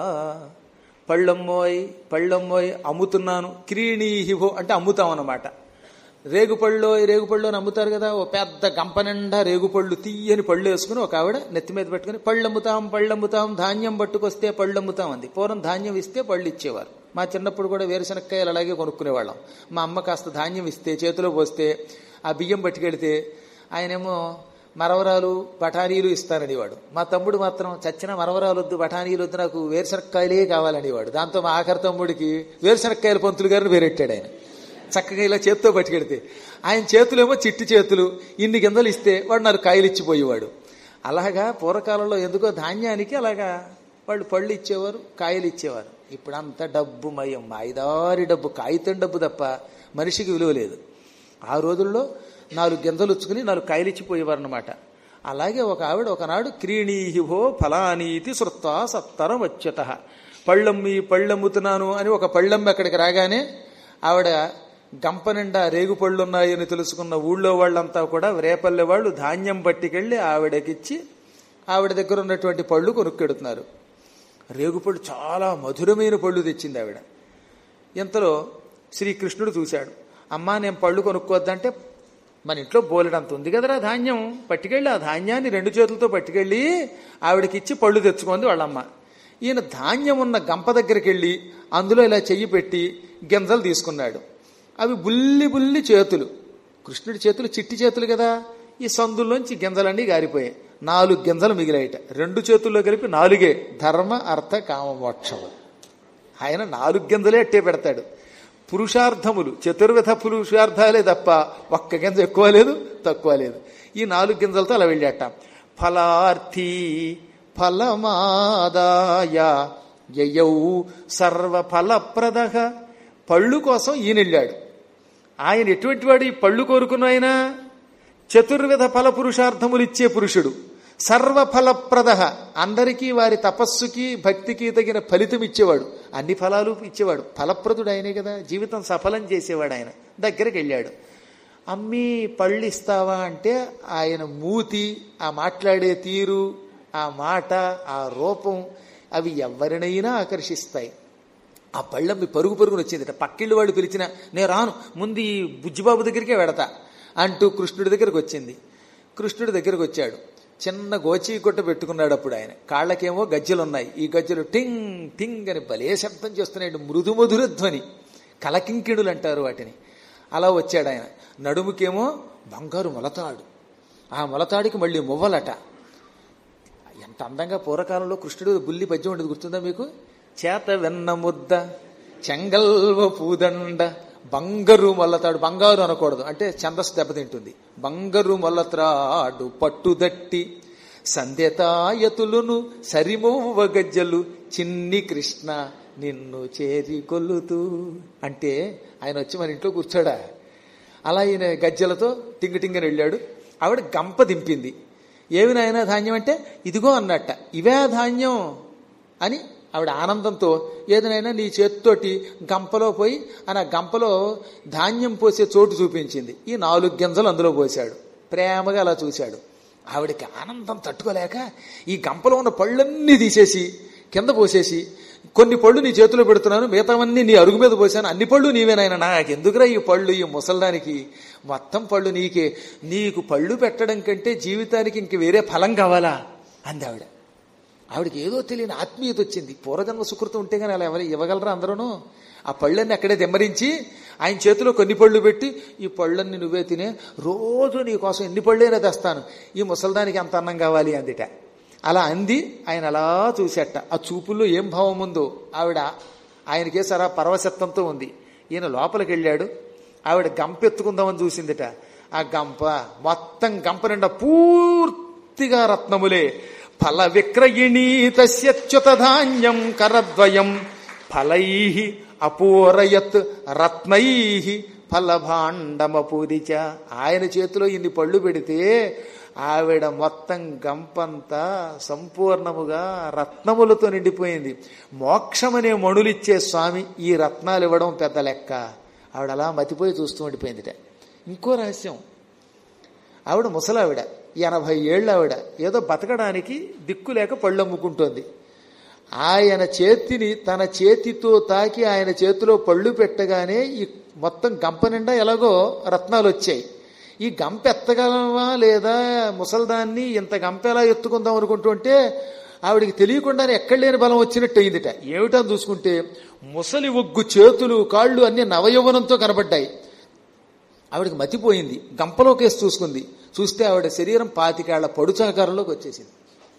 పళ్ళమ్మోయ్ పళ్ళమ్మోయ్ అమ్ముతున్నాను క్రీణీహి భో అంటే అమ్ముతాం అన్నమాట రేగుపళ్ళు రేగుపళ్ళు అని అమ్ముతారు కదా ఓ పెద్ద గంప నిండా రేగుపళ్ళు తీయని పళ్ళు వేసుకుని ఒక ఆవిడ నెత్తి మీద పెట్టుకుని పళ్ళు అమ్ముతాం పళ్ళు అమ్ముతాం ధాన్యం పట్టుకొస్తే పళ్ళు అమ్ముతాం అంది పూర్వం ధాన్యం ఇస్తే పళ్ళు ఇచ్చేవారు మా చిన్నప్పుడు కూడా వేరుశనక్కాయలు అలాగే కొనుక్కునేవాళ్ళం మా అమ్మ కాస్త ధాన్యం ఇస్తే చేతిలో పోస్తే ఆ బియ్యం పట్టుకెడితే ఆయనేమో మరవరాలు బఠానీలు ఇస్తాననేవాడు మా తమ్ముడు మాత్రం చచ్చిన మరవరాలు వద్దు బఠానీలు వద్దు నాకు వేరుశనక్కాయలే కావాలనేవాడు దాంతో మా ఆఖరి తమ్ముడికి వేరుశనక్కాయల పంతులు గారిని పేరెట్టాడు ఆయన చక్కగా ఇలా చేత్తో పట్టుకెడితే ఆయన చేతులేమో చిట్టి చేతులు ఇన్ని గింజలు ఇస్తే వాడు నాకు కాయలు ఇచ్చిపోయేవాడు అలాగా పూర్వకాలంలో ఎందుకో ధాన్యానికి అలాగా వాళ్ళు పళ్ళు ఇచ్చేవారు కాయలు ఇచ్చేవారు ఇప్పుడు అంత డబ్బు మయం ఐదారి డబ్బు కాగితం డబ్బు తప్ప మనిషికి విలువ లేదు ఆ రోజుల్లో నాలుగు గింజలు ఉచ్చుకుని నాలుగు కాయలు ఇచ్చిపోయేవారు అనమాట అలాగే ఒక ఆవిడ ఒకనాడు క్రీణీహిభో ఫలానీతి శృత్వా సత్తరం వచ్చత పళ్ళమ్మి పళ్ళమ్ముతున్నాను అని ఒక పళ్ళమ్మి అక్కడికి రాగానే ఆవిడ గంప నిండా రేగు పళ్ళున్నాయని తెలుసుకున్న ఊళ్ళో వాళ్ళంతా కూడా రేపల్లె వాళ్ళు ధాన్యం పట్టుకెళ్లి ఆవిడకిచ్చి ఆవిడ దగ్గర ఉన్నటువంటి పళ్ళు కొనుక్కెడుతున్నారు రేగుపళ్ళు చాలా మధురమైన పళ్ళు తెచ్చింది ఆవిడ ఇంతలో శ్రీకృష్ణుడు చూశాడు అమ్మా నేను పళ్ళు కొనుక్కోవద్దంటే మన ఇంట్లో బోలెడంత ఉంది కదరా ధాన్యం పట్టుకెళ్ళి ఆ ధాన్యాన్ని రెండు చేతులతో పట్టుకెళ్ళి ఆవిడకిచ్చి పళ్ళు తెచ్చుకుంది వాళ్ళమ్మ ఈయన ధాన్యం ఉన్న గంప దగ్గరికి వెళ్ళి అందులో ఇలా చెయ్యి పెట్టి గింజలు తీసుకున్నాడు అవి బుల్లి బుల్లి చేతులు కృష్ణుడి చేతులు చిట్టి చేతులు కదా ఈ సందుల్లోంచి గింజలన్నీ గారిపోయాయి నాలుగు గింజలు మిగిలాయట రెండు చేతుల్లో కలిపి నాలుగే ధర్మ అర్థ కామ మోక్షము ఆయన నాలుగు గింజలే అట్టే పెడతాడు పురుషార్థములు చతుర్విధ పురుషార్థాలే తప్ప ఒక్క గింజ ఎక్కువ లేదు తక్కువ లేదు ఈ నాలుగు గింజలతో అలా వెళ్ళాట ఫలార్థి ఫలమాదాయ యయౌ సర్వ ఫలప్రద పళ్ళు కోసం ఈయన వెళ్ళాడు ఆయన ఎటువంటి వాడు ఈ పళ్ళు కోరుకున్న ఆయన చతుర్విధ ఫల పురుషార్థములు ఇచ్చే పురుషుడు సర్వఫలప్రద అందరికీ వారి తపస్సుకి భక్తికి తగిన ఫలితం ఇచ్చేవాడు అన్ని ఫలాలు ఇచ్చేవాడు ఫలప్రదుడు ఆయనే కదా జీవితం సఫలం చేసేవాడు ఆయన దగ్గరికి వెళ్ళాడు అమ్మి పళ్ళు ఇస్తావా అంటే ఆయన మూతి ఆ మాట్లాడే తీరు ఆ మాట ఆ రూపం అవి ఎవరినైనా ఆకర్షిస్తాయి ఆ పళ్ళమ్మి పరుగు పరుగున వచ్చింది పక్కిళ్ళు వాడు పిలిచిన నేను రాను ముందు ఈ బుజ్జిబాబు దగ్గరికే వెడతా అంటూ కృష్ణుడి దగ్గరికి వచ్చింది కృష్ణుడి దగ్గరికి వచ్చాడు చిన్న గోచీ కొట్ట పెట్టుకున్నాడు అప్పుడు ఆయన కాళ్ళకేమో గజ్జలు ఉన్నాయి ఈ గజ్జలు టింగ్ టింగ్ అని భలే శబ్దం చేస్తున్నాడు మృదు మధుర ధ్వని కలకింకిణులు అంటారు వాటిని అలా వచ్చాడు ఆయన నడుముకేమో బంగారు మొలతాడు ఆ మొలతాడికి మళ్ళీ మువ్వలట ఎంత అందంగా పూర్వకాలంలో కృష్ణుడు బుల్లి పద్యం ఉండేది గుర్తుందా మీకు చేత వెన్న ముద్ద చెంగల్వ పూదండ బంగారు మొల్లతాడు బంగారు అనకూడదు అంటే ఛందస్సు దెబ్బతింటుంది బంగారు మొల్లత్రాడు పట్టుదట్టి సంధ్యతాయతులును సరిమోవ గజ్జలు చిన్ని కృష్ణ నిన్ను చేరి కొల్లుతూ అంటే ఆయన వచ్చి మన ఇంట్లో కూర్చోడా అలా ఈయన గజ్జలతో టింగి టింగని వెళ్ళాడు ఆవిడ గంప దింపింది ఏమి నాయన ధాన్యం అంటే ఇదిగో అన్నట్ట ఇవే ధాన్యం అని ఆవిడ ఆనందంతో ఏదైనా నీ చేతితోటి గంపలో పోయి అని ఆ గంపలో ధాన్యం పోసే చోటు చూపించింది ఈ నాలుగు గింజలు అందులో పోశాడు ప్రేమగా అలా చూశాడు ఆవిడకి ఆనందం తట్టుకోలేక ఈ గంపలో ఉన్న పళ్ళన్నీ తీసేసి కింద పోసేసి కొన్ని పళ్ళు నీ చేతిలో పెడుతున్నాను మిగతావన్నీ నీ అరుగు మీద పోసాను అన్ని పళ్ళు నీవేనాయన నాకు ఎందుకురా ఈ పళ్ళు ఈ ముసల్దానికి మొత్తం పళ్ళు నీకే నీకు పళ్ళు పెట్టడం కంటే జీవితానికి ఇంక వేరే ఫలం కావాలా అంది ఆవిడ ఆవిడకి ఏదో తెలియని ఆత్మీయత వచ్చింది పూర్వజన్మ సుకృతం ఉంటే కానీ అలా ఎవరు ఇవ్వగలరా అందరూను ఆ పళ్ళన్ని అక్కడే దెమ్మరించి ఆయన చేతిలో కొన్ని పళ్ళు పెట్టి ఈ పళ్ళన్ని నువ్వే తినే రోజు నీ కోసం ఎన్ని పళ్ళైనా తెస్తాను ఈ ముసల్దానికి అంత అన్నం కావాలి అందిట అలా అంది ఆయన అలా చూసేట ఆ చూపుల్లో ఏం భావం ఉందో ఆవిడ ఆయనకేసారా పరవశత్వంతో ఉంది ఈయన లోపలికి వెళ్ళాడు ఆవిడ గంప ఎత్తుకుందామని చూసిందిట ఆ గంప మొత్తం గంప నిండా పూర్తిగా రత్నములే ఫల విక్రయిణీ తస్యచ్యుత ధాన్యం కరద్వయం ఫలై అపూరయత్ రత్నై ఫలభాండమపూరిచ ఆయన చేతిలో ఇన్ని పళ్ళు పెడితే ఆవిడ మొత్తం గంపంతా సంపూర్ణముగా రత్నములతో నిండిపోయింది మోక్షమనే మణులిచ్చే స్వామి ఈ రత్నాలు ఇవ్వడం పెద్ద లెక్క ఆవిడ అలా మతిపోయి చూస్తూ ఉండిపోయిందిట ఇంకో రహస్యం ఆవిడ ముసలావిడ ఎనభై ఏళ్ళు ఆవిడ ఏదో బతకడానికి దిక్కు లేక పళ్ళు అమ్ముకుంటోంది ఆయన చేతిని తన చేతితో తాకి ఆయన చేతిలో పళ్ళు పెట్టగానే ఈ మొత్తం గంప నిండా ఎలాగో రత్నాలు వచ్చాయి ఈ గంప ఎత్తగలమా లేదా ముసల్దాన్ని ఇంత గంప ఎలా ఎత్తుకుందాం అనుకుంటుంటే ఆవిడికి తెలియకుండానే ఎక్కడ లేని బలం వచ్చినట్టు అయిందిట ఏమిటో చూసుకుంటే ముసలి ఒగ్గు చేతులు కాళ్ళు అన్ని నవయౌవనంతో కనబడ్డాయి ఆవిడకి మతిపోయింది గంపలోకేసి చూసుకుంది చూస్తే ఆవిడ శరీరం పాతికేళ్ల పడుచాకారంలోకి వచ్చేసింది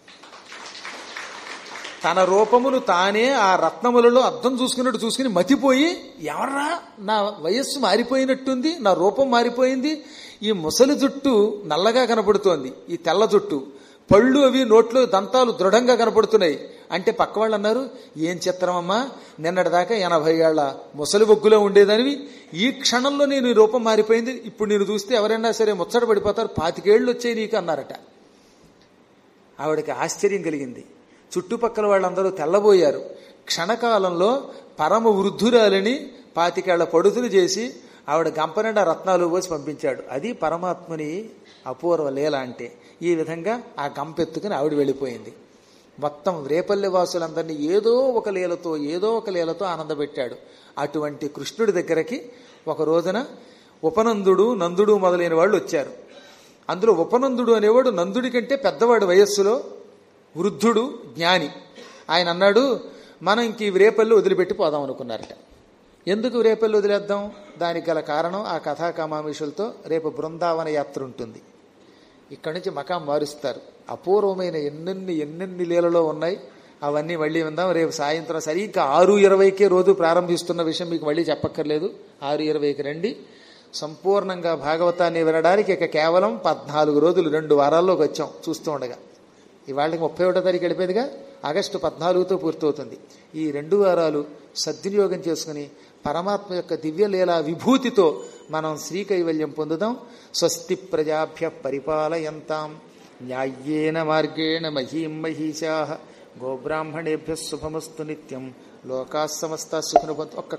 తన రూపమును తానే ఆ రత్నములలో అర్థం చూసుకున్నట్టు చూసుకుని మతిపోయి ఎవర్రా నా వయస్సు మారిపోయినట్టుంది నా రూపం మారిపోయింది ఈ ముసలి జుట్టు నల్లగా కనపడుతోంది ఈ తెల్ల జుట్టు పళ్ళు అవి నోట్లో దంతాలు దృఢంగా కనపడుతున్నాయి అంటే పక్క వాళ్ళు అన్నారు ఏం చిత్రమమ్మా నిన్నటిదాకా ఎనభై ఏళ్ల ముసలి బొగ్గులో ఉండేదానివి ఈ క్షణంలో నేను ఈ రూపం మారిపోయింది ఇప్పుడు నేను చూస్తే ఎవరైనా సరే ముచ్చట పడిపోతారు పాతికేళ్లు వచ్చాయి నీకు అన్నారట ఆవిడకి ఆశ్చర్యం కలిగింది చుట్టుపక్కల వాళ్ళందరూ తెల్లబోయారు క్షణకాలంలో పరమ వృద్ధురాలిని పాతికేళ్ల పడుతులు చేసి ఆవిడ గంపనిండా రత్నాలు పోసి పంపించాడు అది పరమాత్ముని అపూర్వ లీల అంటే ఈ విధంగా ఆ గంపెత్తుకుని ఆవిడ వెళ్ళిపోయింది మొత్తం రేపల్లె వాసులందరినీ ఏదో ఒక లీలతో ఏదో ఒక లీలతో ఆనందపెట్టాడు అటువంటి కృష్ణుడి దగ్గరకి ఒక రోజున ఉపనందుడు నందుడు మొదలైన వాళ్ళు వచ్చారు అందులో ఉపనందుడు అనేవాడు నందుడి కంటే పెద్దవాడు వయస్సులో వృద్ధుడు జ్ఞాని ఆయన అన్నాడు మనం ఇంక ఈ రేపల్లి వదిలిపెట్టి పోదాం అనుకున్నారట ఎందుకు రేపల్లి వదిలేద్దాం దానికి గల కారణం ఆ కథాకామామిషులతో రేపు బృందావన యాత్ర ఉంటుంది ఇక్కడి నుంచి మకాం మారుస్తారు అపూర్వమైన ఎన్నెన్ని ఎన్నెన్ని లీలలో ఉన్నాయి అవన్నీ మళ్ళీ విందాం రేపు సాయంత్రం సరిగ్గా ఆరు ఇరవైకే రోజు ప్రారంభిస్తున్న విషయం మీకు మళ్ళీ చెప్పక్కర్లేదు ఆరు ఇరవైకి రండి సంపూర్ణంగా భాగవతాన్ని వినడానికి ఇక కేవలం పద్నాలుగు రోజులు రెండు వారాల్లోకి వచ్చాం చూస్తూ ఉండగా ఇవాళకి ముప్పై ఒకటో తారీఖు వెళ్ళిపోయిందిగా ఆగస్టు పద్నాలుగుతో పూర్తవుతుంది ఈ రెండు వారాలు సద్వినియోగం చేసుకుని పరమాత్మ యొక్క దివ్యలీలా విభూతితో మనం శ్రీకైవల్యం పొందుదాం స్వస్తి ప్రజాభ్య పరిపాలయంతాం న్యాయ్యేన మార్గేణ మహీం మహీషా గోబ్రాహ్మణేభ్య శుభమస్తు నిత్యం లోకా సమస్త సుఖనుభవంతు ఒక్క